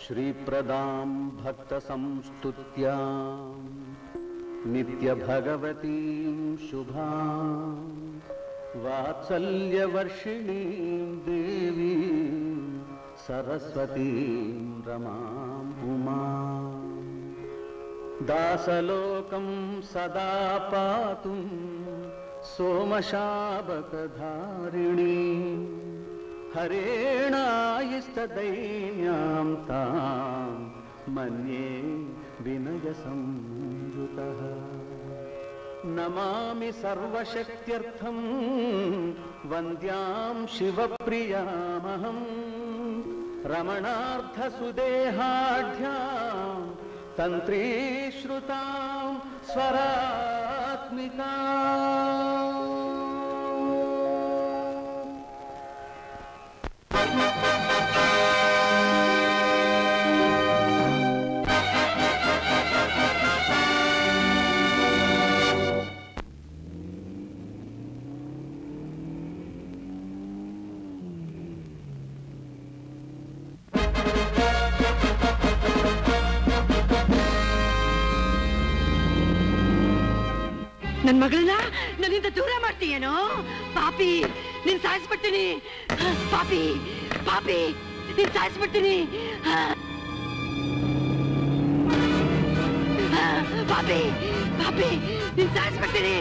श्रीप्रदां भक्तसंस्तुत्यां नित्यभगवतीं शुभां वात्सल्यवर्षिणीं देवीं सरस्वतीं रमाम् उमाम् दासलोकं सदा पातुं सोमशाबकधारिणी हरेणायिस्तदैन्यां तां मन्ये विनयसंयुतः नमामि सर्वशक्त्यर्थं वन्द्यां शिवप्रियामहम् रमणार्धसुदेहाढ्यां तन्त्रीश्रुतां स्वरात्मिका ನನ್ ಮಗಳನ್ನ ನನ್ನಿಂದ ದೂರ ಮಾಡ್ತೀಯೇನೋ ಪಾಪಿ ನೀನ್ ಸಾಯಿಸ್ಬಿಡ್ತೀನಿ ಪಾಪಿ ಪಾಪಿ ನೀನ್ ಸಾಯಿಸ್ಬಿಡ್ತೀನಿ ಆ. ಆ, ಪಾಪಿ ಪಾಪಿ ನೀನ್ ಸಾಯಿಸ್ಬಿಡ್ತೀನಿ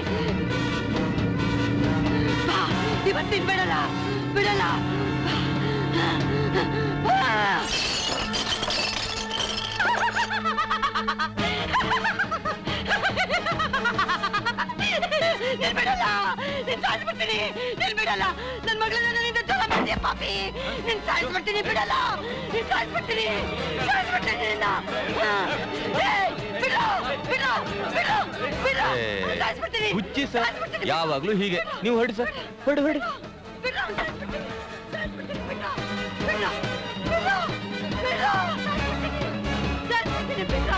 ಬಾ ಇವತ್ತು ನೀನ್ ಬಿಡಲ್ಲ ಬಿಡಲ್ಲ ಆ. ನೀನ್ ಬಿಡಲ್ಲ ನೀನ್ ಸಾಯಿಸ್ಬಿಡ್ತೀನಿ ನೀನ್ ಬಿಡಲ್ಲ ನನ್ ಮಗಳನ್ನ ನನ್ನಿಂದ ದೂರ ಮಾಡಿದೆ ಪಾಪಿ ನೀನ್ ಸಾಯಿಸ್ಬಿಡ್ತೀನಿ ಬಿಡಲ್ಲ ನೀನ್ ಸಾಯಿಸ್ಬಿಡ್ತೀನಿ ಸಾಯಿಸ್ಬಿಡ್ತೀನಿ ನಿನ್ನ ಆ. ಏಯ್, ಬಿಡು ಬಿಡು ಬಿಡು ಬಿಡು ಸಾಯಿಸ್ಬಿಡ್ತೀನಿ ಹುಚ್ಚಿ ಸರ್ ಯಾವಾಗ್ಲೂ ಹೀಗೆ ನೀವು ಹೊಡಿ ಸರ್ ಹೊಡಿ ಹೊಡಿ ಬಿಡು ಸಾಯಿಸ್ಬಿಡ್ತೀನಿ ಸಾಯಿಸ್ಬಿಡ್ತೀನಿ ಬಿಡು ಬಿಡು ಬಿಡು ಬಿಡು ಸಾಯಿಸ್ಬಿಡ್ತೀನಿ ಬಿಡು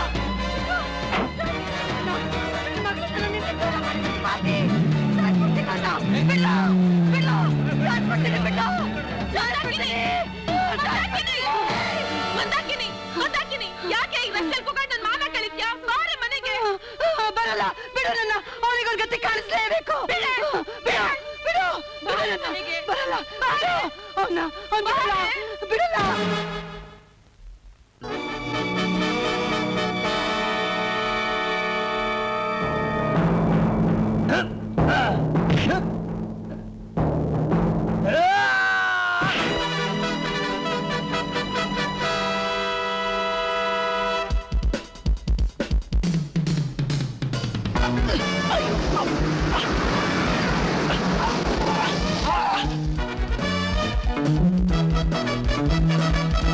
ಯಾಕೆ ಈಗ ರಸ್ತೆಲ್ ಕೂತ್ಕೊಂಡು ನನ್ ಮಾನ ಕಳಿತ್ಯಾ ಬಾರೆ ಮನೆಗೆ ಬರಲ್ಲ ಬಿಡು ನನ್ನ ಅವನಿಗೊಂದು ಗತಿ ಕಾಣಿಸ್ಲೇಬೇಕು ಬಿಡು ಬಿಡು ಬಿಡು ಬಿಡು ನನ್ನ. ಬರಲ್ಲ ಬಿಡು ಅವನ್ನ ಅವ್ನ್ ಬಿಡಲ್ಲ ಬಿಡಲ್ಲ ಆ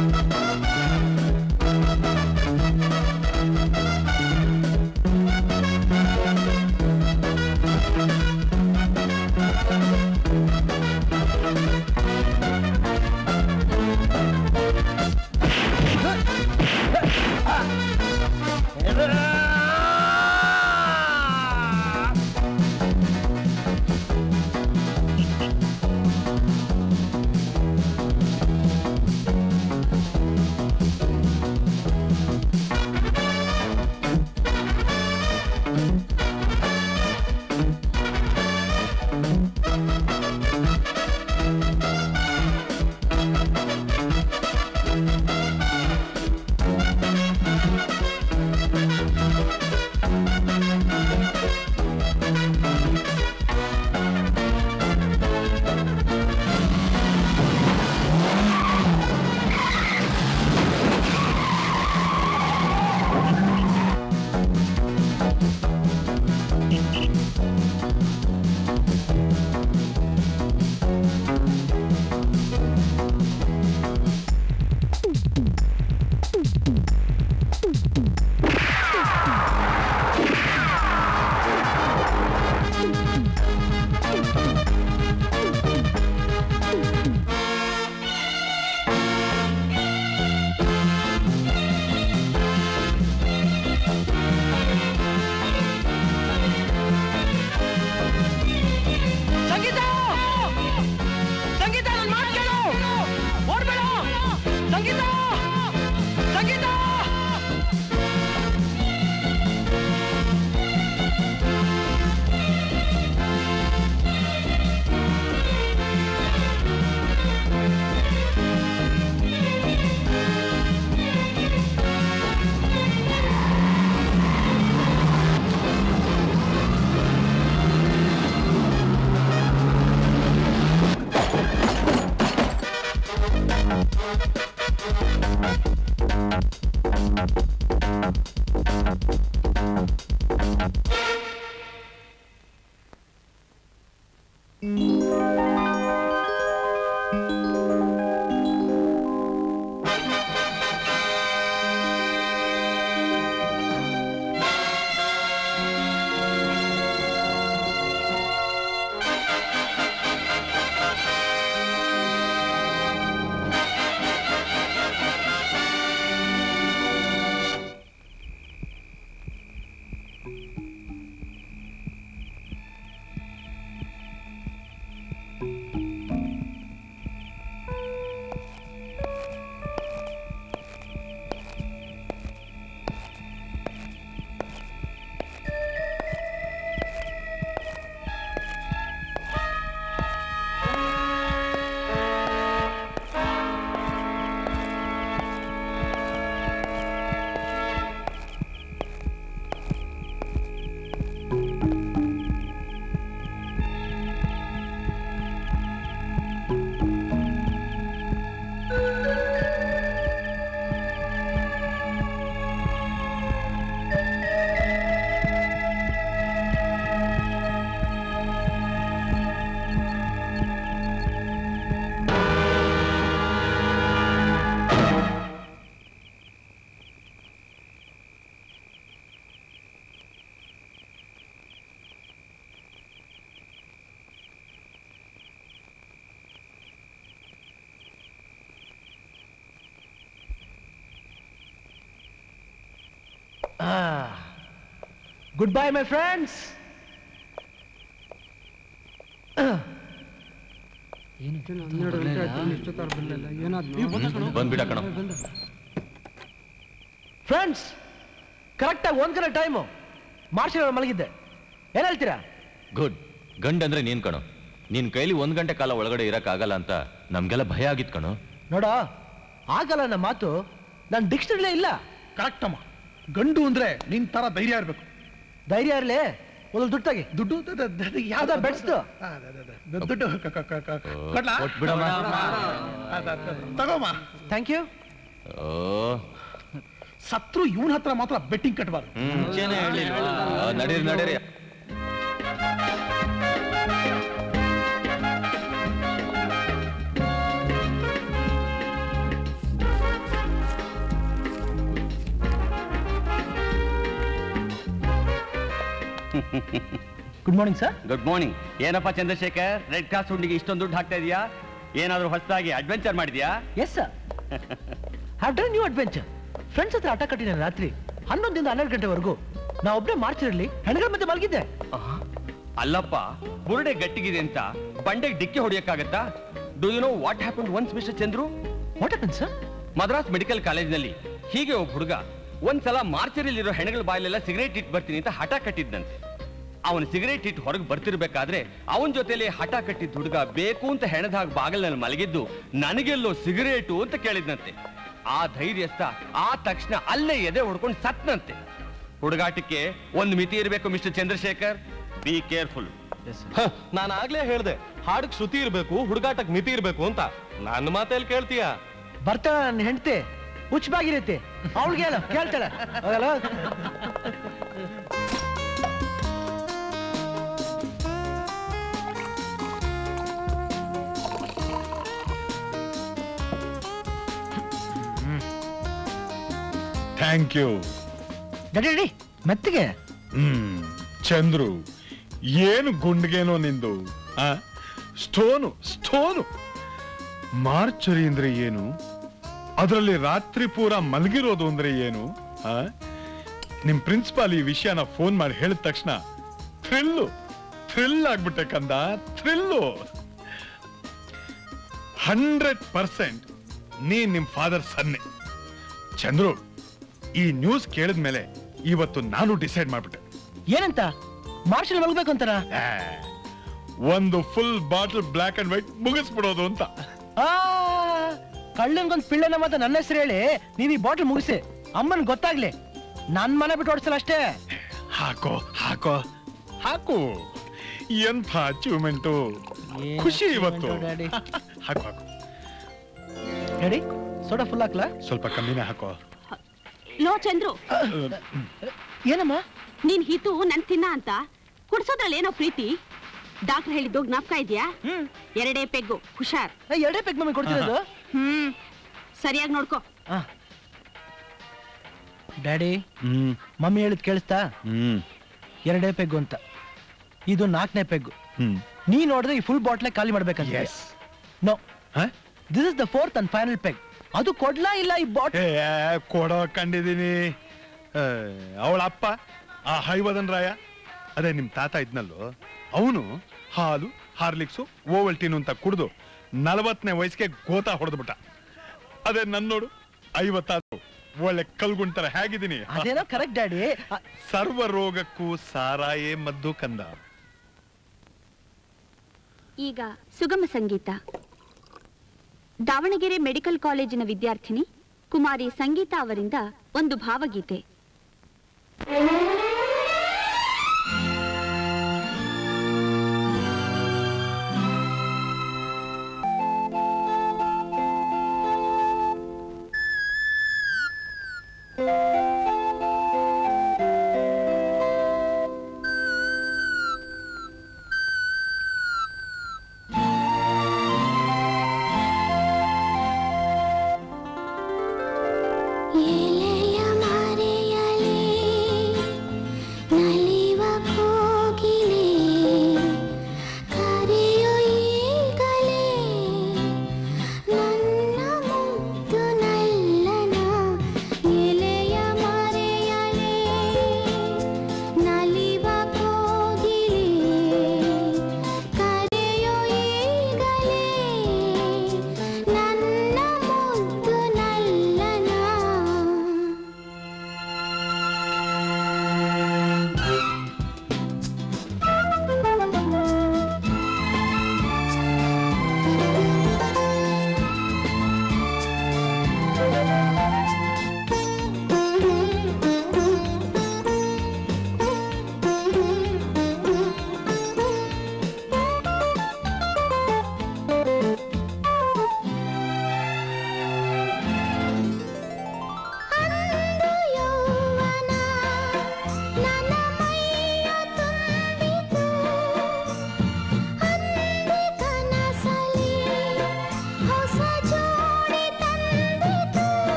ಗುಡ್ ಬೈ ಮೈ ಫ್ರೆಂಡ್ಸ್ ಬಂದ್ಬಿಡ ಕಣ ಫ್ರೆಂಡ್ಸ್ ಕರೆಕ್ಟಾಗಿ ಒಂದ್ ಕಡೆ ಟೈಮು ಮಾರ್ಷಲ್ ಮಲಗಿದ್ದೆ ಏನ್ ಹೇಳ್ತೀರಾ ಗುಡ್ ಗಂಡ್ ಅಂದ್ರೆ ನೀನ್ ಕಣೋ ನಿನ್ ಕೈಲಿ ಒಂದ್ ಗಂಟೆ ಕಾಲ ಒಳಗಡೆ ಇರಕ್ ಆಗಲ್ಲ ಅಂತ ನಮ್ಗೆಲ್ಲ ಭಯ ಆಗಿತ್ ಕಣೋ ನೋಡ ಆಗಲ್ಲ ನನ್ನ ಮಾತು ನನ್ನ ಡಿಕ್ಷನರಿಲೇ ಇಲ್ಲ ಕರೆಕ್ಟ್ ಅಮ್ಮ ಗಂಡು ಅಂದ್ರೆ ನಿನ್ ತರ ಧೈರ್ಯ ಇರ್ಬೇಕು ಧೈರ್ಯ ಇರಲಿ ಒಂದು ದುಡ್ಡಾಗಿ ದುಡ್ಡು ದ- ದ- ದ- ಯಾವ್ದು ಯಾವ್ದೋ ಬೆಡ್ಸ್ದು ಆ, ದ- ದ- ದ- ದುಡ್ಡು ಕ- ಕ- ಕ- ಕ- ಕೊಡ್ಲಾ? ಕೊಟ್ಬಿಡಮ್ಮ ಆ, ದ- ದ- ತಗೋಮ್ಮ ಥ್ಯಾಂಕ್ ಯು ಓ ಸತ್ರು ಇವನ್ ಹತ್ರ ಮಾತ್ರ ಬೆಟ್ಟಿಂಗ್ ಕಟ್ಟಬಾರ್ದು ಹ್ಮ್, ಮುಂಚೆನೇ ಹೇಳಿಲ್ವಾ ಆ, ನಡೀರಿ ನಡೀರಿ good morning sir good morning ಏನಪ್ಪ ಚಂದ್ರಶೇಖರ್ ರೆಡ್ ಕ್ರಾಸ್ ಹುಂಡಿಗೆ ಇಷ್ಟೊಂದು ದುಡ್ಡು ಹಾಕ್ತಾ ಇದೀಯಾ ಏನಾದ್ರೂ ಹೊಸದಾಗಿ ಅಡ್ವೆಂಚರ್ ಮಾಡಿದ್ಯಾ yes sir have done new adventure friends ಹತ್ರ ಆಟ ಕಟ್ಟಿನ ರಾತ್ರಿ ಹನ್ನೊಂದಿಂದ ಹನ್ನೆರಡು ಗಂಟೆವರೆಗೂ ನಾ ಒಬ್ಬನೇ ಮಾರ್ಚಿರಲಿ ಹೆಣಗಳ ಮಧ್ಯೆ ಮಲಗಿದ್ದೆ ಅಲ್ಲಪ್ಪ ಬುರುಡೆ ಗಟ್ಟಿಗಿದೆ ಅಂತ ಬಂಡೆಗೆ ಡಿಕ್ಕಿ ಹೊಡಿಯಕ್ಕಾಗತ್ತಾ do you know what happen once mister Chandru what happen sir Madras medical ಕಾಲೇಜ್ನಲ್ಲಿ ಹೀಗೆ ಒಬ್ಬ ಹುಡುಗ ಒಂದ್ಸಲ ಮಾರ್ಚರಿಲಿರೋ ಹೆಣಗಳ ಬಾಯಲ್ಲೆಲ್ಲ ಸಿಗರೇಟ್ ಇಟ್ಟು ಬರ್ತೀನಿ ಅಂತ ಹಠ ಕಟ್ಟಿದ್ದಂತೆ ಅವನು ಸಿಗರೇಟ್ ಇಟ್ಟು ಹೊರಗೆ ಬರ್ತಿರ್ಬೇಕಾದ್ರೆ ಅವನ ಜೊತೆಲಿ ಹಠ ಕಟ್ಟಿದ್ದ ಹುಡುಗ ಬೇಕು ಅಂತ ಹೆಣದಾಗ ಬಾಗಲಲ್ಲಿ ಮಲಗಿದ್ದು ನನಗೆಲ್ಲೋ ಸಿಗರೇಟು ಅಂತ ಕೇಳಿದ್ನಂತೆ ಆ ಧೈರ್ಯಸ್ಥ ಆ ತಕ್ಷಣ ಅಲ್ಲೇ ಎದೆ ಹೊಡ್ಕೊಂಡು ಸತ್ನಂತೆ ಹುಡುಗಾಟಕ್ಕೆ ಒಂದು ಮಿತಿ ಇರಬೇಕು ಮಿಸ್ಟರ್ ಚಂದ್ರಶೇಖರ್ ಬಿ ಕೇರ್ಫುಲ್ ನಾನು ಆಗ್ಲೇ ಹೇಳ್ದೆ ಹಾಡಕ್ ಶ್ರುತಿ ಇರ್ಬೇಕು ಹುಡುಗಾಟಕ್ ಮಿತಿ ಇರ್ಬೇಕು ಅಂತ ನನ್ನ ಮಾತಲ್ಲಿ ಕೇಳ್ತೀಯ ಬರ್ತಾಳ ನನ್ನ ಹೆಂಡತಿ ಹುಚ್ಚಬಾಗಿರತ್ತೆ ಅವಳಿಗೆ ಹೇಳು ಕೇಳ್ತಾಳೆ ಹೋಗಲ್ಲ ಥ್ಯಾಂಕ್ ಯು ನಡಿ ನಡಿ ಮೆತ್ತಿಗೆ ಹ್ಮ್ ಚಂದ್ರು ಏನು ಗುಂಡ್ಗೇನೋ ನಿಂದು ಆ ಸ್ಟೋನು ಸ್ಟೋನು ಮಾರ್ಚರಿ ಅಂದ್ರೆ ಏನು ಅದರಲ್ಲಿ ರಾತ್ರಿ ಪೂರ ಮಲಗಿರೋದು ಅಂದ್ರೆ ಏನು ಆ ನಿಮ್ ಪ್ರಿನ್ಸಿಪಾಲ್ ಈ ವಿಷಯನ ಫೋನ್ ಮಾಡಿ ಹೇಳಿದ ತಕ್ಷಣ ಥ್ರಿಲ್ಲು ಥ್ರಿಲ್ ಆಗ್ಬಿಟ್ಟೆ ಕಂದ ಥ್ರಿಲ್ಲು ಹಂಡ್ರೆಡ್ ಪರ್ಸೆಂಟ್ ನೀನ್ ನಿಮ್ ಫಾದರ್ ಸನ್ನೆ ಚಂದ್ರು ಈ ನ್ಯೂಸ್ ಕೇಳಿದ್ಮೇಲೆ ಇವತ್ತು ನಾನು ಡಿಸೈಡ್ ಮಾಡ್ಬಿಟ್ಟೆ ಏನಂತ ಮಾರ್ಷಲ್ ಮಲಗಬೇಕು ಅಂತನಾ ಆ, ಒಂದು full bottle black and white ಮುಗಿಸ್ಬಿಡೋದು ಅಂತ ಆ ಕಳ್ಳನ್ಗೊಂದ್ ಪಿಳ್ಳೆನ ಮತ್ತೆ ನನ್ನ ಹೆಸರು ಹೇಳಿ ನೀವ್ ಈ ಬಾಟಲ್ ಮುಗಿಸಿ ಅಮ್ಮನ್ ಗೊತ್ತಾಗ್ಲಿ ನನ್ ಮನೆ ಬಿಟ್ಟು ಓಡಿಸಲ್ಲ ಅಷ್ಟೇ ಹಾಕೋ ಹಾಕೋ ಹಾಕು ಎಂಥ ಅಚೀವ್ಮೆಂಟು ಏನ್ ಖುಷಿ achievement ಇವತ್ತು daddy. ಹಾಕು ಹಾಕು ರೆಡಿ ಸೋಡಾ ಫುಲ್ ಹಾಕ್ಲಾ ಸ್ವಲ್ಪ ಕಮ್ಮಿನೇ ಹಾಕೋ ಲೋ ಚಂದ್ರು ಏನಮ್ಮ ನೀನ್ ಹಿತು ನನ್ ತಿನ್ನ ಅಂತ ಕುಡ್ಸೋದ್ರಲ್ಲಿ ಏನೋ ಪ್ರೀತಿ ಡಾಕ್ಟರ್ ಹೇಳಿದ್ದು ಜ್ಞಾಪಕ ಇದೆಯಾ ಹ್ಮ್ ಎರಡೇ ಪೆಗ್ಗು ಹುಷಾರ್ ಏ, ಎರಡೇ ಪೆಗ್ ಮಮ್ಮಿ ಕೊಡ್ತಿರೋದು ಹ್ಮ್ ಸರಿಯಾಗಿ ನೋಡ್ಕೋ ಡ್ಯಾಡಿ ಹ್ಮ್ ಮಮ್ಮಿ ಹೇಳಿದ್ ಕೇಳಿಸ್ತಾ ಹ್ಮ್ ಎರಡೇ ಪೆಗ್ಗು ಅಂತ ಇದು ನಾಲ್ಕನೇ ಪೆಗ್ಗು ಹ್ಮ್ ನೀ ನೋಡಿದ್ರೆ ಈ ಫುಲ್ ಬಾಟ್ಲೆ ಖಾಲಿ ಮಾಡ್ಬೇಕಂತ Yes. ನೋ ಹ? This is the fourth and final peg ಅದು ಕೊಡ್ಲಾ ಇಲ್ಲ ಈ ಬಾಟ್ ಏ ಕೊಡೋ ಕಂಡಿದ್ದೀನಿ ಅವಳ ಅಪ್ಪ ಆ ಹೈವದನ್ ರಾಯ ಅದೇ ನಿಮ್ ತಾತ ಇದ್ನಲ್ಲೋ ಅವನು ಹಾಲು ಹಾರ್ಲಿಕ್ಸು ಓವಲ್ಟೀನು ಅಂತ ಕುಡ್ದು ನಲವತ್ತನೇ ವಯಸ್ಸಿಗೆ ಗೋತಾ ಹೊಡೆದ್ಬಿಟ್ಟ ಅದೇ ನನ್ ನೋಡು ಐವತ್ತಾದ್ರು ಒಳ್ಳೆ ಕಲ್ಗುಂಟರ ಹೇಗಿದ್ದೀನಿ ಅದೇನೋ ಕರೆಕ್ಟ್ ಡ್ಯಾಡಿ ಸರ್ವ ರೋಗಕ್ಕೂ ಸಾರಾಯೇ ಮದ್ದು ಕಂದ ಈಗ ಸುಗಮ ಸಂಗೀತ ದಾವಣಗೆರೆ ಮೆಡಿಕಲ್ ಕಾಲೇಜಿನ ವಿದ್ಯಾರ್ಥಿನಿ ಕುಮಾರಿ ಸಂಗೀತ ಅವರಿಂದ ಒಂದು ಭಾವಗೀತೆ ಎಲೆಯ ಮರೆಯಲಿ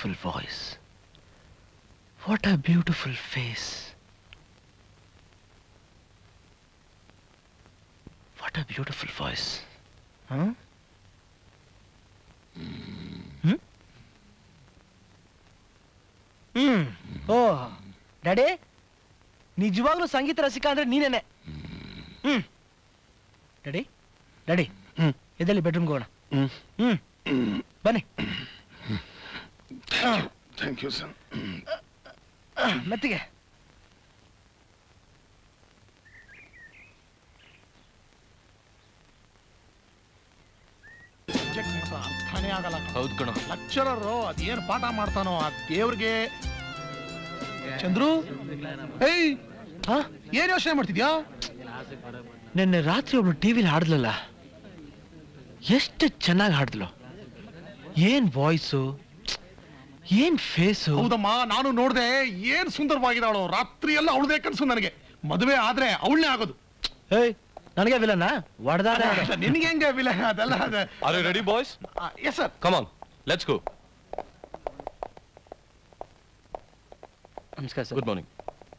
beautiful voice what a beautiful face what a beautiful voice hmm hmm oh daddy ನಿಜವಾಗ್ಲೂ ಸಂಗೀತ ರಸಿಕ ಅಂದ್ರೆ ನೀನೇನೆ ಹ್ಮ್ ಡ್ಯಾಡಿ ಡ್ಯಾಡಿ ಹ್ಮ್ ಎದಲ್ಲಿ ಬೆಡ್ರೂಮ್ಗೆ ಹೋಗೋಣ ಹ್ಮ್ ಬನ್ನಿ ಥ್ಯಾಂಕ್ ಯು ಸರ್ ಮೆತ್ತಿಗೆ Subject ಮಾತ್ರ ಅರ್ಥನೇ ಆಗಲ್ಲ ಹೌದು ಕಣೋ ಲೆಕ್ಚರರು ಅದೇನ್ ಪಾಠ ಮಾಡ್ತಾನೋ ಆ ದೇವ್ರಿಗೆ ಚಂದ್ರು ಏಯ್ ಹಾ ಏನ್ ಯೋಚನೆ ಮಾಡ್ತಿದ್ಯಾ ನಿನ್ನೆ ರಾತ್ರಿ ಒಬ್ಳು ಟಿವಿಲಿ ಹಾಡ್ಲಲ್ಲ ಎಷ್ಟು ಚೆನ್ನಾಗಿ ಹಾಡ್ದ್ಲು ಏನ್ ವಾಯ್ಸು ಏನ್ ಫೇಸು ಹೌದಮ್ಮ ನಾನು ನೋಡ್ದೆ ಏನ್ ಸುಂದರವಾಗಿದ್ದಾಳು ರಾತ್ರಿ ಎಲ್ಲ ಅವಳದೇ ಕನ್ಸು ನನಗೆ ಮದುವೆ ಆದ್ರೆ ಅವಳನೇ ಆಗೋದು ಏಯ್ ನನಗೆ ವಿಲನ ಹೊಡೆದಾಡ ನಿನ್ಗೆ ಹೆಂಗೆ ವಿಲ ಅದೆಲ್ಲ ಅದ are you ready boys yes sir come on let's go ನಮಸ್ಕಾರ sir good morning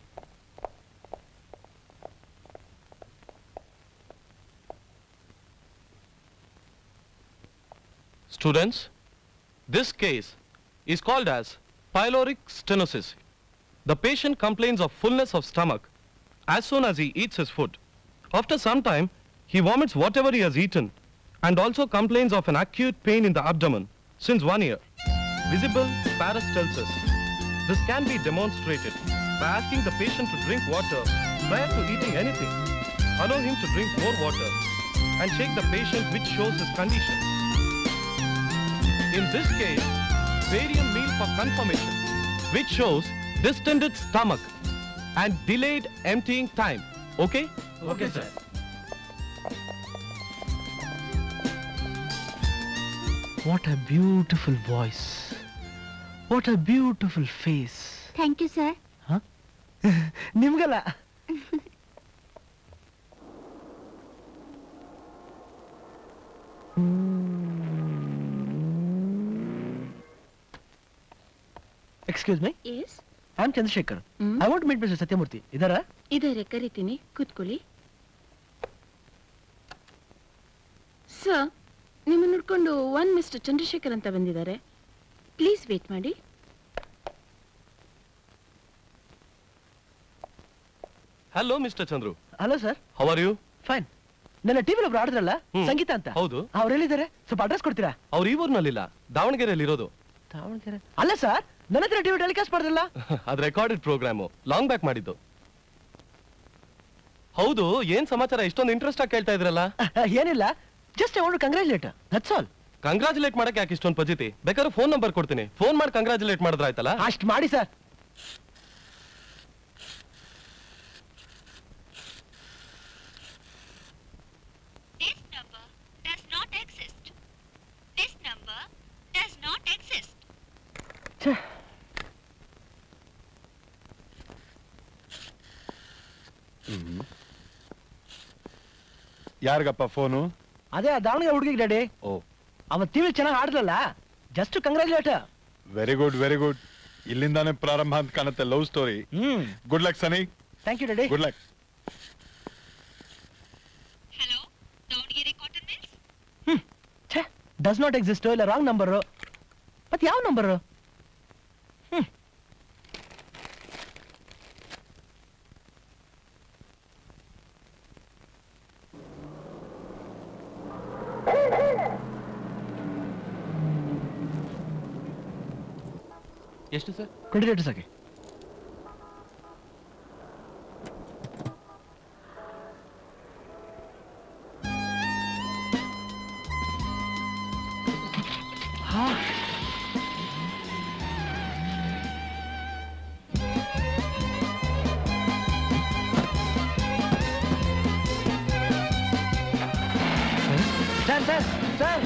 Students, this case is called as pyloric stenosis. The patient complains of fullness of stomach as soon as he eats his food. After some time, he vomits whatever he has eaten and also complains of an acute pain in the abdomen since one year. Visible parestalsis. This can be demonstrated by asking the patient to drink water prior to eating anything. Allow him to drink more water and shake the patient which shows his condition. In this case, barium meal for confirmation, which shows distended stomach and delayed emptying time. Okay? Okay sir what a beautiful voice what a beautiful face thank you sir ನಿಮ್ಗಲ್ಲ excuse me yes I am Chandrashekhar I want meet mister Satyamurthy ಇದಾರ ಇದಾರೆ ಕರಿತೀನಿ ಕೂತ್ಕೊಳ್ಳಿ sir ನಿಮ್ಮನ್ನು ನೋಡ್ಕೊಂಡು one mister Chandrashekhar ಅಂತ ಬಂದಿದ್ದಾರೆ please wait ಮಾಡಿ Hello, Mr. Chandru. Hello sir How are you? Fine ನನ್ನ ಟಿವಿಲಿ ಒಬ್ರು ಆಡಿದ್ರಲ್ಲ ಹ್ಮ್. ಸಂಗೀತ ಅಂತ ಹೌದು. ಅವ್ರು ಎಲ್ಲಿದ್ದಾರೆ ಸ್ವಲ್ಪ ಅಡ್ರೆಸ್ ಕೊಡ್ತೀರಾ ಅವ್ರು ಈ ಊರ್ನಲ್ಲಿಲ್ಲ ದಾವಣಗೆರೆಯಲ್ಲಿ ಇರೋದು ದಾವಣಗೆರೆ ಅಲ್ಲ ಸರ್ ನನ್ನ ಹತ್ರ ಟಿವಿ ಟೆಲಿಕಾಸ್ಟ್ ಮಾಡಿದ್ರಲ್ಲ ಅದು ರೆಕಾರ್ಡೆಡ್ ಪ್ರೋಗ್ರಾಮು ಲಾಂಗ್ ಬ್ಯಾಕ್ ಮಾಡಿದ್ದು ಹೌದು ಏನ್ ಸಮಾಚಾರ ಇಷ್ಟೊಂದು ಇಂಟ್ರೆಸ್ಟ್ ಆಗಿ ಕೇಳ್ತಾ ಇದ್ರಲ್ಲ ಏನಿಲ್ಲ just I want congratulate that's all congratulate ಮಾಡಕ್ಕೆ ಯಾಕೆ ಇಷ್ಟೊಂದು ಪಜಿತಿ ಬೇಕಾದ್ರೆ ಫೋನ್ ನಂಬರ್ ಕೊಡ್ತೀನಿ ಫೋನ್ ಮಾಡಿ ಕಂಗ್ರಾಚುಲೇಟ್ ಮಾಡಿದ್ರೆ ಆಯ್ತಲ್ಲ ಅಷ್ಟು ಮಾಡಿ sir This number does not exist. This number does not exist. ಯಾರಿಗಪ್ಪ ಫೋನು ಅದೇ ಆ ದಾವಣಗೆರೆ ಹುಡುಗಿಗೆ ಡ್ಯಾಡಿ ಓ ಅವತ್ ಟಿವಿ ಚೆನ್ನಾಗಿ ಆಡಿದ್ರಲ್ಲ just congratulate very good very good ಇಲ್ಲಿಂದಾನೇ ಪ್ರಾರಂಭ ಅಂತ ಕಾಣುತ್ತೆ love story hmm good luck ಸನಿ thank you daddy good luck Hello, Davangere Cotton Mills? ಛೇ ಡಸ್ ನಾಟ್ ಎಕ್ಸಿಸ್ಟ್ ಇಲ್ಲ ರಾಂಗ್ ನಂಬರು ಮತ್ತೆ ಯಾವ ನಂಬರು ಹ್ಮ್ ಎಷ್ಟು ಸರ್ ಟ್ವೆಂಟಿ ಲೀಟರ್ಸ್ ಹಾಕಿ ಹಾ ಸರ್ ಸರ್ ಸರ್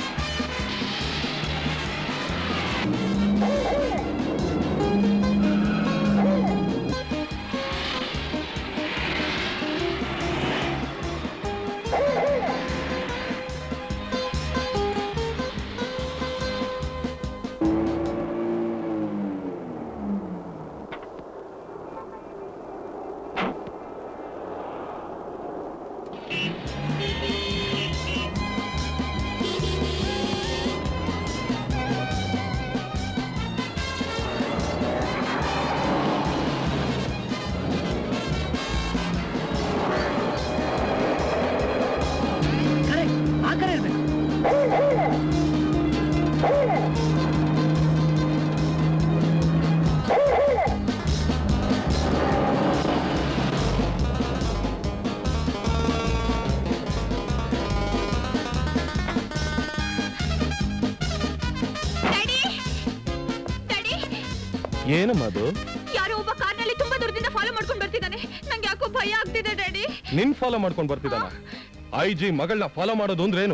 ಏನಮ್ಮ ಅದು ಯಾರೋ ಒಬ್ಬ ಕಾರ್ನಲ್ಲಿ ತುಂಬಾ ದೂರದಿಂದ ಫಾಲೋ ಮಾಡ್ಕೊಂಡು ಬರ್ತಿದ್ದಾನೆ ನಂಗೆ ಯಾಕೋ ಭಯ ಆಗ್ತಿದೆ ಡ್ಯಾಡಿ ನಿನ್ ಫಾಲೋ ಮಾಡ್ಕೊಂಡು ಬರ್ತಿದ್ದಾನ ಐ ಜಿ ಮಗಳನ್ನ ಫಾಲೋ ಮಾಡೋದು ಅಂದ್ರೇನು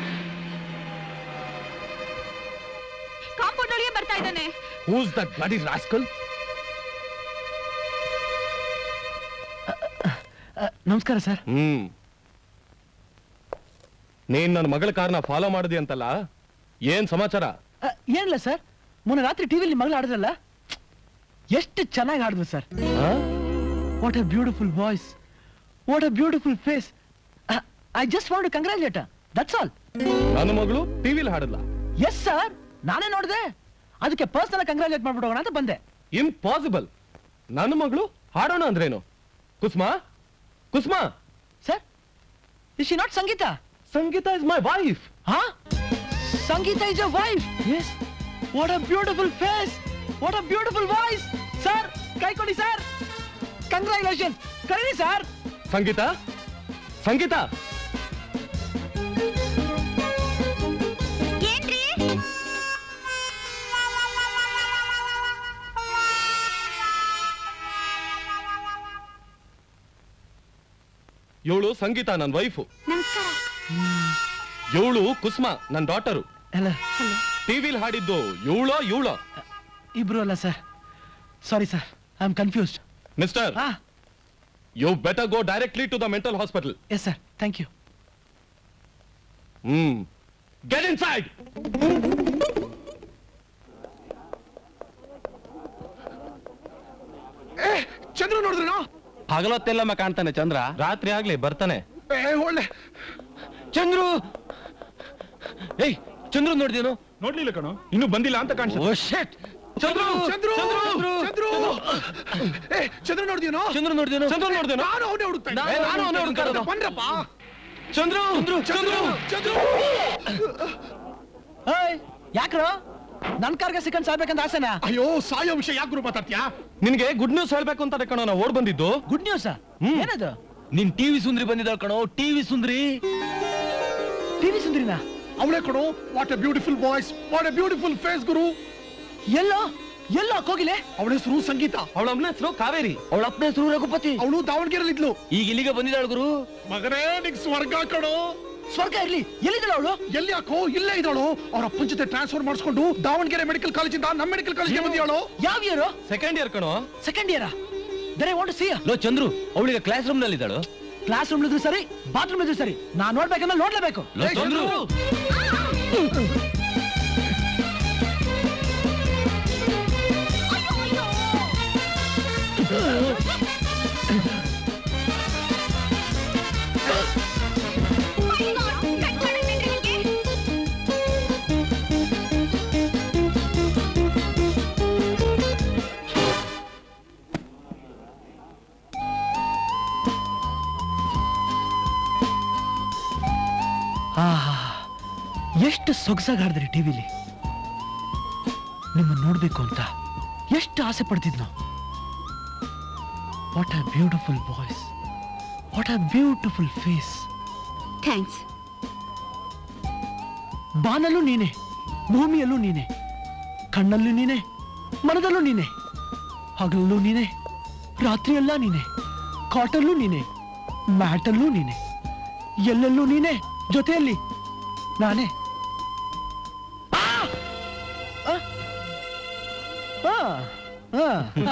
ಕಾಂಪೌಂಡ್ ಒಳಗೆ ಬರ್ತಾ ಇದ್ದಾನೆ ಹೂಸ್ ದಟ್ ಬ್ಲಡಿ ರಾಸ್ಕಲ್ ನಮಸ್ಕಾರ ಸರ್ ಹ್ಮ್ ನೀನ್ ನನ್ನ ಮಗಳ ಕಾರ್ನ ಫಾಲೋ ಮಾಡಿದಿ ಅಂತಲ್ಲ ಏನ್ ಸಮಾಚಾರ ಏನಿಲ್ಲ ಸರ್ ಮೊನ್ನೆ ರಾತ್ರಿ ಟಿವಿಲಿ ಮಗಳು ಆಡಿದ್ರಲ್ಲ ಎಷ್ಟು ಚೆನ್ನಾಗಿ ಆಡಿದ್ರು sir what a beautiful voice what a beautiful face I just want congratulate that's all ನನ್ನ ಮಗಳು ಟಿವಿಲಿ ಹಾಡಲ್ಲ ಎಸ್ ಸರ್ ನಾನೇ ನೋಡಿದೆ ಅದಕ್ಕೆ ಪರ್ಸನಲ್ ಕಂಗ್ರಾಚುಲೇಟ್ ಮಾಡ್ಬಿಡೋಣ ಅಂತ ಬಂದೆ ಇಂಪಾಸಿಬಲ್ ನನ್ನ ಮಗಳು ಹಾಡೋಣ ಅಂದ್ರೇನು Kusma Kusma sir is she not Sangeetha Sangeetha is my wife ಹಾ Sangeetha is a wife yes what a beautiful face what a beautiful voice sir ಕೈ ಕೊಡಿ ಸರ್ ಕಂಗ್ರಾಚುಲೇಷನ್ ಕರೀರಿ ಸರ್ ಸಂಗೀತ ಸಂಗೀತ ಏನ್ರಿ ಇವಳು ಸಂಗೀತ ನನ್ನ ವೈಫು ನಮಸ್ಕಾರ ಇವಳು ಕುಸ್ಮಾ ನನ್ನ ಡಾಟರು ಅಲ್ಲ ಟಿವಿಲಿ ಹಾಡಿದ್ದು ಇವಳೋ ಇವಳೋ ಇಬ್ರು ಅಲ್ಲ sir sorry sir I am confused mister ಹಾ you better go directly to the mental hospital yes sir thank you hmm get inside ಏ ಚಂದ್ರ ನೋಡಿದ್ರೇನೋ ಹಗಲೊತ್ತೆಲ್ಲಮ್ಮ ಕಾಣ್ತಾನೆ ಚಂದ್ರ ರಾತ್ರಿ ಆಗ್ಲಿ ಬರ್ತಾನೆ ಏ ಒಳ್ಳೆ ಚಂದ್ರು ಏಯ್ ಚಂದ್ರು ನೋಡಿದೇನು ನೋಡ್ಲಿಲ್ಲ ಕಣೋ ಇನ್ನು ಬಂದಿಲ್ಲ ಅಂತ ಕಾಣಿಸ ಓ ಶೆಟ್ ಚಂದ್ರು ಚಂದ್ರು ಚಂದ್ರು ಏ ಚಂದ್ರ ನೋಡಿದ್ಯೇನೋ ಚಂದ್ರು ನೋಡಿದೇನು ಚಂದ್ರು ನೋಡಿದೇನು ನಾನು ಅವನೇ ಹುಡುಕ್ತಾ ಇದ್ದೆ. ನಾನು- ನಾನು ಅವನೇ ಹುಡುಕ್ತಾ ಇರೋದು. ಬನ್ರಪ್ಪ ಚಂದ್ರು ಚಂದ್ರು ಚಂದ್ರು ಏಯ್ ಯಾಕ್ರೋ ನನ್ ಕಾರ್ಗೆ ಸಿಕ್ಕಂಡ್ ಸಾಯ್ಬೇಕಂತ ಆಸೆನಾ ಅಯ್ಯೋ ಸಾಯೋ ವಿಷಯ ಯಾಕೆ ಗುರು ಮಾತಾಡ್ತೀಯಾ ನಿನಗೆ ಗುಡ್ ನ್ಯೂಸ್ ಹೇಳ್ಬೇಕು ಅಂತ ಕಣೋ ನಾ ಓಡ್ ಬಂದಿದ್ದು ಗುಡ್ ನ್ಯೂಸ್ ಹ್ಮ್. ಏನದು ನಿನ್ ಟಿವಿ ಸುಂದ್ರಿ ಬಂದಿದ್ದಾಳ ಕಣೋ ಟಿವಿ ಸುಂದ್ರಿ ಟಿವಿ ಸುಂದರಿನಾ ಅವಳೇ ಕೊಡು what a beautiful voice what a beautiful face ಗುರು ಎಲ್ಲೋ ಎಲ್ಲೋ ಕೋಗಿಲೆ ಅವಳ ಹೆಸರು ಸಂಗೀತ ಅವಳ ಅಮ್ಮನ ಹೆಸರು ಕಾವೇರಿ ಅವಳ ಅಪ್ಪನ ಹೆಸರು ರಘುಪತಿ ಅವಳು ದಾವಣಗೆರೆಯಲ್ಲಿ ಇದ್ಲು ಈಗ ಇಲ್ಲಿಗೆ ಬಂದಿದ್ದಾಳ ಗುರು ಮಗನೇ ನಿಗ್ ಸ್ವರ್ಗ ಕಣೋ ಸ್ವರ್ಗ ಇರ್ಲಿ ಎಲ್ಲಿದ್ದಳ ಅವಳು ಎಲ್ಲಿ ಯಾಕೋ ಇಲ್ಲೇ ಇದ್ದಾಳು ಅವ್ರ ಅಪ್ಪನ ಜೊತೆ ಟ್ರಾನ್ಸ್ಫರ್ ಮಾಡಿಸ್ಕೊಂಡು ದಾವಣಗೆರೆ ಮೆಡಿಕಲ್ ಕಾಲೇಜಿಂದ ನಮ್ಮ ಮೆಡಿಕಲ್ ಕಾಲೇಜ್ಗೆ ಬಂದಿಯಾಳು ಯಾವ ಇಯರ್ ಸೆಕೆಂಡ್ ಇಯರ್ ಕಣೋ ಸೆಕೆಂಡ್ ಇಯರ್ ಬೇರೆ ವಾಂಟ್ ಸಿ ಲೋ ಚಂದ್ರು ಅವಳಿಗೆ ಕ್ಲಾಸ್ ರೂಮ್ ನಲ್ಲಿ ಇದ್ದಾಳು ಕ್ಲಾಸ್ ರೂಮ್ ಇದ್ರು ಸರಿ ಬಾತ್ರೂಮ್ ಇದ್ರು ಸರಿ ನಾನ್ ನೋಡ್ಬೇಕಂದ್ರೆ ನೋಡ್ಲೇಬೇಕು ಲೋ ಚಂದ್ರು ಆಹಾ ಎಷ್ಟು ಸೊಗಸಾಗಿ ಹಾಡಿದ್ರಿ ಟಿವಿಲಿ ನಿಮ್ಮನ್ನ ನೋಡ್ಬೇಕು ಅಂತ ಎಷ್ಟು ಆಸೆ ಪಡ್ತಿದ್ನೋ what a beautiful voice what a beautiful face thanks ಬಾನಲ್ಲೂ ನೀನೆ ಭೂಮಿಯಲ್ಲೂ ನೀನೆ ಕಣ್ಣಲ್ಲೂ ನೀನೆ ಮನದಲ್ಲೂ ನೀನೆ ಹಗಲಲ್ಲೂ ನೀನೆ ರಾತ್ರಿಯೆಲ್ಲ ನೀನೆ ಕಾಟಲ್ಲೂ ನೀನೆ ಮ್ಯಾಟಲ್ಲೂ ನೀನೆ ಎಲ್ಲೆಲ್ಲೂ ನೀನೆ ಜೊತೆಯಲ್ಲಿ ನಾನೇ ಆ! ಆ! ಆ! ಆ!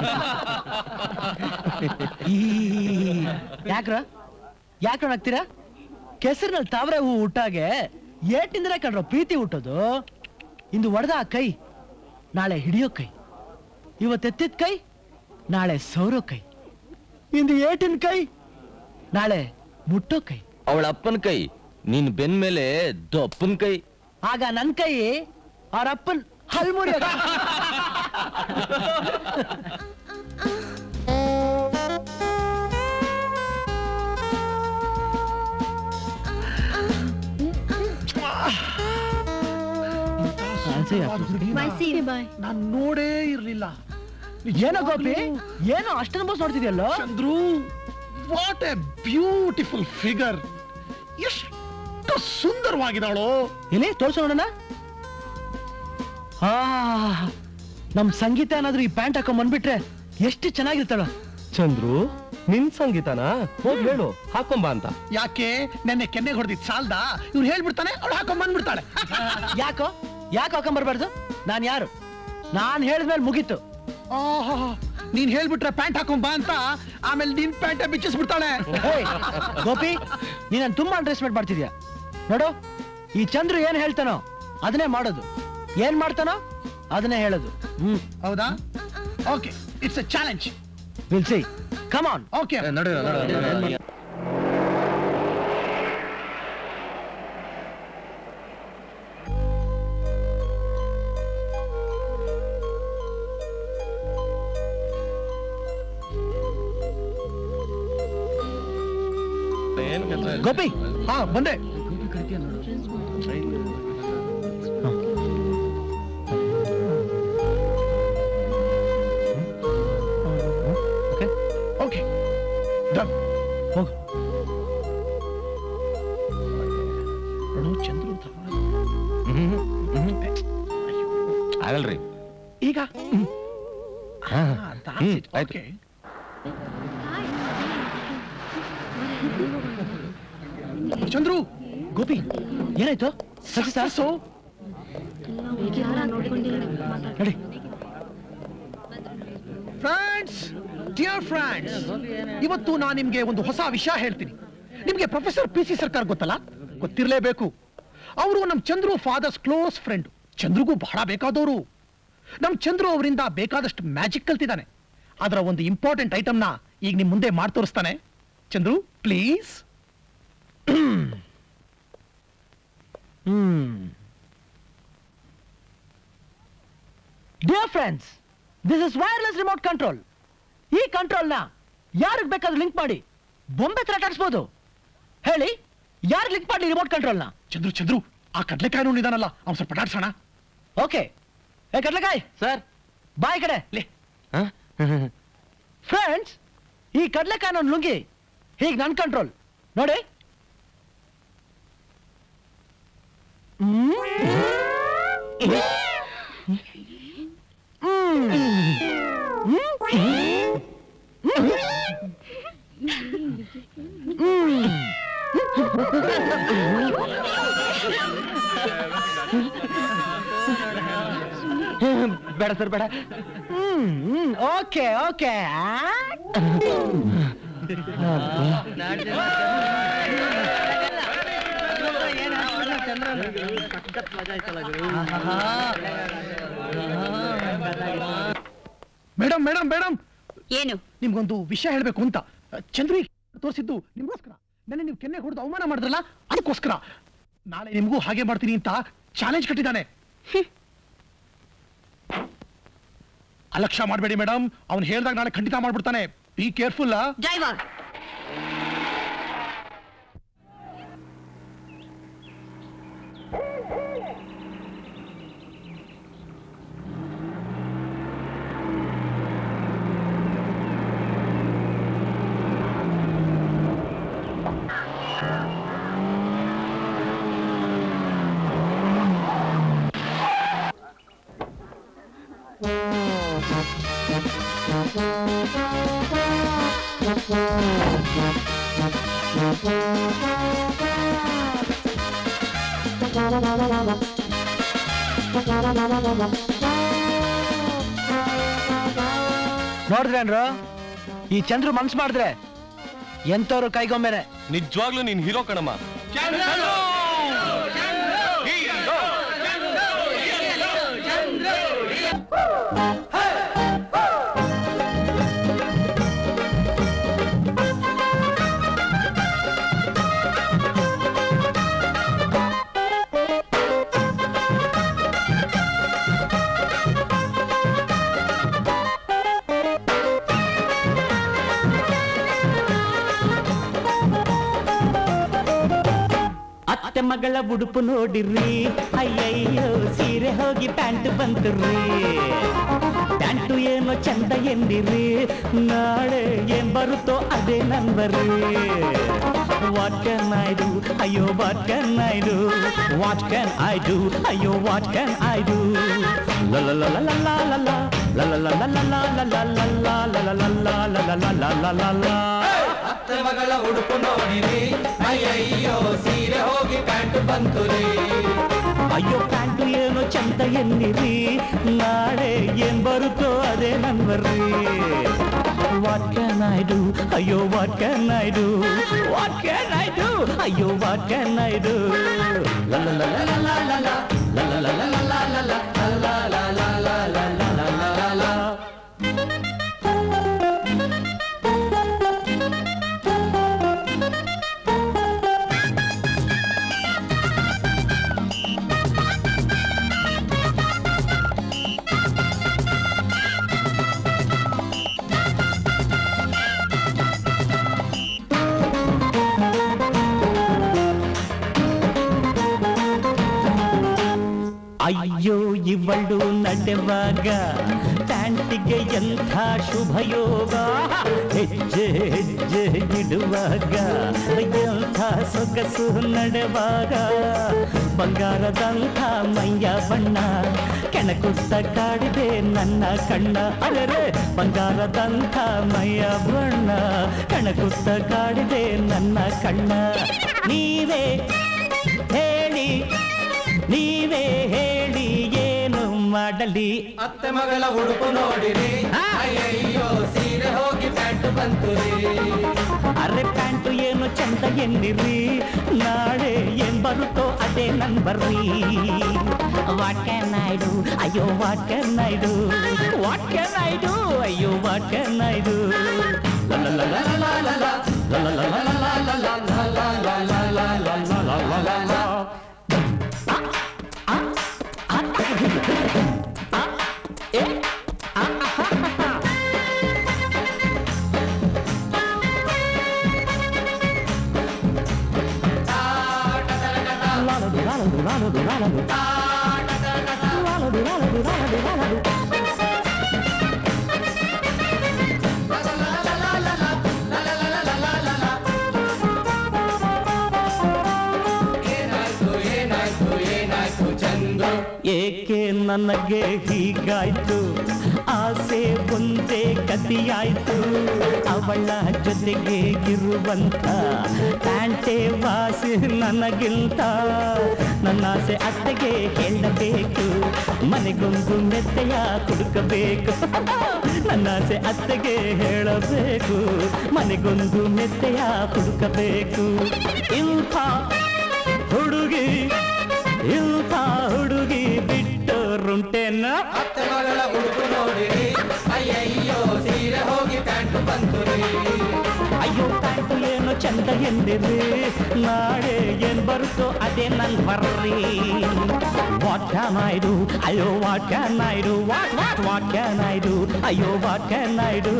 ಈ! ಯಾಕ್ರ ಯಾಕ್ರ ಆಗ್ತೀರಾ ಕೆಸರಿನಲ್ಲಿ ತಾವರೆ ಹೂ ಹುಟ್ಟಾಗೆ ಏಟಿಂದ್ರೆ ಕಣ್ರೋ ಪ್ರೀತಿ ಹುಟ್ಟೋದು ಇಂದು ಒಡೆದ ಆ ಕೈ ನಾಳೆ ಹಿಡಿಯೋ ಕೈ ಇವತ್ತೆತ್ತಿದ ಕೈ ನಾಳೆ ಸೌರೋ ಕೈ ಇಂದು ಏಟಿನ ಕೈ ನಾಳೆ ಮುಟ್ಟೋ ಕೈ ಅವಳ ಅಪ್ಪನ ಕೈ ನಿನ್ ಬೆನ್ ಮೇಲೆ ದಪ್ಪನ್ ಕೈ ಆಗ ನನ್ ಕೈ ಅವ್ರ ಅಪ್ಪನ್ ಹಲ್ಮುರಿ ಬಾಯ್ ನಾನ್ ನೋಡೇ ಇರ್ಲಿಲ್ಲ ಏನೋ ಗೋಪಿ ಏನೋ ಅಷ್ಟೊಂದು ಬೋಸ್ ನೋಡ್ತಿದ್ಯಲ್ಲೋ Chandru what a beautiful figure ಎಷ್ಟು ಸುಂದರವಾಗಿದ್ದಾಳು ಎಲ್ಲಿ ತೋರ್ಸು ನೋಡೋಣ ಆ ನಮ್ ಸಂಗೀತ ಏನಾದ್ರೂ ಈ ಪ್ಯಾಂಟ್ ಹಾಕೊಂಡ್ ಬಂದ್ಬಿಟ್ರೆ ಎಷ್ಟು ಚೆನ್ನಾಗಿರ್ತಾಳ ಚಂದ್ರು ನಿನ್ ಸಂಗೀತನ ಹೋಗಿ ಹೇಳು ಹಾಕೊಂಬ ಅಂತ ಯಾಕೆ ನೆನ್ನೆ ಕೆನ್ನೆ ಹೊಡೆದಿದ್ ಸಾಲ್ದ ಇವ್ರು ಹೇಳ್ಬಿಡ್ತಾನೆ ಅವ್ಳು ಹಾಕೊಂಡ್ ಬಂದ್ಬಿಡ್ತಾಳೆ ಯಾಕೋ ಯಾಕೆ ಹಾಕೊಂಡ್ ಬರ್ಬಾರ್ದು ನಾನ್ ಯಾರು ನಾನ್ ಹೇಳಿದ್ಮೇಲೆ ಮುಗೀತು ಆಹಾ, ನೀನ್ ಹೇಳ್ಬಿಟ್ರೆ ಪ್ಯಾಂಟ್ ಹಾಕೊಂಡ್ ಬಾ ಅಂತ ಆಮೇಲೆ ನಿನ್ ಪ್ಯಾಂಟ್ ಬಿಚ್ಚಿಸ್ಬಿಡ್ತಾಳೆ ಏಯ್, ಗೋಪಿ ನೀನ್ ತುಂಬಾ ಅಂಡರ್ಸ್ಟಿಮೇಟ್ ಮಾಡ್ತಿದ್ಯಾ ನೋಡು ಈ ಚಂದ್ರು ಏನ್ ಹೇಳ್ತಾನೋ ಅದನ್ನೇ ಮಾಡೋದು ಏನ್ ಮಾಡ್ತಾನೋ ಅದನ್ನೇ ಹೇಳೋದು ಹ್ಮ್ ಹೌದಾ okay it's a challenge will see come on okay Gopi ಹಾ ಬಂದೆ ಓಕೆ ಡನ್ ಹೋಗು ನೋಡು ಚಂದ್ರು ಆಗಲ್ರಿ ಈಗ ಹಾ, ಹ್ಮ್, ಆಯ್ತು. ಓಕೆ ಚಂದ್ರು ಗೋಪಿ ಏನಾಯ್ತು ಸಕ್ಸಸ್ ಸೊ ನಡಿ ಫ್ರೆಂಡ್ಸ್ ಡಿಯರ್ ಫ್ರೆಂಡ್ಸ್ ಇವತ್ತು ನಾನು ನಿಮ್ಗೆ ಒಂದು ಹೊಸ ವಿಷಯ ಹೇಳ್ತೀನಿ ನಿಮ್ಗೆ ಪ್ರೊಫೆಸರ್ ಪಿ ಸಿ ಸರ್ಕಾರ ಗೊತ್ತಲ್ಲ ಗೊತ್ತಿರಲೇಬೇಕು ಅವರು ನಮ್ ಚಂದ್ರು ಫಾದರ್ಸ್ ಕ್ಲೋಸ್ ಫ್ರೆಂಡ್ ಚಂದ್ರಿಗೂ ಬಹಳ ಬೇಕಾದವರು ನಮ್ ಚಂದ್ರು ಅವರಿಂದ ಬೇಕಾದಷ್ಟು ಮ್ಯಾಜಿಕ್ ಕಲ್ತಿದ್ದಾನೆ ಅದರ ಒಂದು ಇಂಪಾರ್ಟೆಂಟ್ ಐಟಮ್ನ ಈಗ ನಿಮ್ ಮುಂದೆ ಮಾಡಿ ತೋರಿಸ್ತಾನೆ Chandru please hmm dear friends this is wireless remote control ಈ ಕಂಟ್ರೋಲ್ನ ಯಾರಿಗೆ ಬೇಕಾದ್ರೂ ಲಿಂಕ್ ಮಾಡಿ ಬೊಂಬೆ ತರ ಆಟಾಡಿಸ್ಬೋದು ಹೇಳಿ ಯಾರಿಗೆ ಲಿಂಕ್ ಮಾಡಲಿ ರಿಮೋಟ್ ಕಂಟ್ರೋಲ್ನ ಚಂದ್ರು ಚಂದ್ರು ಆ ಕಡ್ಲೆಕಾಯಿ ಇದಾನಲ್ಲ ಅವ್ನು ಸ್ವಲ್ಪ ಪಟಾಡ್ಸೋಣ ಓಕೆ ಏ ಕಡ್ಲೆಕಾಯ್ ಸರ್ ಬಾಯ್ ಕಡೆ ಫ್ರೆಂಡ್ಸ್ ಈ ಕಡ್ಲೆಕಾಯಿ ನನ್ನ ಲುಂಗಿ ಹೀಗೆ ನನ್ನ ಕಂಟ್ರೋಲ್ ನೋಡಿ ಬೇಡ ಸರ್ ಬೇಡ okay okay madam madam madam ಏನು ನಿಮ್ಗೊಂದು ವಿಷಯ ಹೇಳ್ಬೇಕು ಅಂತ ಚಂದ್ರಿ ತೋರಿಸಿದ್ದು ನಿಮ್ಗೋಸ್ಕರ ನೆನ್ನೆ ನೀವು ಕೆನ್ನೆ ಹೊಡೆದು ಅವಮಾನ ಮಾಡಿದ್ರಲ್ಲ ಅದಕ್ಕೋಸ್ಕರ ನಾಳೆ ನಿಮಗೂ ಹಾಗೆ ಮಾಡ್ತೀನಿ ಅಂತ ಚಾಲೆಂಜ್ ಕಟ್ಟಿದ್ದಾನೆ ಅಲಕ್ಷ್ಯ ಮಾಡಬೇಡಿ ಮೇಡಮ್ ಅವ್ನು ಹೇಳ್ದಾಗ ನಾಳೆ ಖಂಡಿತ ಮಾಡ್ಬಿಡ್ತಾನೆ ಬಿ ಕೇರ್ಫುಲ್ ಡ್ರೈವರ್ ನೋಡಿದ್ರೇನ್ರು ಈ ಚಂದ್ರು ಮನ್ಸ್ ಮಾಡಿದ್ರೆ ಎಂತವ್ರು ಕೈಗೊಮ್ಮೆನೆ ನಿಜವಾಗ್ಲೂ ನೀನ್ ಹೀರೋ ಕಣಮ್ಮ ಅತ್ತೆ ಮಗಳ ಉಡುಪು ನೋಡಿರ್ರಿ ಅಯ್ಯಯ್ಯೋ ಸೀರೆ ಹೋಗಿ ಪ್ಯಾಂಟ್ ಬಂತು ರೀ ಪ್ಯಾಂಟು ಏನೋ ಏನೋ ಚಂದ ಎಂದಿರಿ ನಾಳೆ ಏನ್ ಬರುತ್ತೋ ಅದೇ ನನ್ವರಿ ವಾಟ್ ಕ್ಯಾನ್ ಐ ಡು ಅಯ್ಯೋ what can I do what can I do ಅಯ್ಯೋ ವಾಟ್ ಕ್ಯಾನ್ ಐ ಡು ಅತ್ತೆ ಮಗಳ ಉಡುಪು ನೋಡಿರಿ ಅಯ್ಯಯ್ಯೋ ಸೀರೆ ಹೋಗಿ ಪ್ಯಾಂಟ್ ಬಂತು ರೀ ಅಯ್ಯೋ ಪ್ಯಾಂಟು ಏನೋ ಚಂದ ಎನ್ನಿರಿ ನಾಳೆ ಏನ್ ಬರುತ್ತೋ ಅದೇ ನನ್ವರ್ರಿ ವಾಟ್ ಕ್ಯಾನ್ ಐ ಡು ಅಯ್ಯೋ what can I do what can I do ಅಯ್ಯೋ ವಾಟ್ ಕ್ಯಾನ್ ಐ ಡು ಅಯ್ಯೋ ಇವಳು ನಡೆವಾಗ ಪ್ಯಾಂಟಿಗೆ ಎಂಥ ಶುಭಯೋಗ ಹೆಜ್ಜೆ ಹೆಜ್ಜೆ ಇಡುವಾಗ ಎಂಥ ಸೊಗಸು ನಡೆವಾಗ ಬಂಗಾರದಂಥ ಮೈಯ ಬಣ್ಣ ಕೆಣಕುತ್ತ ಕಾಡಿದೆ ನನ್ನ ಕಣ್ಣ ಅರೆ ಬಂಗಾರದಂಥ ಮೈಯ ಬಣ್ಣ ಕೆಣಕುತ್ತ ಕಾಡಿದೆ ನನ್ನ ಕಣ್ಣ ನೀವೇ ಹೇಳಿ ನೀವೇ ಹೇಳಿ ಏನು ಮಾಡಲಿ ಅತ್ತೆ ಮಗಳ ಉಡುಪು ನೋಡಿರಿ ಅಯ್ಯಯ್ಯೋ ಸೀರೆ ಹೋಗಿ ಪ್ಯಾಂಟ್ ಬಂತು ರೀ ಅರೆ ಪ್ಯಾಂಟು ಏನು ಚಂದ ಎನ್ನಿರಿ ನಾಳೆ ಏನ್ ಬರುತ್ತೋ ಅದೇ ನನ್ ಬರ್ರಿ ವಾಟ್ ಕ್ಯಾನ್ ಐ ಡು ಅಯ್ಯೋ what can I do what can I do ಅಯ್ಯೋ ವಾಟ್ ಕ್ಯಾನ್ ಐ ಡು ಏನಾಯ್ತು ಏನಾಯ್ತು ಏನಾಯ್ತು ಚಂದ್ರು ಏಕೆ ನನಗೆ ಹೀಗಾಯ್ತು ಆಸೆ ಒಂದೇ ಕತಿಯಾಯ್ತು ಅವಳ ಜೊತೆಗೆ ಇರುವಂತ ಪ್ಯಾಂಟೆ ವಾಸಿ ನನಗಿಂತ ನನ್ನ ಆಸೆ ಅತ್ತೆಗೆ ಹೇಳಬೇಕು ಮನೆಗೊಂದು ಮೆತ್ತೆಯ ಹುಡುಕಬೇಕು ನನ್ನ ಆಸೆ ಅತ್ತೆಗೆ ಹೇಳಬೇಕು ಮನೆಗೊಂದು ಮೆತ್ತೆಯ ಹುಡುಕಬೇಕು ಇಂಥ ಹುಡುಗಿ ಇಂಥ ಹುಡುಗಿ ಬಿಟ್ಟರುಂಟೇನ ಅತ್ತೆ ಮಗಳ ಉಡುಪು ನೋಡಿರಿ ಅಯ್ಯಯ್ಯೋ ಸೀರೆ ಹೋಗಿ ಪ್ಯಾಂಟ್ ಬಂತು ರೀ ಅಯ್ಯೋ ಪ್ಯಾಂಟು ಏನು ಚಂದ ಎಂದಿರಿ ನಾಳೆ ಏನ್ ಬರುತ್ತೋ ಅದೇ ನನ್ ಬರ್ರಿ ವಾಟ್ ಕ್ಯಾನ್ ಐ ಡು ಅಯ್ಯೋ what can I do what what what can I do ಅಯ್ಯೋ ವಾಟ್ ಕ್ಯಾನ್ ಐ ಡು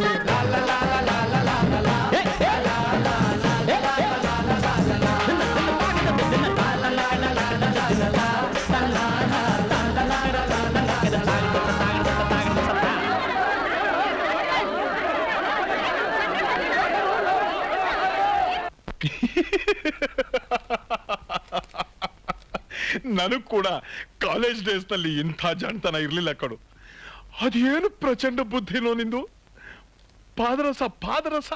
ನನಗ್ ಕೂಡ ಕಾಲೇಜ್ ಡೇಸ್ ನಲ್ಲಿ ಇಂಥ ಜಾಣ್ತನ ಇರ್ಲಿಲ್ಲ ಕಡು ಅದೇನು ಪ್ರಚಂಡ ಬುದ್ಧಿನೋ ನಿಂದು ಪಾದರಸ ಪಾದರಸ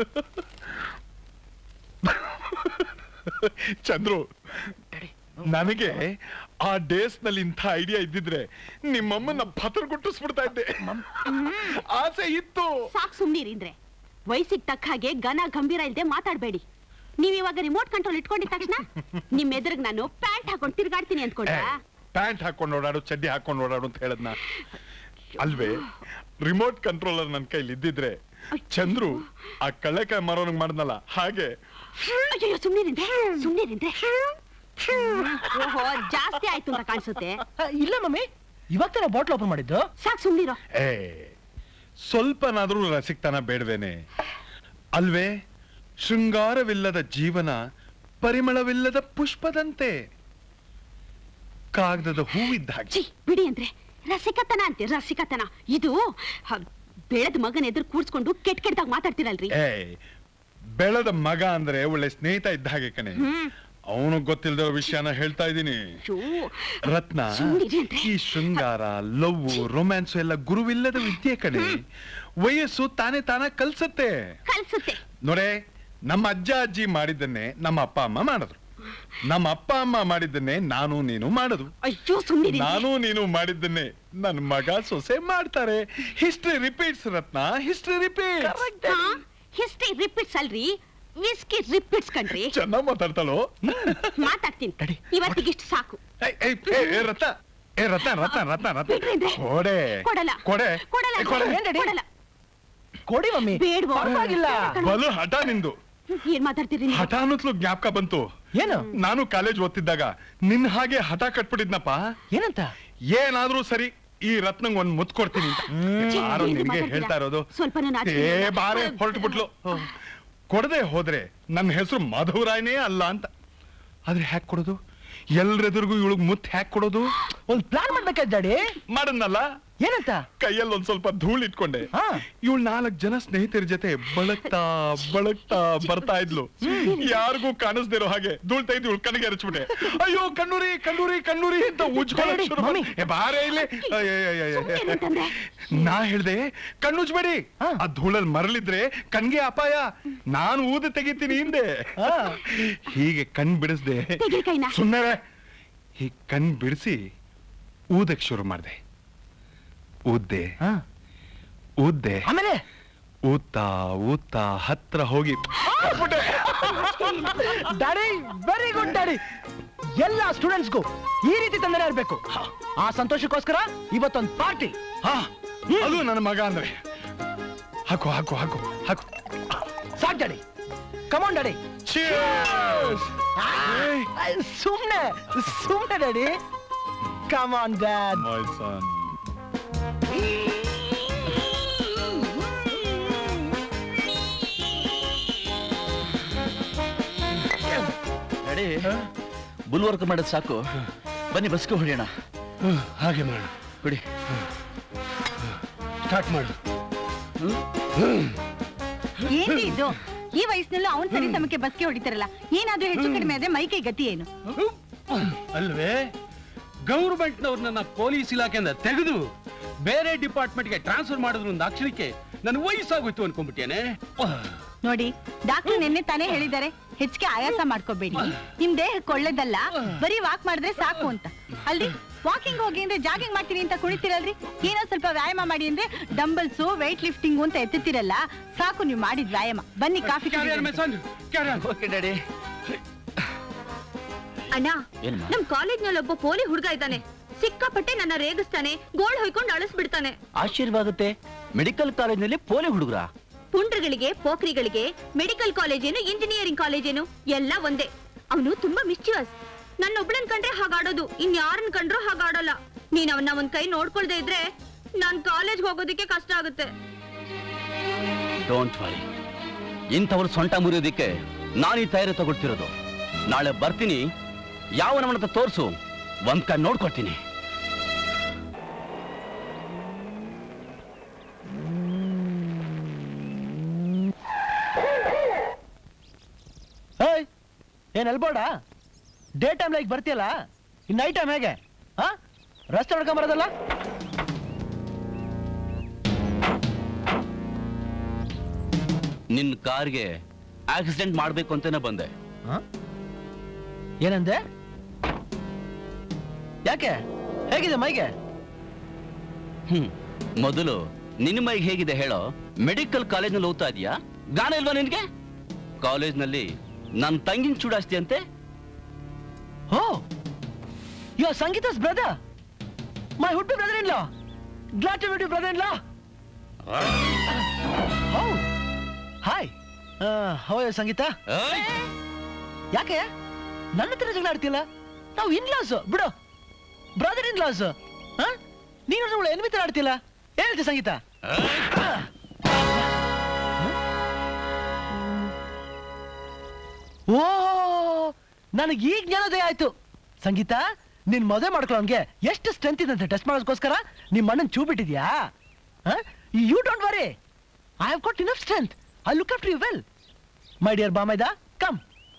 ಚಂದ್ರು ನನಗೆ ಆ ಡೇಸ್ ನಲ್ಲಿ ಇಂಥ ಐಡಿಯಾ ಇದ್ದಿದ್ರೆ ನಿಮ್ಮಮ್ಮನ ಪತ್ರ ಗುಟ್ಟಿಸ್ಬಿಡ್ತಾ ಇದ್ದೆ ಆಸೆ ಇತ್ತು ಸಾಕ್ ಸುಮ್ನಿರಿಂದ್ರೆ ವಯಸ್ಸಿಗೆ ತಕ್ಕ ಹಾಗೆ ಘನ ಗಂಭೀರ ಇಲ್ದೆ ಮಾತಾಡ್ಬೇಡಿ ನೀವ್ ಇವಾಗ ರಿಮೋಟ್ ಕಂಟ್ರೋಲ್ ಇಟ್ಕೊಂಡಿದ ತಕ್ಷಣ ನಿಮ್ ಎದುರಿಗೆ ನಾನು ಪ್ಯಾಂಟ್ ಹಾಕೊಂಡು ತಿರ್ಗಾಡ್ತೀನಿ ಅಂದ್ಕೊಂಡ ಪ್ಯಾಂಟ್ ಹಾಕೊಂಡು ಓಡಾಡು ಚಡ್ಡಿ ಹಾಕೊಂಡು ಓಡಾಡು ಅಂತ ಹೇಳದ್ನ ಅಲ್ವೇ ರಿಮೋಟ್ ಕಂಟ್ರೋಲರ್ ನನ್ನ ಕೈಲಿ ಇದ್ದಿದ್ರೆ ಚಂದ್ರು ಆ ಕಳ್ಳೆಕಾಯಿ ಮಾರೋನಂಗ್ ಮಾಡ್ದಲ್ಲ ಹಾಗೆ ಅಯ್ಯೋ ಸುಮ್ನಿರಿಂದ್ರೆ ಸುಮ್ನಿರಿಂದ್ರೆ ಓಹೋ ಜಾಸ್ತಿ ಆಯ್ತು ಅಂತ ಕಾಣಿಸುತ್ತೆ ಇಲ್ಲ ಮಮ್ಮಿ ಇವಾಗ ತಾನೇ ಬಾಟ್ಲ್ ಓಪನ್ ಮಾಡಿದ್ದು ಸಾಕ್ ಸುಮ್ನಿರೋ ಏ ಸ್ವಲ್ಪನಾದ್ರೂ ರಸಿಕ್ತನ ಬೇಡವೇನೆ ಅಲ್ವೇ ಶೃಂಗಾರವಿಲ್ಲದ ಜೀವನ ಪರಿಮಳವಿಲ್ಲದ ಪುಷ್ಪದಂತೆ ಕಾಗದದ ಹೂವಿದ್ದ ಹಾಗೆ ಛೀ ಬಿಡಿ ಅಂದ್ರೆ ರಸಿಕತನ ಅಂತೆ ರಸಿಕತನ ಇದು ಹ, ಬೆಳೆದ ಮಗನ ಎದುರು ಕೂರ್ಸ್ಕೊಂಡು ಕೆಟ್ಟ ಕೆಟ್ಟದಾಗ ಮಾತಾಡ್ತೀರಲ್ರಿ ಏ ಬೆಳೆದ ಮಗ ಅಂದ್ರೆ ಒಳ್ಳೆ ಸ್ನೇಹಿತ ಇದ್ದ ಹಾಗೆ ಕಣೆ ಹ್ಮ್ ಅವನು ಗೊತ್ತಿಲ್ದಿರೋ ವಿಷಯನ ಹೇಳ್ತಾ ಇದ್ದೀನಿ ಅಯ್ಯೋ, ರತ್ನ ಸುಮ್ನಿರಿ ಅಂದ್ರೆ. ಈ ಶೃಂಗಾರ ಲವ್ ರೊಮ್ಯಾನ್ಸ್ ಎಲ್ಲ ಗುರುವಿಲ್ಲದ ವಿದ್ಯೆ ಕಣೆ ವಯಸ್ಸು ತಾನೇ ತಾನ ಕಲ್ಸತ್ತೆ ಕಲ್ಸುತ್ತೆ ನೋಡೆ ನಮ್ಮ ಅಜ್ಜ ಅಜ್ಜಿ ಮಾಡಿದ್ದನ್ನೇ ನಮ್ಮ ಅಪ್ಪ ಅಮ್ಮ ಮಾಡಿದ್ರು ನಮ್ಮ ಅಪ್ಪ ಅಮ್ಮ ಮಾಡಿದ್ದನ್ನೇ ನಾನು ನೀನು ಮಾಡುದು ಅಯ್ಯೋ ಸುಮ್ನಿರಿ ನಾನು ನೀನು ಮಾಡಿದ್ದನ್ನೇ ನನ್ನ ಮಗ ಸೊಸೆ ಮಾಡ್ತಾರೆ history repeats Ratna history repeat history repeats ಅಲ್ರಿ ವಿಸ್ಕಿ ರಿಪೀಟ್ಸ್ ಕಣ್ರಿ ಚೆನ್ನಾಗ್ ಮಾತಾಡ್ತಾಳೋ ಮಾತಾಡ್ತೀನಿ ಇವತ್ತಿಗಿಷ್ಟು ಸಾಕು ಏಯ್, ಏಯ್, ಏಯ್, ಏ ರತ್ನ ಏ ರತ್ನ ರತ್ನ ರತ್ನ ರತ್ನ ಬಿಡ್ರಿ ಅಂದ್ರೆ. ಕೊಡೆ ಕೊಡಲ್ಲ ಕೊಡೆ ಕೊಡಲ್ಲ ಏ, ಕೊಡೆ ಏನ್ ರೆಡಿ? ಕೊಡಲ್ಲ ಕೊಡಿ ಮಮ್ಮಿ ಬೇಡ್ವೋ? ಪರವಾಗಿಲ್ಲ ಬಲು ಹಠ ನಿಂದು ಏನ್ ಮಾತಾಡ್ತೀರಿ ನೀವು? ಹಠ ಅನ್ನೋತ್ಲು ಜ್ಞಾಪಕ ಬಂತು ಏನು ನಾನು ಕಾಲೇಜ್ ಓದ್ತಿದ್ದಾಗ ನಿನ್ ಹಾಗೆ ಹಠ ಕಟ್ಬಿಟ್ಟಿದ್ನಪ್ಪ ಏನಂತ ಏನಾದ್ರೂ ಸರಿ ಈ ರತ್ನಂಗ್ ಒಂದ್ ಮುತ್ ಕೊಡ್ತೀನಿ ಅಂತ ಯಾರು ಏನು ನಿನ್ಗೆ ಮಾತಾಡ್ತೀರಾ? ಹೇಳ್ತಾ ಇರೋದು ಸ್ವಲ್ಪನೂ ನಾಚಿಕೆ ಏ ಇಲ್ಲ. ಬಾರೆ ಹೊರಟ್ಬಿಟ್ಲು ಕೊಡದೆ ಹೋದ್ರೆ ನನ್ನ ಹೆಸರು ಮಾಧವರಾಯನೇ ಅಲ್ಲ ಅಂತ ಆದ್ರೆ ಹ್ಯಾಕ್ ಕೊಡೋದು ಎಲ್ರೆದುರ್ಗೂ ಇವಳಿಗೆ ಮುತ್ ಹ್ಯಾಕ್ ಕೊಡೋದು ಒಂದ್ ಪ್ಲಾನ್ ಮಾಡ್ಬೇಕಾದ್ ಡ್ಯಾಡಿ ಮಾಡದ್ನಲ್ಲ ಏನಂತ ಕೈಯಲ್ಲಿ ಒಂದ್ ಸ್ವಲ್ಪ ಧೂಳ್ ಇಟ್ಕೊಂಡೆ ಇವಳು ನಾಲ್ಕ್ ಜನ ಸ್ನೇಹಿತರ ಜೊತೆ ಬಳಕ್ತಾ ಬಳಕ್ತಾ ಬರ್ತಾ ಇದ್ಲು ಯಾರಿಗೂ ಕಾಣಿಸ್ದಿರೋ ಹಾಗೆ ಧೂಳ್ ತೆಗೆದು ಇವಳು ಕಣ್ಣಿಗೆ ಎರಚ್ಬಿಟ್ಟೆ ಅಯ್ಯೋ ಕಣ್ಣೂರಿ ಕಣ್ಣೂರಿ ಕಣ್ಣೂರಿ ಅಂತ ಉಜ್ಕೊಳಕ್ ಶುರು ಮಾಡ್- ಏ, ಬಾರೆ ಇಲ್ಲಿ ಅಯ್ಯಯ್ಯಯ್ಯಯ್ಯ. ನಾ ಹೇಳ್ದೆ ಕಣ್ಣುಜ್ಬೇಡಿ ಆ ಧೂಳಲ್ಲಿ ಮರಳಿದ್ರೆ ಕಣ್ಗೆ ಅಪಾಯ ನಾನು ಊದ ತೆಗಿತೀನಿ ಹಿಂದೆ ಹೀಗೆ ಕಣ್ ಬಿಡಿಸ್ದೆ ತೆಗೀರಿ ಕೈನ. ಸುಮ್ಮನೆ ಈ ಕಣ್ ಬಿಡಿಸಿ ಊದಕ್ ಶುರು ಮಾಡ್ದೆ ಊದ್ದೆ ಊದ್ದೆ ಆಮೇಲೆ ಊದ್ತಾ ಊದ್ತಾ ಹತ್ರ ಹೋಗಿ ಡ್ಯಾಡಿ ವೆರಿ ಗುಡ್ ಡ್ಯಾಡಿ ಎಲ್ಲ ಸ್ಟೂಡೆಂಟ್ಸ್ಗೂ ಈ ರೀತಿ ತೊಂದರೆ ಇರಬೇಕು ಆ ಸಂತೋಷಕ್ಕೋಸ್ಕರ ಇವತ್ತೊಂದು ಪಾರ್ಟಿ ಹಾ ಅದು ನನ್ನ ಮಗ ಅಂದ್ರೆ ಹಾಕು ಹಾಕು ಹಾಕು ಹಾಕು ಸಾಕ್ ಡ್ಯಾಡಿ ಕಮಾನ್ ಡ್ಯಾಡಿ ಸುಮ್ನೆ ಸುಮ್ನೆ daddy come on dad my son ready bull work ಮಾಡೋದು ಸಾಕು ಬನ್ನಿ ಬಸ್ಗೆ ಹೊಡೆಯೋಣ ಹಾಗೆ ಮಾಡು ಬಿಡಿ ಸ್ಟಾರ್ಟ್ ಮಾಡು ಏನ್ರಿ ಇದು ಈ ವಯಸ್ಸಿನಲ್ಲೂ ಅವನ್ ಸರಿ ಸಮಕ್ಕೆ ಬಸ್ಗೆ ಹೊಡಿತಾರಲ್ಲ ಏನಾದ್ರೂ ಹೆಚ್ಚು ಕಡಿಮೆ ಆದ್ರೆ ಮೈಕೈ ಗತಿ ಏನು ಅಲ್ವೇ ಗೌರ್ಮೆಂಟ್ನವ್ರನ್ನ ಪೊಲೀಸ್ ಇಲಾಖೆಯಿಂದ ತೆಗೆದು ಬೇರೆ ಡಿಪಾರ್ಟ್ಮೆಂಟ್ಗೆ ಟ್ರಾನ್ಸ್ಫರ್ ಮಾಡಿದ್ರು ಒಂದು ಅಕ್ಷರಕ್ಕೆ ನನ್ನ ವಯಸ್ಸಾಗೋಯ್ತು ಅನ್ಕೊಂಡ್ಬಿಟ್ಟೇನೆ ನೋಡಿ ಡಾಕ್ಟರ್ ನಿನ್ನೆ ತಾನೇ ಹೇಳಿದ್ದಾರೆ ಹೆಚ್ಚಿಗೆ ಆಯಾಸ ಮಾಡ್ಕೋಬೇಡಿ ನಿಮ್ ದೇಹಕ್ಕೆ ಒಳ್ಳೇದಲ್ಲ ಬರೀ ವಾಕ್ ಮಾಡಿದ್ರೆ ಸಾಕು ಅಂತ ಅಲ್ಲಿ ವಾಕಿಂಗ್ ಹೋಗಿ ಅಂದ್ರೆ ಜಾಗಿಂಗ್ ಮಾಡ್ತೀನಿ ಅಂತ ಕುಳಿತಿರಲ್ರಿ ಏನೋ ಸ್ವಲ್ಪ ವ್ಯಾಯಾಮ ಮಾಡಿ ಅಂದ್ರೆ ಡಂಬಲ್ಸು ವೆಯ್ಟ್ ಲಿಫ್ಟಿಂಗ್ ಅಂತ ಎತ್ತುತ್ತೀರಲ್ಲ ಸಾಕು ನೀವು ಮಾಡಿದ್ ವ್ಯಾಯಾಮ ಬನ್ನಿ ಕಾಫಿ ಓಕೆ ಡ್ಯಾಡಿ ಅಣ್ಣ ಏನಮ್ಮ? ನಮ್ ಕಾಲೇಜ್ನಲ್ಲಿ ಒಬ್ಬ ಪೋಲಿ ಹುಡುಗ ಇದ್ದಾನೆ ಸಿಕ್ಕಾಪಟ್ಟೆ ನನ್ನ ರೇಗಿಸ್ತಾನೆ ಗೋಳ್ ಹೊಯ್ಕೊಂಡು ಅಳಿಸ್ಬಿಡ್ತಾನೆ ಆಶ್ಚರ್ಯವಾಗುತ್ತೆ ಮೆಡಿಕಲ್ ಕಾಲೇಜ್ನಲ್ಲಿ ಪೋಲಿ ಹುಡುಗರ ಪುಂಡ್ರಗಳಿಗೆ ಪೋಖ್ರಿಗಳಿಗೆ ಮೆಡಿಕಲ್ ಕಾಲೇಜೇನು ಇಂಜಿನಿಯರಿಂಗ್ ಕಾಲೇಜೇನು ಎಲ್ಲ ಒಂದೇ ಅವನು ತುಂಬಾ ಮಿಸ್ಚಿವಸ್ ನನ್ನೊಬ್ಳನ್ ಕಂಡ್ರೆ ಹಾಗಾಡೋದು ಇನ್ಯಾರನ್ ಕಂಡ್ರು ಹಾಗಾಡಲ್ಲ ನೀನ್ ಅವನ್ನ ಒಂದ್ ಕೈ ನೋಡ್ಕೊಳ್ದೆ ಇದ್ರೆ ನಾನ್ ಕಾಲೇಜ್ಗೆ ಹೋಗೋದಕ್ಕೆ ಕಷ್ಟ ಆಗುತ್ತೆ ಡೋಂಟ್ ವರಿ ಇಂಥವ್ರು ಸೊಂಟ ಮುರಿಯೋದಿಕ್ಕೆ ನಾನು ಈ ತಯಾರಿ ತಗೊಳ್ತಿರೋದು ನಾಳೆ ಬರ್ತೀನಿ ಯಾವ ನಮ್ಮನ್ನ ತೋರಿಸು ಒಂದ್ ಕಣ್ ನೋಡ್ಕೊಳ್ತೀನಿ ಏಯ್ ಏನ್ ಎಲ್ಬೋಡ ಡೇ ಟೈಮ್ ಲೈಕ್ ಬರ್ತೀಯಲ್ಲ ಇನ್ ನೈಟ್ ಟೈಮ್ ಹೇಗೆ ಹಾ ರಸ್ತೆ ನೋಡ್ಕೊಂಡ್ ಬರೋದಲ್ಲ ನಿನ್ ಕಾರ್ಗೆ ಆಕ್ಸಿಡೆಂಟ್ ಮಾಡ್ಬೇಕು ಅಂತಾನೆ ಬಂದೆ ಏನಂದೆ ಯಾಕೆ ಹೇಗಿದೆ ಮೈಗೆ ಹ್ಮ್ ಮೊದಲು ನಿನ್ನ ಮೈಗೆ ಹೇಗಿದೆ ಹೇಳೋ ಮೆಡಿಕಲ್ ಕಾಲೇಜ್ನಲ್ಲಿ ಓದ್ತಾ ಇದೀಯಾ ಗಾನ ಇಲ್ವಾ ನಿನ್ಗೆ ಕಾಲೇಜ್ನಲ್ಲಿ ನನ್ನ ತಂಗಿನ ಚೂಡಾಸ್ತಿ ಅಂತೆ oh you are Sangeetha's brother my would be brother in law glad to meet you brother in law how hi how Sangeetha ಯಾಕೆ ನನ್ನ ಹತ್ರ ಜಗಳ ಆಡ್ತಿಲ್ಲ ನಾವು ಇನ್ ಲಾಸ್ ಬಿಡು ಬ್ರದರ್ ಇನ್ ಲಾಸ್ ನೀನು ಅವಳು ಎನ್ಮಿ ತರ ಆಡ್ತಿಲ್ಲ ಏನ್ ಹೇಳ್ತಿ ಸಂಗೀತ ಓ ನನಗೆ ಈಗ ಜ್ಞಾನೋದಯ ಆಯ್ತು ಸಂಗೀತ ನಿನ್ ಮದುವೆ ಮಾಡ್ಕೊಳ್ಳೋನ್ಗೆ ಎಷ್ಟು ಸ್ಟ್ರೆಂತ್ ಇದೆ ಅಂತ ಟೆಸ್ಟ್ ಮಾಡೋದಕ್ಕೋಸ್ಕರ ನಿಮ್ಮ ಅಣ್ಣನ್ ಚೂ ಬಿಟ್ಟಿದ್ಯಾ you don't worry I have got enough strength I look after you well my dear ಬಾಮೈದ ಕಮ್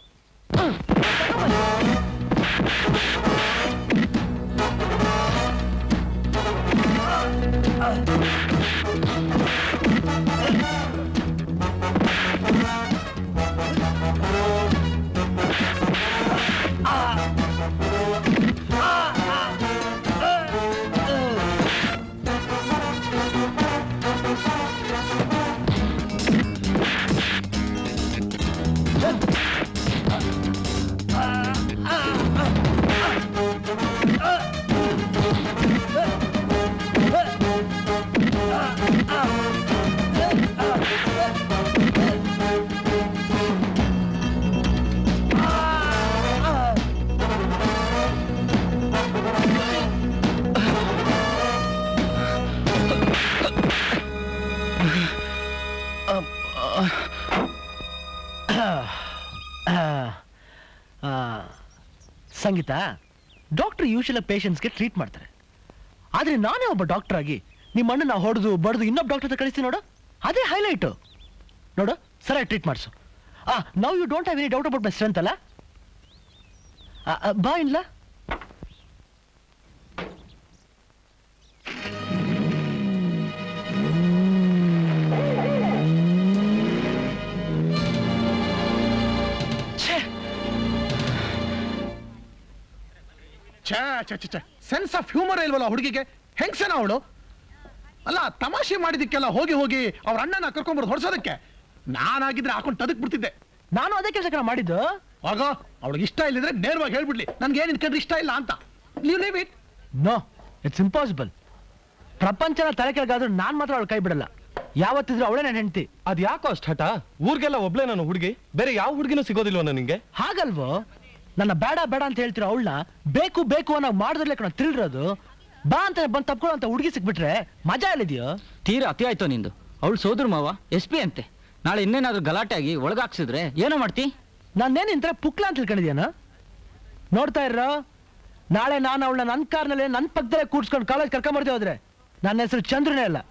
ಸಂಗೀತ ಡಾಕ್ಟರ್ ಯೂಶಲ ಪೇಷಂಟ್ಸ್ಗೆ ಟ್ರೀಟ್ ಮಾಡ್ತಾರೆ ಆದ್ರೆ ನಾನೇ ಒಬ್ಬ ಡಾಕ್ಟರ್ ಆಗಿ ನಿಮ್ಮ ಅಣ್ಣನ ಹೊಡೆದು ಬಡ್ದು ಇನ್ನೊಬ್ಬ ಡಾಕ್ಟರ್ ಹತ್ರ ಕಳಿಸ್ತೀನಿ ನೋಡು ಅದೇ ಹೈಲೈಟು ನೋಡು ಸರಿಯಾಗಿ ಟ್ರೀಟ್ ಮಾಡಿಸು ಆ now you don't have any doubt about my strength ಅಲ್ಲ ಆ, ಆ, ಬಾ ಇಲ್ಲ ಛೇ ಛೇ ಛೇ ಛೇ ಸೆನ್ಸ್ ಆಫ್ ಹ್ಯೂಮರ್ ಇಲ್ವಲ್ಲ ಹುಡುಗಿಗೆ ಹೆಂಗ್ಸನ ಅವಳು ಅಲ್ಲ ತಮಾಷೆ ಮಾಡಿದಕ್ಕೆಲ್ಲ ಹೋಗಿ ಹೋಗಿ ಅವ್ರ ಅಣ್ಣನ ಕರ್ಕೊಂಡ್ಬರ್ದು ಹೊಡ್ಸೋದಕ್ಕೆ ನಾನಾಗಿದ್ರೆ ಹಾಕೊಂಡು ತದಕ್ ಬಿಡ್ತಿದ್ದೆ ನಾನು ಅದೇ ಕೆಲಸ ಮಾಡಿದ್ದು ಆಗ ಅವಳಿಗೆ ಇಷ್ಟ ಇಲ್ಲಿದ್ರೆ ನೇರವಾಗಿ ಹೇಳ್ಬಿಡ್ಲಿ ನನ್ಗೆ ಏನ್ ಕಂಡ್ರೆ ಇಷ್ಟ ಇಲ್ಲ ಅಂತ ನೀವು leave it no it's impossible ಪ್ರಪಂಚನ ತಲೆ ಕೆಳಗಾದ್ರೂ ನಾನ್ ಮಾತ್ರ ಅವಳು ಕೈ ಬಿಡಲ್ಲ ಯಾವತ್ತಿದ್ರು ಅವಳೇ ನನ್ನ ಹೆಂಡತಿ ಅದ್ ಯಾಕೋ ಅಷ್ಟ್ ಹಠ ಊರ್ಗೆಲ್ಲ ಒಬ್ಳೆ ನಾನು ಹುಡುಗಿ ಬೇರೆ ಯಾವ ಹುಡುಗಿನೂ ಸಿಗೋದಿಲ್ವ ನಿಂಗೆ ಹಾಗಲ್ವೋ ನನ್ನ ಬೇಡ ಬೇಡ ಅಂತ ಹೇಳ್ತಿರೋ ಅವಳನ್ನ ಬೇಕು ಬೇಕು ಅನ್ನೋ ಮಾಡಿದ್ರಲ್ಲೇ ಕಣ ತಿಳಿರೋದು ಬಾ ಅಂತ ಬಂದು ತಪ್ಕೊಳ್ಳೋ ಅಂತ ಹುಡುಗಿ ಸಿಕ್ಬಿಟ್ರೆ ಮಜಾ ಎಲ್ಲಿದೆಯೋ ತೀರಾ ಅತಿ ಆಯ್ತು ನಿಂದು ಅವಳು ಸೋದ್ರ ಮಾವ ಎಸ್ ಪಿ ಅಂತೆ ನಾಳೆ ಇನ್ನೇನಾದ್ರೂ ಗಲಾಟೆ ಆಗಿ ಒಳಗಾಕ್ಸಿದ್ರೆ ಏನೋ ಮಾಡ್ತಿ ನಾನೇನು ಇಂತರ ಪುಕ್ಲ ಅಂತ ತಿಳ್ಕೊಂಡಿದ್ಯಾನ ನೋಡ್ತಾ ಇರೋ ನಾಳೆ ನಾನು ಅವಳನ್ನ ನನ್ನ ಕಾರ್ನಲ್ಲಿ ನನ್ನ ಪಕ್ಕದಲ್ಲೇ ಕೂಡ್ಸ್ಕೊಂಡು ಕಾಲೇಜ್ ಕರ್ಕೊಂಬರ್ದೆ ಹೋದ್ರೆ ನನ್ನ ಹೆಸರು ಚಂದ್ರನೇ ಅಲ್ಲ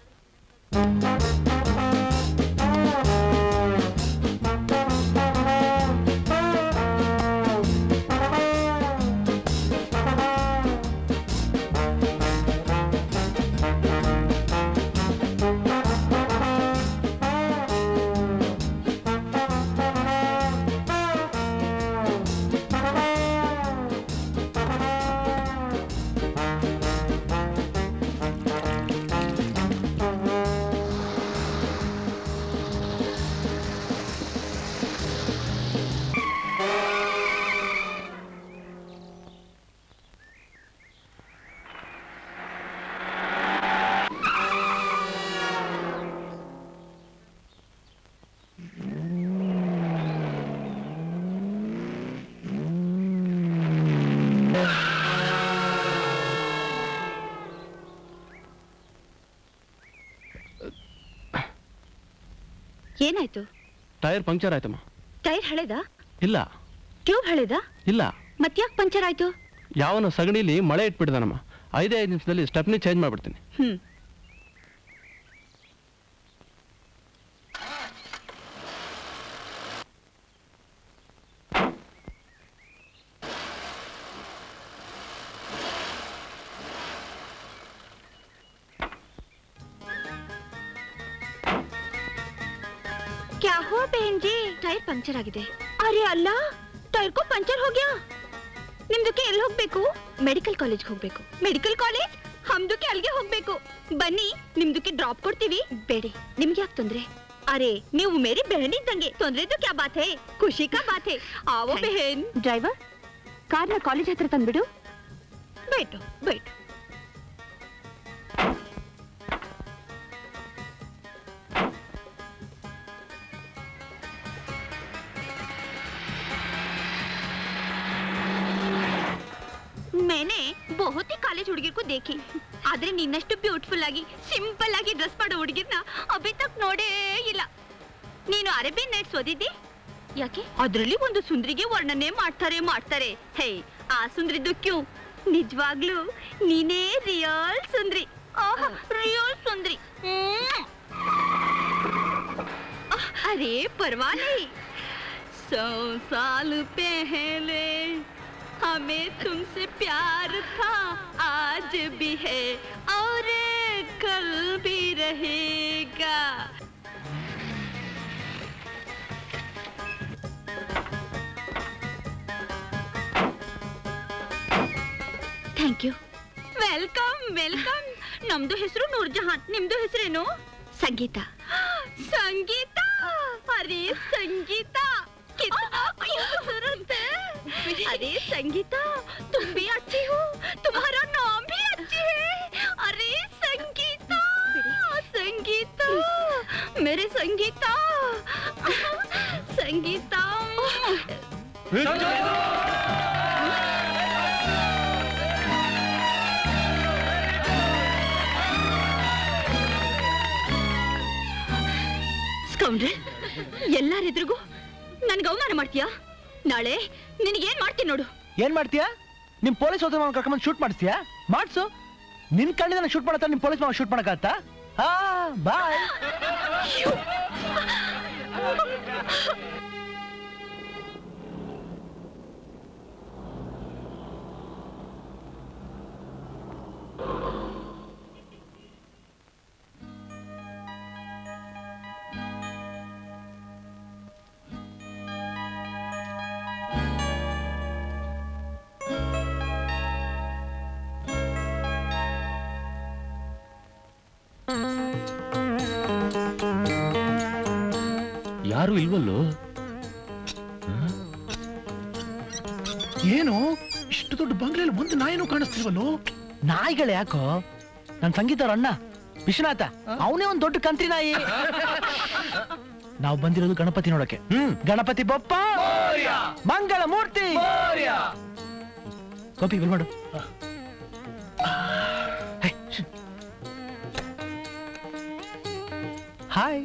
ಏನಾಯ್ತು ಟೈರ್ ಪಂಕ್ಚರ್ ಆಯ್ತಮ್ಮ ಟೈರ್ ಹಳೆದ ಇಲ್ಲ ಟ್ಯೂಬ್ ಹಳೆದ ಇಲ್ಲ ಮತ್ಯಾಕ್ ಪಂಚರ್ ಆಯ್ತು ಯಾವನ ಸಗಣಿಲಿ ಮಳೆ ಇಟ್ಬಿಡ್ದಾನಮ್ಮ ಐದೇ ಐದು ನಿಮಿಷದಲ್ಲಿ ಸ್ಟೆಪ್ನಿ ಚೇಂಜ್ ಮಾಡ್ಬಿಡ್ತೀನಿ ಹ್ಮ್ क्या हुआ बहन जी ಟೈರ್ ಪಂಕ್ಚರ್ ಆಗಿದೆ ಅರೆ ಅಲ್ಲ ಟೈರ್ ಕೋ ಪಂಕ್ಚರ್ हो गया ನಿಮ್ದಕ್ಕೆ ಎಲ್ಲಿ ಹೋಗ್ಬೇಕು ಮೆಡಿಕಲ್ ಕಾಲೇಜ್ ಹೋಗ್ಬೇಕು ಮೆಡಿಕಲ್ ಕಾಲೇಜ್ ಹಮ್ದಕ್ಕೆ ಅಲ್ಲಿಗೆ ಹೋಗ್ಬೇಕು ಬನ್ನಿ ನಿಮ್ದಕ್ಕೆ ಡ್ರಾಪ್ ಕೊಡ್ತೀವಿ ಬೇಡಿ ನಿಮ್ಗೆ ಯಾಕೆ ತೊಂದ್ರೆ ಅರೆ ನೀವು ಮೇರಿ ಬೆಹನ್ ಇದ್ದಂಗೆ ತೊಂದ್ರೆ तो क्या बात है ಖುಷಿ का बात है आओ बहन ಡ್ರೈವರ್ ಕಾರ್ನ ಕಾಲೇಜ್ ಹತ್ರ ತಂದ್ಬಿಡು ಬೇಟು ಬೇಟು मैंने बहुत ही ಕಾಲೇಜ್ ಹುಡುಗಿರ್ಗೂ ದೇಖಿ ಆದ್ರೆ ನಿನ್ನಷ್ಟು ಬ್ಯೂಟಿಫುಲ್ ಆಗಿ ಸಿಂಪಲ್ ಆಗಿ ಡ್ರೆಸ್ ಮಾಡೋ ಹುಡುಗಿರ್ನ ಅಭಿ ತಕ್ ನೋಡೇ ಇಲ್ಲ ನೀನು ಅರೇಬಿಯನ್ ನೈಟ್ಸ್ ಓದಿದ್ದಿ ಯಾಕೆ ಅದ್ರಲ್ಲಿ ಒಂದು ಸುಂದ್ರಿಗೆ ವರ್ಣನೆ ಮಾಡ್ತಾರೆ ಮಾಡ್ತಾರೆ ಹೇ ಆ ಸುಂದ್ರಿದ್ದು ಕ್ಯೂ ನಿಜವಾಗ್ಲೂ ನೀನೇ ರಿಯಲ್ ಸುಂದ್ರಿ ರಿಯಲ್ ಸುಂದ್ರಿ ಮ್ಮ್. ಆಹ್, ಅರೆ परवाह नहीं सौ साल पहले हमें तुमसे प्यार था आज भी है और कल भी रहेगा ಥ್ಯಾಂಕ್ ಯು ವೆಲ್ಕಮ್ ವೆಲ್ಕಮ್ ನಮ್ದು ಹೆಸರು ನೂರ್ಜಹಾನ್ ನಿಮ್ದು ಹೆಸರೇನು ಸಂಗೀತ ಸಂಗೀತ ಅರೆ ಸಂಗೀತ कितना खूबसूरत है अरे संगीता तुम भी अच्छी हो तुम्हारा नाम भी अच्छी है अरे संगीता संगीता मेरे संगीता संगीता ಸ್ಕೌಂಡ್ರೆ ಎಲ್ಲಾರೆದ್ರಿಗೂ ನನ್ಗೆ ಅವಮಾನ ಮಾಡ್ತೀಯಾ ನಾಳೆ ನಿನಗೇನ್ ಮಾಡ್ತೀನಿ ನೋಡು ಏನ್ ಮಾಡ್ತೀಯಾ ನಿಮ್ ಪೊಲೀಸ್ ಹೋದ್ರೆ ಮಾವ ಕರ್ಕೊಂಡ್ ಶೂಟ್ ಮಾಡಿಸ್ತೀಯಾ ಮಾಡ್ಸು ನಿನ್ ಕಣ್ಣಿಂದ ಶೂಟ್ ಮಾಡತ್ತ ನಿಮ್ ಪೊಲೀಸ್ ಮಾವ ಶೂಟ್ ಮಾಡಕತ್ತ ಹಾ ಬಾಯ್ ಯಾರು ಇಲ್ವಲ್ಲೋ ಏನು ಇಷ್ಟು ದೊಡ್ಡ ಬಂಗ್ಲೆಯಲ್ಲಿ ಒಂದು ನಾಯಿನೂ ಕಾಣಿಸ್ತಿಲ್ವಲ್ಲೋ ನಾಯಿಗಳು ಯಾಕೋ ನನ್ ಸಂಗೀತ ಅವ್ರ ಅಣ್ಣ ವಿಶ್ವನಾಥ ಅವನೇ ಒಂದ್ ದೊಡ್ಡ ಕಂತ್ರಿ ನಾಯಿ ನಾವು ಬಂದಿರೋದು ಗಣಪತಿ ನೋಡಕ್ಕೆ ಹ್ಮ್ ಗಣಪತಿ ಬಪ್ಪ ಮಂಗಳ ಮೂರ್ತಿ ಗೋಪಿ ಬಿಲ್ ಮಾಡು ಹಾಯ್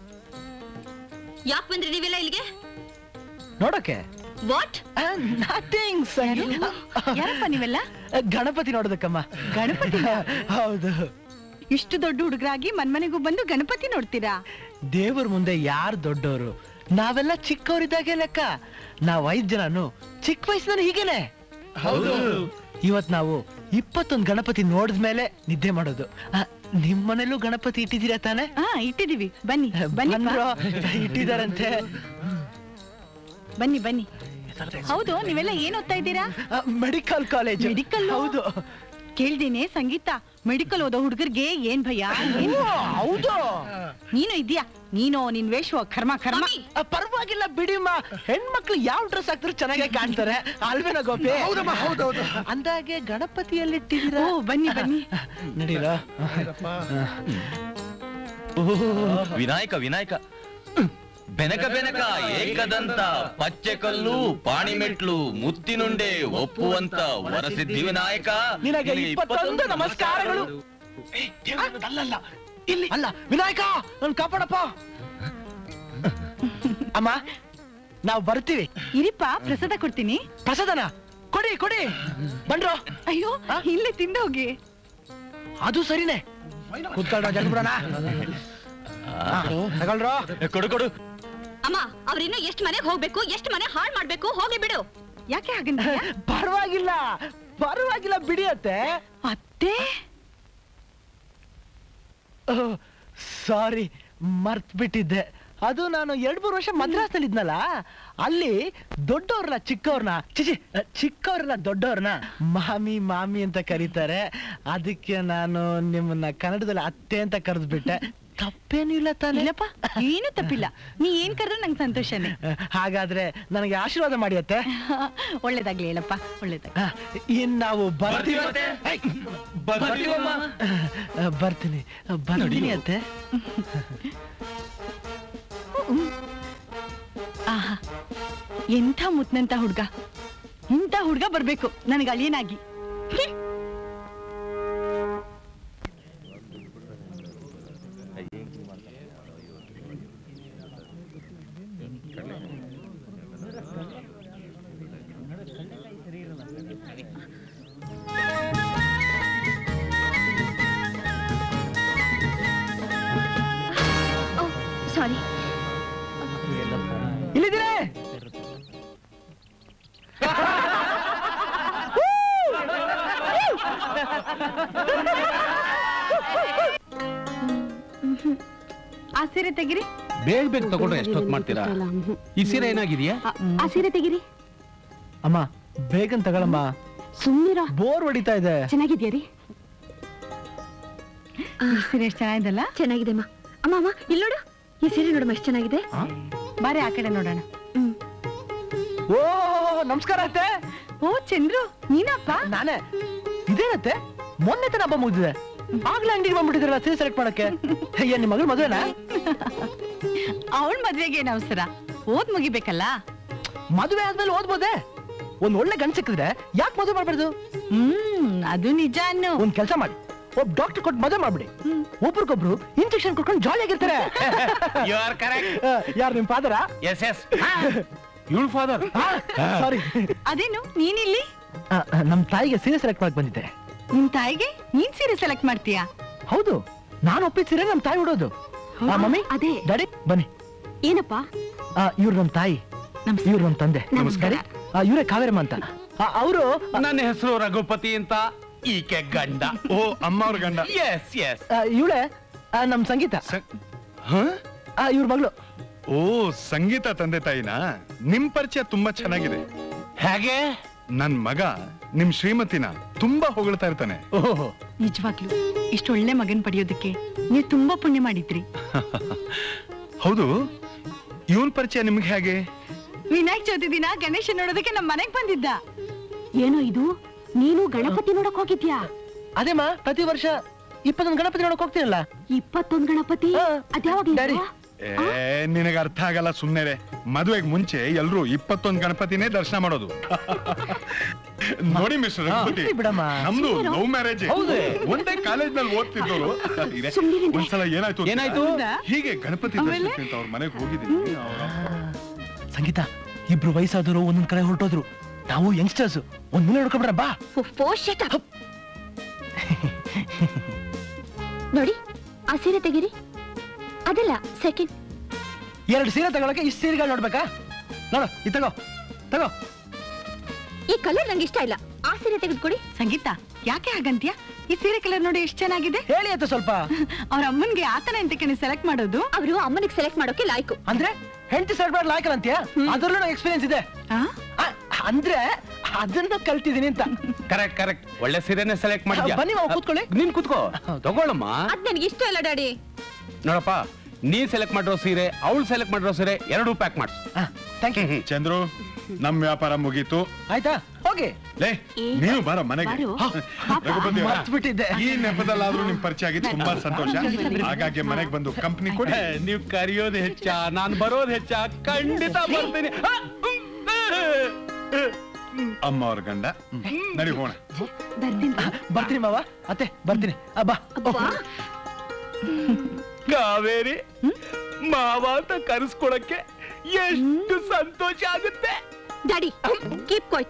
ಯಾಕೆ ಬಂದ್ರಿ ನೀವೆಲ್ಲ ಇಲ್ಲಿಗೆ ನೋಡಕ್ಕೆ ವಾಟ್ ನಥಿಂಗ್ ಯಾರಪ್ಪ ನೀವೆಲ್ಲ ಗಣಪತಿ ನೋಡೋದಕ್ಕಮ್ಮ ಗಣಪತಿ ಹೌದು ಇಷ್ಟು ದೊಡ್ಡ ಹುಡುಗರಾಗಿ ಮನ್ಮನೆಗೂ ಬಂದು ಗಣಪತಿ ನೋಡ್ತೀರಾ ದೇವ್ರ ಮುಂದೆ ಯಾರು ದೊಡ್ಡವರು ನಾವೆಲ್ಲ ಚಿಕ್ಕವರಿದ್ದಾಗೆ ಲೆಕ್ಕ ನಾವ್ ಐದ್ ಜನನು ಚಿಕ್ಕ ವಯಸ್ಸಿನ ಹೀಗೇನೆ ಹೌದು. ಇವತ್ ನಾವು ಇಪ್ಪತ್ತೊಂದ್ ಗಣಪತಿ ನೋಡಿದ್ಮೇಲೆ ನಿದ್ದೆ ಮಾಡೋದು ಆ, ನಿಮ್ ಮನೇಲೂ ಗಣಪತಿ ಇಟ್ಟಿದ್ದೀರಾ ತಾನೆ ಹಾ ಇಟ್ಟಿದೀವಿ ಬನ್ನಿ ಬನ್ನಿ ಬಂದ್ರೋ? ಇಟ್ಟಿದಾರಂತೆ ಬನ್ನಿ ಬನ್ನಿ ಹೌದು ನೀವೆಲ್ಲ ಏನ್ ಓದ್ತಾ ಇದ್ದೀರಾ ಮೆಡಿಕಲ್ ಕಾಲೇಜ್ ಮೆಡಿಕಲ್ ಹೌದು ಕೇಳ್ದೇನೆ ಸಂಗೀತ ಮೆಡಿಕಲ್ ಓದೋ ಹುಡುಗರಿಗೆ ಏನ್ ಭಯ ಏನ್ ಭಯ? ಹೌದು ನೀನು ಇದ್ಯಾ ನೀನು ನಿನ್ ವೇಷ ಕರ್ಮ ಕರ್ಮ ಆ, ಪರವಾಗಿಲ್ಲ ಬಿಡಿಮ್ಮ ಹೆಣ್ಮಕ್ಳು ಯಾವ ಡ್ರೆಸ್ ಹಾಕಿದ್ರು ಚೆನ್ನಾಗಿ ಕಾಣ್ತಾರೆ ಅಲ್ವೇನ ಗೋಪಿ ಹೌದಮ್ಮ, ಹೌದೌದು. ಅಂದಾಗೆ ಗಣಪತಿಯಲ್ಲಿಟ್ಟಿದ್ದೀರಾ ಓ ಬನ್ನಿ ಬನ್ನಿ ನಡೀರ ವಿನಾಯಕ ವಿನಾಯಕ ಬೆನಕ ಬೆನಕ ಏಕದಂತ ಪಚ್ಚೆ ಕಲ್ಲು ಪಾಣಿಮೆಟ್ಲು ಮುತ್ತಿನುಂಡೆ ಒಪ್ಪುವಂತ ವರಸಿದ್ಧಿ ವಿನಾಯಕ ನಿನಗೆ ನಿನಗೆ ಇಪ್ಪತ್ತೊಂದು ನಮಸ್ಕಾರಗಳು ಅಲ್ಲಲ್ಲ ಇಲ್ಲಿ ಅಲ್ಲ ವಿನಾಯಕ ನನ್ ಕಾಪಾಡಪ್ಪ ಅಮ್ಮ ನಾವು ಬರ್ತೀವಿ ಇರಿಪ್ಪ ಪ್ರಸಾದ ಕೊಡ್ತೀನಿ ಪ್ರಸಾದನ ಕೊಡಿ ಕೊಡಿ ಬಂಡ್ರೋ ಅಯ್ಯೋ ಇಲ್ಲೇ ತಿಂದು ಹೋಗಿ ಅದು ಸರಿನೇ ಕೂತ್ಕೊಳ್ರ ಜನ್ಬಿಡೋಣ ತಗೊಳ್ರೋ ಕೊಡು ಕೊಡು ಅಮ್ಮ ಅವ್ರಿನ್ನೂ ಎಷ್ಟು ಮನೆಗೆ ಹೋಗ್ಬೇಕು ಎಷ್ಟು ಮನೆ ಹಾಳು ಮಾಡ್ಬೇಕು ಹೋಗ್ಲಿ ಬಿಡು ಯಾಕೆ ಹಾಗಂತ ಪರವಾಗಿಲ್ಲ ಪರವಾಗಿಲ್ಲ ಬಿಡಿಯತ್ತೆ ಅತ್ತೆ ಸಾರಿ ಮರ್ತ್ ಬಿಟ್ಟಿದ್ದೆ ಅದು ನಾನು ಎರಡ್ ಮೂರು ವರ್ಷ ಮದ್ರಾಸ್ನಲ್ಲಿ ಇದ್ನಲ್ಲ ಅಲ್ಲಿ ದೊಡ್ಡವ್ರನ್ನ ಚಿಕ್ಕವ್ರನ್ನ ಚಿಚಿ ಚಿಕ್ಕವ್ರನ್ನ ದೊಡ್ಡವ್ರನ್ನ ಮಾಮಿ ಮಾಮಿ ಅಂತ ಕರೀತಾರೆ ಅದಕ್ಕೆ ನಾನು ನಿಮ್ಮನ್ನ ಕನ್ನಡದಲ್ಲಿ ಅತ್ತೆ ಅಂತ ಕರೆದ್ಬಿಟ್ಟೆ ತಪ್ಪೇನು ಇಲ್ಲ ತಾನೆ ಇಲ್ಲಪ್ಪ ಏನು ತಪ್ಪಿಲ್ಲ ನೀ ಏನ್ ಕರೆದ್ರು ನಂಗೆ ಸಂತೋಷನೇ ಹಾಗಾದ್ರೆ ನನಗೆ ಆಶೀರ್ವಾದ ಮಾಡಿ ಅತ್ತೆ ಒಳ್ಳೇದಾಗ್ಲಿ ಹೇಳಪ್ಪ ಒಳ್ಳೇದಾಗ್ಲಿ ಆ, ಇನ್ ನಾವು ಬರ್ತೀವಿ ಬರ್ತೀವತ್ತೆ. ಐ, ಬರ್ತೀವಮ್ಮ. ಆ, ಬರ್ತೀನಿ ಬರ್ತೀನಿ ಅತ್ತೆ ಆಹಾ ಎಂಥ ಮುತ್ನಂತ ಹುಡ್ಗ ಇಂಥ ಹುಡ್ಗ ಬರ್ಬೇಕು ನನಗೆ ಅಳಿಯನಾಗಿ ಆ ಸೀರೆ ತೆಗಿರಿ ಬೇಗ ಬೇಗ ತಗೊಂಡ್ರೆ ಎಷ್ಟೊತ್ತು ಮಾಡ್ತೀರಾ ಈ ಸೀರೆ ಏನಾಗಿದೆಯಾ ಆ ಸೀರೆ ತೆಗಿರಿ ಅಮ್ಮ ಬೇಗನ್ ತಗೊಳಮ್ಮ ಸುಮ್ಮನಿರ ಬೋರ್ ಹೊಡಿತಾ ಇದೆ ಚೆನ್ನಾಗಿದ್ಯಾ ರೀ ಈ ಸೀರೆ ಎಷ್ಟು ಚೆನ್ನಾಗಿದೆಲ್ಲ ಚೆನ್ನಾಗಿದೆ ಅಮ್ಮ ಅಮ್ಮ ಅಮ್ಮ ಇಲ್ಲಿ ನೋಡು ಈ ಸೀರೆ ನೋಡಮ್ಮ ಎಷ್ಟು ಚೆನ್ನಾಗಿದೆ ಬಾರಿ ಆ ಕಡೆ ನೋಡೋಣ ಓ ನಮಸ್ಕಾರ ಅತ್ತೆ ಓ ಚಂದ್ರು ನೀನಪ್ಪ ನಾನೇ ಇದೇನತ್ತೆ ಮೊನ್ನೆ ತನ ಹಬ್ಬ ಮುಗ್ದಿದೆ ಆಗ್ಲೇ ಅಂಗಡಿಗೆ ಬಂದ್ಬಿಟ್ಟಿದ್ರಲ್ಲ ಸೀರೆ ಸೆಲೆಕ್ಟ್ ಮಾಡಕ್ಕೆ ಏನ್ ನಿಮ್ಮ ಮಗಳು ಮದುವೆನಾ ಅವಳ ಮದ್ವೆಗೆ ಏನ್ ಅವಸರ ಓದ್ ಮುಗಿಬೇಕಲ್ಲ ಮದುವೆ ಆದ್ಮೇಲೆ ಓದ್ಬೋದೆ ಒಂದ್ ಒಳ್ಳೆ ಗಂಡ್ ಸಿಕ್ಕಿದ್ರೆ ಯಾಕೆ ಮದುವೆ ಮಾಡ್ಬಾರ್ದು ಹ್ಮ್ ಅದು ನಿಜ ಅನ್ನು ಒಂದ್ ಕೆಲಸ ಮಾಡಿ ಒಬ್ಬ ಡಾಕ್ಟರ್ ಕೊಟ್ಟು ಮದುವೆ ಮಾಡ್ಬಿಡಿ ಒಬ್ರಿಗೊಬ್ರು ಇಂಜೆಕ್ಷನ್ ಕೊಟ್ಕೊಂಡು ಜಾಲಿ ಆಗಿರ್ತಾರೆ ಯು ಆರ್ ಕರೆಕ್ಟ್ ಯಾರು ನಿಮ್ ಫಾದರ ಎಸ್ ಎಸ್ ಇವಳು ಫಾದರ್ ಸಾರಿ ಅದೇನು ನೀನಿಲ್ಲಿ ನಮ್ ತಾಯಿಗೆ ಸೀರೆ ಸೆಲೆಕ್ಟ್ ಮಾಡಕ್ ಬಂದಿದ್ದೆ ನಿಮ್ ತಾಯಿಗೆ ನೀನ್ ಸೀರೆ ಸೆಲೆಕ್ಟ್ ಮಾಡ್ತೀಯಾ ಹೌದು ನಾನು ಒಪ್ಪಿದ ಸೀರೆ ನಮ್ ತಾಯಿ ಉಡೋದು ಆ, ಮಮ್ಮಿ ಅದೇ ಡ್ಯಾಡಿ ಬನ್ನಿ ಏನಪ್ಪ ಇವ್ರು ನಮ್ ತಾಯಿ ಇವ್ರು ನಮ್ ತಂದೆ ನಮಸ್ಕಾರ. ಡ್ಯಾಡಿ ಇವರೇ ಕಾವೇರಮ್ಮ ಅಂತ ಅವರು ನನ್ನ ಹೆಸರು ರಘುಪತಿ ಅಂತ ಈಕೆ ಗಂಡ ಓ ಅಮ್ಮ ಅವ್ರ ಗಂಡ ಎಸ್ ಎಸ್ ಇವಳೆ ನಮ್ ಸಂಗೀತ ಇವ್ರ ಮಗಳು ಓ ಸಂಗೀತ ತಂದೆ ತಾಯಿನಾ ನಿಮ್ ಪರಿಚಯ ತುಂಬಾ ಚೆನ್ನಾಗಿದೆ ಹೇಗೆ ನನ್ ಮಗ ನಿಮ್ ಶ್ರೀಮತಿನ ತುಂಬಾ ಹೊಗಳ್ತಾ ಇರ್ತಾನೆ ಓಹೋ ನಿಜವಾಗ್ಲು ಇಷ್ಟು ಒಳ್ಳೆ ಮಗನ್ ಪಡೆಯೋದಕ್ಕೆ ನೀವು ತುಂಬಾ ಪುಣ್ಯ ಮಾಡಿದ್ರಿ ಹೌದು ಇವನ್ ಪರಿಚಯ ನಿಮ್ಗೆ ಹೇಗೆ ವಿನಾಯಕ್ ಚೌತಿ ದಿನ ಗಣೇಶ ನೋಡೋದಕ್ಕೆ ನಮ್ ಮನೆಗ್ ಬಂದಿದ್ದ ಏನೋ ಇದು ನೀನು ಗಣಪತಿ ನೋಡಕ್ ಹೋಗಿದ್ಯಾ ಅದೇಮ್ಮ ಪ್ರತಿ ವರ್ಷ ಇಪ್ಪತ್ತೊಂದು ಗಣಪತಿ ನೋಡಕ್ ಹೋಗ್ತೀನಲ್ಲ ಇಪ್ಪತ್ತೊಂದ್ ಗಣಪತಿ ಅದ್ಯಾವಾಗ ಏ ನಿನಗೆ ಅರ್ಥ ಆಗಲ್ಲ ಸುಮ್ನೆ ಮದುವೆಗೆ ಮುಂಚೆ ಎಲ್ರು ಇಪ್ಪತ್ತೊಂದ್ ಗಣಪತಿನೇ ದರ್ಶನ ಮಾಡೋದು ನೋಡಿ ಮಿಸ್ಟರ್ ರಘುಪತಿ ಇರ್ಲಿ ಬಿಡಮ್ಮ. ನಮ್ದು ಸುಮ್ನಿರು. ಲವ್ ಮ್ಯಾರೇಜ್ ಹೌದೇ? ಒಂದೇ ಕಾಲೇಜ್ ನಲ್ಲಿ ಓದ್ತಿದ್ದವರು ಇದೆ. ಸುಮ್ನಿರಿ. ಒಂದ್ಸಲ ಏನಾಯ್ತು ಗೊತ್ತಾ? ಏನಾಯ್ತು? ಹೀಗೆ ಗಣಪತಿ ಆಮೇಲೆ? ದರ್ಶನಕ್ಕೆ ಅಂತ ಅವ್ರ ಮನೆಗೆ ಹೋಗಿದ್ದೀನಿ ಅವ್ರ ಸಂಗೀತ ಇಬ್ರು ವಯಸ್ಸಾದವರು ಒಂದೊಂದ್ ಕಡೆ ಹೊರಟೋದ್ರು ನಾವು ಯಂಗ್ಸ್ಟರ್ಸ್ ಒಂದ್ ಮೂಲೆ ನೋಡ್ಕೊಂಡ್ರ ಬಾ ನೋಡಿ ಆ ಸೀರೆ ತೆಗೀರಿ ಅದಲ್ಲ ಸೆಕೆಂಡ್ ಎರಡು ಸೀರೆ ತಗೊಳಕ್ಕೆ ಇಷ್ಟು ಸೀರೆಗಳು ನೋಡ್ಬೇಕಾ ನೋಡು ಇದು ತಗೋ ತಗೋ ಈ ಕಲರ್ ನಂಗೆ ಇಷ್ಟ ಇಲ್ಲ ಆ ಸೀರೆ ತೆಗೆದುಕೊಡಿ ಸಂಗೀತ ಯಾಕೆ ಹಾಗಂತ್ಯ ಈ ಸೀರೆ ಕಲರ್ ನೋಡಿ ಎಷ್ಟು ಚೆನ್ನಾಗಿದೆ ಹೇಳಿ ಆಯ್ತು ಸ್ವಲ್ಪ ಅವ್ರ ಅಮ್ಮನ್ಗೆ ಆತನ ಎಂತಕ್ಕೆ ಸೆಲೆಕ್ಟ್ ಮಾಡೋದು ಅವರು ಅಮ್ಮನಿಗೆ ಸೆಲೆಕ್ಟ್ ಮಾಡೋಕೆ ಲಾಯ್ಕು ಅಂದ್ರೆ ಹೆಂಡತಿ ಸರ್ಬಾರ್ ಲಾಯ್ಕಲ್ ಅಂತೀಯ ಅದ್ರಲ್ಲೂ ನಂಗೆ ಎಕ್ಸ್ಪೀರಿಯನ್ಸ್ ಇದೆ ಆ? ಆ, ಅಂದ್ರೆ ಅದನ್ನ ಕಲ್ತಿದೀನಿ ಅಂತ ಕರೆಕ್ಟ್ ಕರೆಕ್ಟ್ ಒಳ್ಳೆ ಸೀರೆನೆ ಸೆಲೆಕ್ಟ್ ಮಾಡಿದ್ಯಾ ಬನ್ನಿ ಮಾವ, ಕೂತ್ಕೊಳ್ಳಿ. ನೀನ್ ಕೂತ್ಕೋ ತಗೊಳ್ಳಮ್ಮ ಅದ್ ನನಗೆ ಇಷ್ಟ ಇಲ್ಲ ಡ್ಯಾಡಿ ನೋಡಪ್ಪ ನೀನ್ ಸೆಲೆಕ್ಟ್ ಮಾಡಿರೋ ಸೀರೆ ಅವಳು ಸೆಲೆಕ್ಟ್ ಮಾಡಿರೋ ಸೀರೆ ಎರಡೂ ಪ್ಯಾಕ್ ಮಾಡ್ಸು ಥ್ಯಾಂಕ್ ಯು ಚಂದ್ರು ನಮ್ ವ್ಯಾಪಾರ ಮುಗೀತು ಆಯ್ತಾ ಹೋಗಿ ಲೇ ನೀವು ಬರ ಮನೆಗೆ ಬಾರು. ಹಾ, ರಘುಪತಿ ಅವರೇ, ಮರ್ತ್ಬಿಟ್ಟಿದ್ದೆ. ಈ ನೆಪದಲ್ಲಾದ್ರೂ ನಿಮ್ ಪರಿಚಯ ಆಗಿದ್ದು ತುಂಬಾ ಸಂತೋಷ ಹಾಗಾಗಿ ಮನೆಗೆ ಬಂದು ಕಂಪ್ನಿ ಕೊಡಿ ನೀವು ಕರೆಯೋದು ಹೆಚ್ಚ ನಾನ್ ಬರೋದು ಹೆಚ್ಚ ಖಂಡಿತ ಬರ್ತೀನಿ ಆ, ಅಮ್ಮ ಅವ್ರ ಗಂಡ ನಡಿ ಹೋಣ ಬರ್ತೀನಿ ಮಾವ ಅತ್ತೆ ಬರ್ತೀನಿ ಆ, ಬಾ ಕಾವೇರಿ ಮಾವ ಅಂತ ಕರೆಸ್ಕೊಳಕ್ಕೆ ಎಷ್ಟು ಸಂತೋಷ ಆಗುತ್ತೆ daddy keep quiet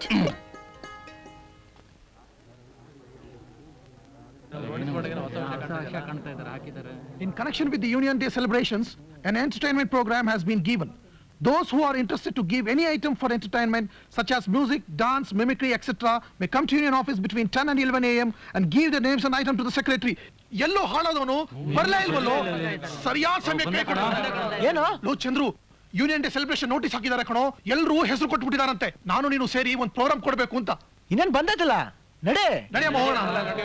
In connection with the Union Day celebrations, an entertainment program has been given. Those who are interested to give any item for entertainment, such as music, dance, mimicry, etc., may come to Union office between 10 and 11 a.m. and give the names and item to the secretary. ಎಲ್ಲೋ ಹಾಳಾದವನು ಬರ್ಲೇ ಇಲ್ವಲ್ಲೋ ಸರಿಯಾದ ಸಮಯಕ್ಕೆ ಕಣೋ. ಏನು ಲೋ Chandru union day celebration notice ಹಾಕಿದ್ದಾರೆ ಕಣೋ ಎಲ್ಲರೂ ಹೆಸರು ಕೊಟ್ಬಿಟ್ಟಿದಾರಂತೆ ನಾನು ನೀನು ಸೇರಿ ಒಂದು ಪ್ರೋಗ್ರಾಮ್ ಕೊಡ್ಬೇಕು ಅಂತ ಇನ್ನೇನ್ ಬಂದೈತಲ್ಲ ನಡೆ ನಡೆಯಮ್ಮ ಹೋಗೋಣ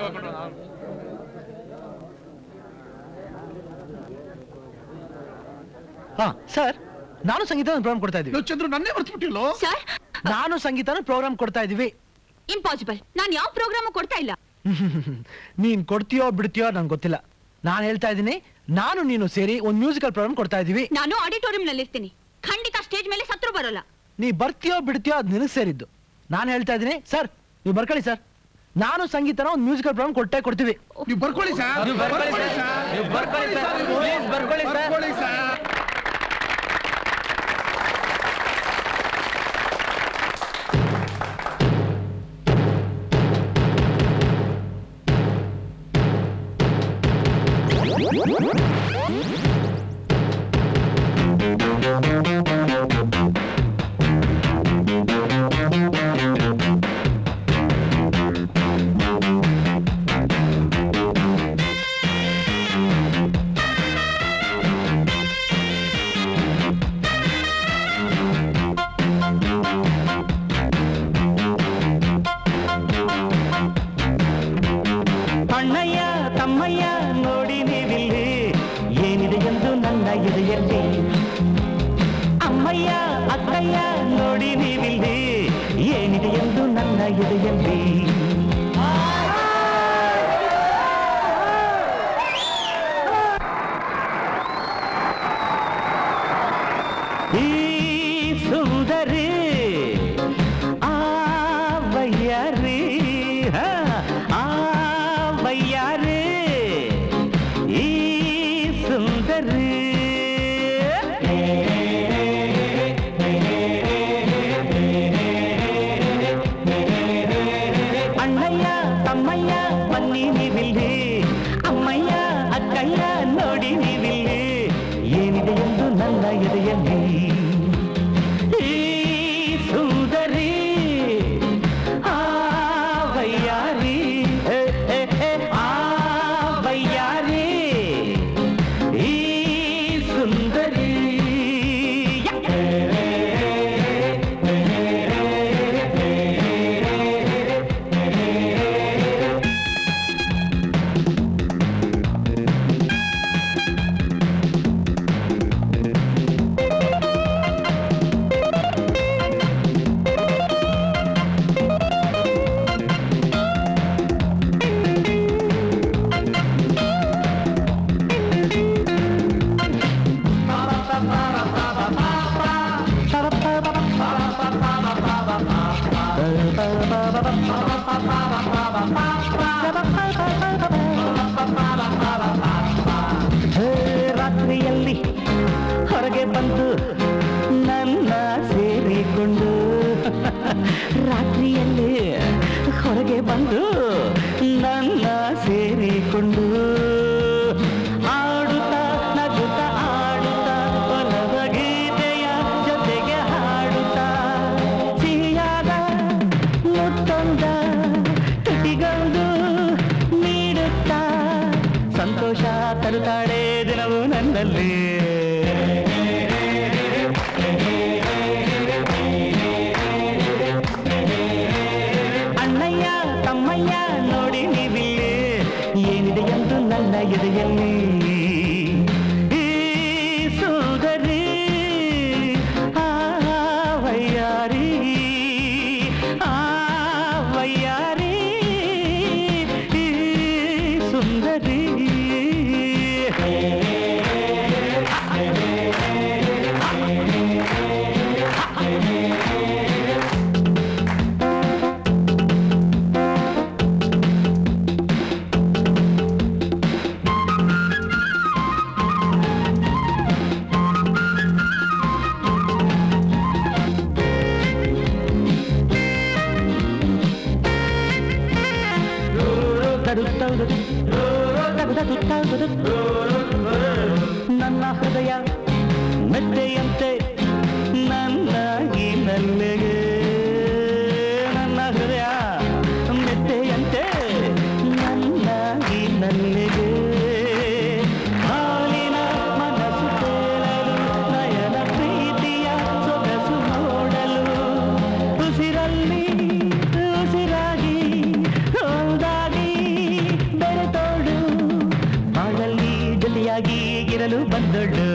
ಹಾ ಸರ್ ನಾನು ಸಂಗೀತ ಪ್ರೋಗ್ರಾಮ್ ಕೊಡ್ತಾ ಇದೀವಿ ಲೋ ಚಂದ್ರು ನನ್ನೇ ಮರ್ತ್ಬಿಟ್ಟಿಲ್ಲೋ ಸರ್ ನಾನು ಸಂಗೀತನ ಪ್ರೋಗ್ರಾಮ್ ಕೊಡ್ತಾ ಇದೀವಿ ಇಂಪಾಸಿಬಲ್ ನಾನು ಯಾವ ಪ್ರೋಗ್ರಾಮ್ ಕೊಡ್ತಾ ಇಲ್ಲ ನೀನ್ ಕೊಡ್ತೀಯೋ ಬಿಡ್ತೀಯೋ ನಂಗೆ ಗೊತ್ತಿಲ್ಲ ನಾನು ಹೇಳ್ತಾ ಇದ್ದೀನಿ ನಾನು ನೀನು ಸೇರಿ ಒಂದು ಮ್ಯೂಸಿಕಲ್ ಪ್ರೋಗ್ರಾಮ್ ಕೊಡ್ತಾ ಇದೀವಿ ನಾನು ಆಡಿಟೋರಿಯಂ ನಲ್ಲಿ ಇರ್ತೀನಿ ಖಂಡಿತ ಸ್ಟೇಜ್ ಮೇಲೆ ಸತ್ರು ಬರೋಲ್ಲ ನೀ ಬರ್ತೀಯೋ ಬಿಡ್ತೀಯೋ ಅದು ನಿನಗೆ ಸೇರಿದ್ದು ನಾನು ಹೇಳ್ತಾ ಇದ್ದೀನಿ ಸರ್ ನೀವು ಬರ್ಕೊಳ್ಳಿ ಸರ್ ನಾನು ಸಂಗೀತನ ಒಂದು ಮ್ಯೂಸಿಕಲ್ ಪ್ರೋಗ್ರಾಮ್ ಕೊಟ್ಟೆ ಕೊಡ್ತೀವಿ ನೀವು ಬರ್ಕೊಳ್ಳಿ ಸರ್ ನೀವು ಬರ್ಕೊಳ್ಳಿ ಸರ್. ನೀವು ಬರ್ಕೊಳ್ಳಿ ಸರ್. Please ಬರ್ಕೊಳ್ಳಿ ಸರ್. ಬರ್ಕೊಳ್ಳಿ ಸರ್ Thank ಎದೆಯಲ್ಲಿ ಅಮ್ಮಯ್ಯ ಅಕ್ಕಯ್ಯ ನೋಡಿ ನೀವಿಲ್ಲಿ ಏನಿದೆ ಎಂದು ನನ್ನ ಎದೆಯಲ್ಲಿ ಈ ಸುಂದರಿ ಆ ಬಯ್ಯಾರಿ ಹ, ಆ ಬಯ್ಯಾರಿ ಈ ಸುಂದರಿ ಅಣ್ಣಯ್ಯ ತಮ್ಮಯ್ಯ ಬನ್ನಿ ನೀವಿಲ್ಲಿ ಅಮ್ಮಯ್ಯ ಅಕ್ಕಯ್ಯ ನೋಡಿ ನೀವಿಲ್ಲಿ ಏನಿದೆ ಎಂದು ನನ್ನ ಎದೆಯಲ್ಲಿ ಈ ಸುಂದರಿ ಆ ಬಯ್ಯಾರಿ ಏ, ಏ, ಏ, ಆ ಬಯ್ಯಾರಿ ಈ ಸುಂದರಿ ಹೇ, ರಾತ್ರಿಯಲ್ಲಿ ಹೊರಗೆ ಬಂದು ನನ್ನ ಸೇರಿಕೊಂಡು ರಾತ್ರಿಯಲ್ಲಿ ಹೊರಗೆ ಬಂದು ನನ್ನ ಸೇರಿಕೊಂಡು ಆಡುತ್ತಾ ನಗುತ್ತಾ ಆಡುತ್ತಾ ಒಲವ ಗೀತೆಯ ಜೊತೆಗೆ ಹಾಡುತ್ತಾ ಸಿಹಿಯಾದ ಮುತ್ತೊಂದ ತುಟಿಗೊಂದು ನೀಡುತ್ತಾ ಸಂತೋಷ ತರುತ್ತಾಳೆ ದಿನವೂ ನನ್ನಲ್ಲಿ ಅಣ್ಣಯ್ಯ ತಮ್ಮಯ್ಯ ನೋಡಿ ನೀವಿಲ್ಲಿ ಏನಿದೆ ಎಂದು ನನ್ನ ಎದೆಯಲ್ಲಿ ಈ ಸುಂದರಿ ಆ ವಯ್ಯಾರಿ ಆ ವಯ್ಯಾರಿ ಈ ಸುಂದರಿ ನನ್ನ ಹೃದಯ ಮೆತ್ತೆಯಂತೆ ನನ್ನ ಈ ನಲ್ಲೆಗೆ ನನ್ನ ಹೃದಯ ಮೆತ್ತೆಯಂತೆ ನನ್ನ ಈ ನಲ್ಲೆಗೆ ಹಾಲಿನ ಮನಸ್ಸು ತೇಲಲು ನಯನ ಪ್ರೀತಿಯ ಸೊಗಸು ನೋಡಲು ಉಸಿರಲ್ಲಿ ಉಸಿರಾಗಿ ಒಂದಾಗಿ ಬೆರೆತೋಡು ಬಾಳಲ್ಲಿ ಜೊತೆಯಾಗಿ ಇರಲು ಬಂದೊಡ್ಡು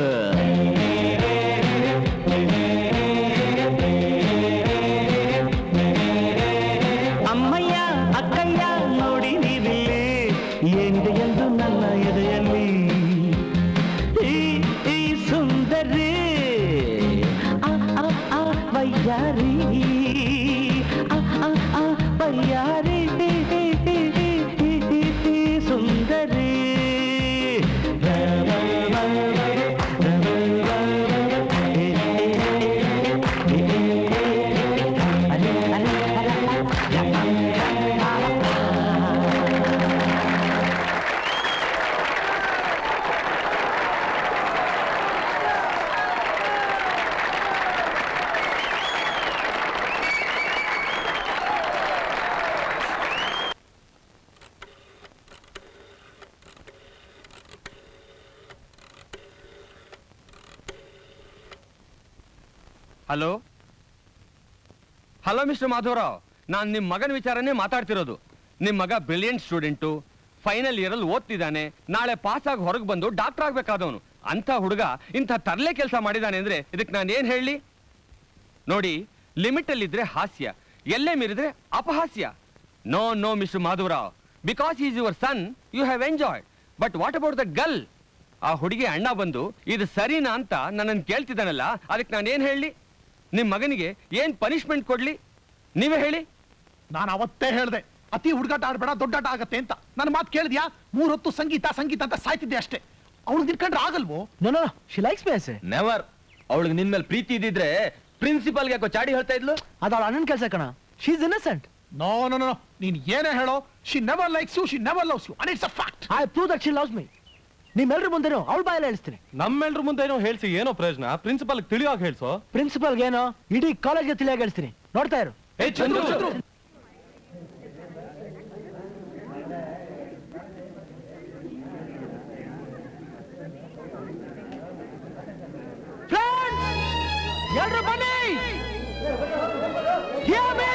ಅಮ್ಮಯ್ಯ ಅಕ್ಕಯ್ಯ ನೋಡಿ ನೀವಿಲ್ಲಿ ಏನಿದೆ ಎಂದು ನನ್ನ ಎದೆಯಲ್ಲಿ ಈ ಈ ಸುಂದರಿ ಆ ಆ ಆ ವಯ್ಯಾರಿ ಆ ಆ ಆ ವಯ್ಯಾರಿ ಸುಂದರಿ ಹಲೋ ಹಲೋ ಮಿಸ್ಟರ್ ಮಾಧವರಾವ್ ನಾನು ನಿಮ್ಮ ಮಗನ ವಿಚಾರನೇ ಮಾತಾಡ್ತಿರೋದು ನಿಮ್ಮ ಮಗ ಬ್ರಿಲಿಯಂಟ್ ಸ್ಟೂಡೆಂಟು ಫೈನಲ್ ಇಯರಲ್ಲಿ ಓದ್ತಿದ್ದಾನೆ ನಾಳೆ ಪಾಸ್ ಆಗಿ ಹೊರಗೆ ಬಂದು ಡಾಕ್ಟರ್ ಆಗ್ಬೇಕಾದವನು ಅಂತ ಹುಡುಗ ಇಂಥ ತರಲೆ ಕೆಲಸ ಮಾಡಿದಾನೆ ಅಂದ್ರೆ ಇದಕ್ಕೆ ನಾನು ಏನ್ ಹೇಳಿ ನೋಡಿ ಲಿಮಿಟ್ ಅಲ್ಲಿದ್ರೆ ಹಾಸ್ಯ ಎಲ್ಲೇ ಮೀರಿದ್ರೆ ಅಪಹಾಸ್ಯ no no mister Madhavarao because is your son you have enjoyed but what about the girl ಆ ಹುಡುಗಿ ಅಣ್ಣ ಬಂದು ಇದು ಸರಿನಾ ಅಂತ ನನ್ನನ್ನು ಕೇಳ್ತಿದ್ದಾನಲ್ಲ ಅದಕ್ಕೆ ನಾನು ಏನ್ ಹೇಳಿ ನಿಮ್ ಮಗನಿಗೆ ಏನ್ ಪನಿಷ್ಮೆಂಟ್ ಕೊಡ್ಲಿ ನೀವೇ ಹೇಳಿ ನಾನು ಅವತ್ತೇ ಹೇಳ್ದೆ ಅತಿ ಹುಡುಗಾಟ ಆಡ್ಬೇಡ ದೊಡ್ಡಾಟ ಆಗತ್ತೆ ಅಂತ ನನ್ನ ಮಾತು ಕೇಳಿದ್ಯಾ ಮೂರ್ ಹೊತ್ತು ಸಂಗೀತ ಸಂಗೀತ ಅಂತ ಸಾಯ್ತಿದ್ದೆ ಅಷ್ಟೇ ಅವಳು ನಿಂತ್ಕೊಂಡ್ರೆ ಆಗಲ್ವೋ no no she likes me say never ಅವಳಿಗೆ ನಿನ್ ಮೇಲೆ ಪ್ರೀತಿ ಇದ್ದಿದ್ರೆ ಪ್ರಿನ್ಸಿಪಾಲ್ಗೆ ಯಾಕೋ ಚಾಡಿ ಹೇಳ್ತಾ ಇದ್ಲು ಅದು ಅವಳ ಅಣ್ಣನ ಕೆಲಸ ಕಣ she is innocent no no no ನೀನ್ ಏನೇ ಹೇಳೋ she never likes you she never loves you and it's a fact I prove that she loves me ನಿಮ್ಮೆಲ್ರ ಮುಂದೆನೂ ಅವಳ ಬಾಯಲ್ಲಿ ಹೇಳ್ತೀನಿ ನಮ್ಮೆಲ್ರ ಮುಂದೆನೋ ಹೇಳ್ಸಿ ಏನೋ ಪ್ರಯೋಜನ ಪ್ರಿನ್ಸಿಪಾಲ್ ತಿಳಿಯೋಗ ಹೇಳ್ಸೋ ಪ್ರಿನ್ಸಿಪಲ್ಗೆ ಏನೋ ಇಡೀ ಕಾಲೇಜ್ಗೆ ತಿಳಿಯಾಗಿ ಹೇಳ್ತೀನಿ ನೋಡ್ತಾ ಇರು ಏ ಚಂದ್ರು ಎಲ್ರು ಬನ್ನಿ Hear me!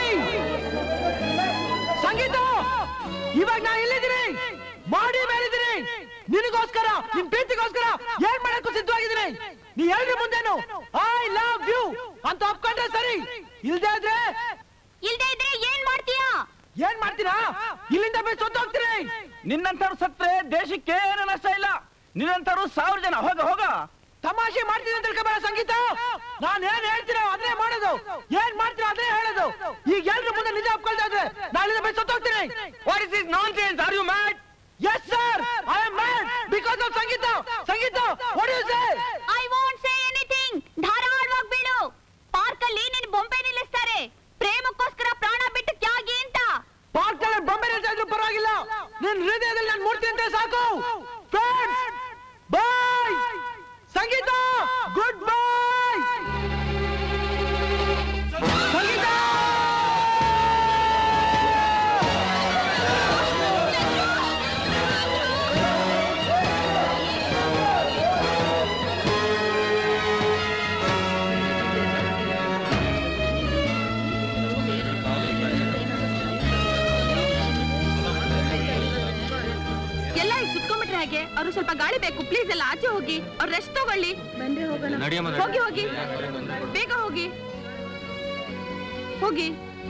ಸಂಗೀತ ಇವಾಗ ನಾ ಎಲ್ಲಿದ್ದೀನಿ ಮಾಡಿ ಮೇಲಿದ್ದೀನಿ ನಿನಗೋಸ್ಕರ ನಿನ್ ಪ್ರೀತಿಗೋಸ್ಕರ ಏನ್ ಮಾಡಕ್ಕೂ ಸಿದ್ಧವಾಗಿದ್ದೀನಿ ನೀ ಎಲ್ರ ಮುಂದೇನು ಐ ಲವ್ ಯು ಅಂತ ಒಪ್ಕೊಂಡ್ರೆ ಸರಿ ಇಲ್ದೇ ಇದ್ರೆ ಇಲ್ದೇ ಇದ್ರೆ ಏನ್ ಮಾಡ್ತೀಯಾ ಏನ್ ಮಾಡ್ತೀರಾ ಇಲ್ಲಿಂದ ಬೇಸ್ ಹೋಗ್ತೀರಿ ನಿನ್ನಂತವ್ರು ಸತ್ರೆ ದೇಶಕ್ಕೆ ಏನು ನಷ್ಟ ಇಲ್ಲ ನಿನ್ನಂತವ್ರು ಸಾವಿರ ಜನ ಹೋಗ ಹೋಗ ತಮಾಷೆ ಮಾಡ್ತೀನಿ ಅಂತ ತಿಳ್ಕೊಬೇಡ ಸಂಗೀತ ನಾನ್ ಏನ್ ಹೇಳ್ತೀರೋ ಅದೇ ಮಾಡೋದು ಏನ್ ಮಾಡ್ತೀರೋ ಅದೇ ಹೇಳೋದು ಈಗ ಎಲ್ರ ಮುಂದೆ ನಿಜ ಒಪ್ಕೊಳ್ತಾ ಇದ್ರೆ ನಾಳಿಂದ ಬೇಸ್ ಹೋಗ್ತೀನಿ what is this nonsense are you mad yes sir I am mad because of Sangeetha Sangeetha what you say I want say anything ಧಾರಾಳವಾಗಿ ಬಿಡು ಪಾರ್ಕ್ ಅಲ್ಲಿ ನಿನ್ ಬೊಂಬೆ ನಿಲ್ಲಿಸ್ತಾರೆ ಪ್ರೇಮಕ್ಕೋಸ್ಕರ ಪ್ರಾಣ ಬಿಟ್ಟು ತ್ಯಾಗಿ ಅಂತ ಪಾರ್ಕ್ ಅಲ್ಲಿ ಬೊಂಬೆ ನಿಲ್ತಾ ಇದ್ರು ಪರವಾಗಿಲ್ಲ ನಿನ್ ಹೃದಯದಲ್ಲಿ ನಾನು ಮೂರ್ತಿ ಅಂತ ಸಾಕು ಫ್ರೆಂಡ್ಸ್ ಬಾಯ್ ಸಂಗೀತ ಗುಡ್ ಬಾಯ್ ಸಂಗೀತ ಎಲ್ಲ ಈಗ ಸುತ್ಕೊಂಡ್ಬಿಟ್ರೆ ಹಾಗೆ ಅವ್ರು ಸ್ವಲ್ಪ ಗಾಳಿ ಬೇಕು ಪ್ಲೀಸ್ ಎಲ್ಲ ಆಚೆ ಹೋಗಿ ಅವ್ರು ರೆಸ್ಟ್ ತಗೊಳ್ಳಿ ಬಂದ್ರೆ ಹೋಗೋಣ ನಡಿಯಮ್ಮ, ನಡಿ. ಹೋಗಿ ಹೋಗಿ ಬೇಗ ಹೋಗಿ ಹೋಗಿ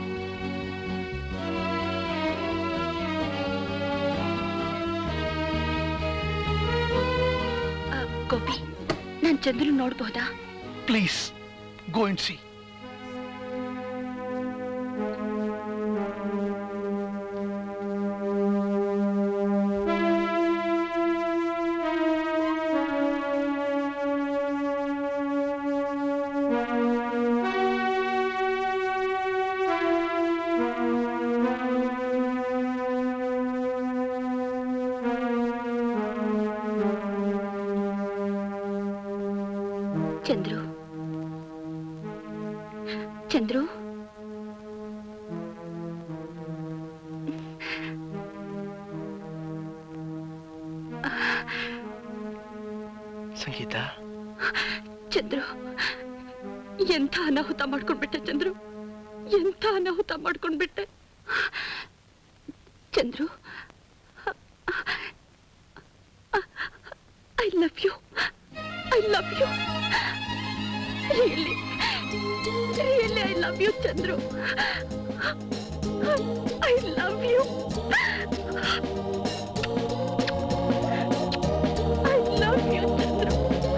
ಆ, ಗೋಪಿ ನಾನ್ ಚಂದ್ರು ನೋಡ್ಬಹುದಾ please go and see Chandru Chandru Sangeetha Chandru ಎಂಥ ಅನಾಹುತ ಮಾಡ್ಕೊಂಡ್ಬಿಟ್ಟೆ ಚಂದ್ರು ಎಂಥ ಅನಾಹುತ ಮಾಡ್ಕೊಂಡ್ಬಿಟ್ಟೆ Chandru I love you I love you really really I love you Chandru I love you I love you Chandru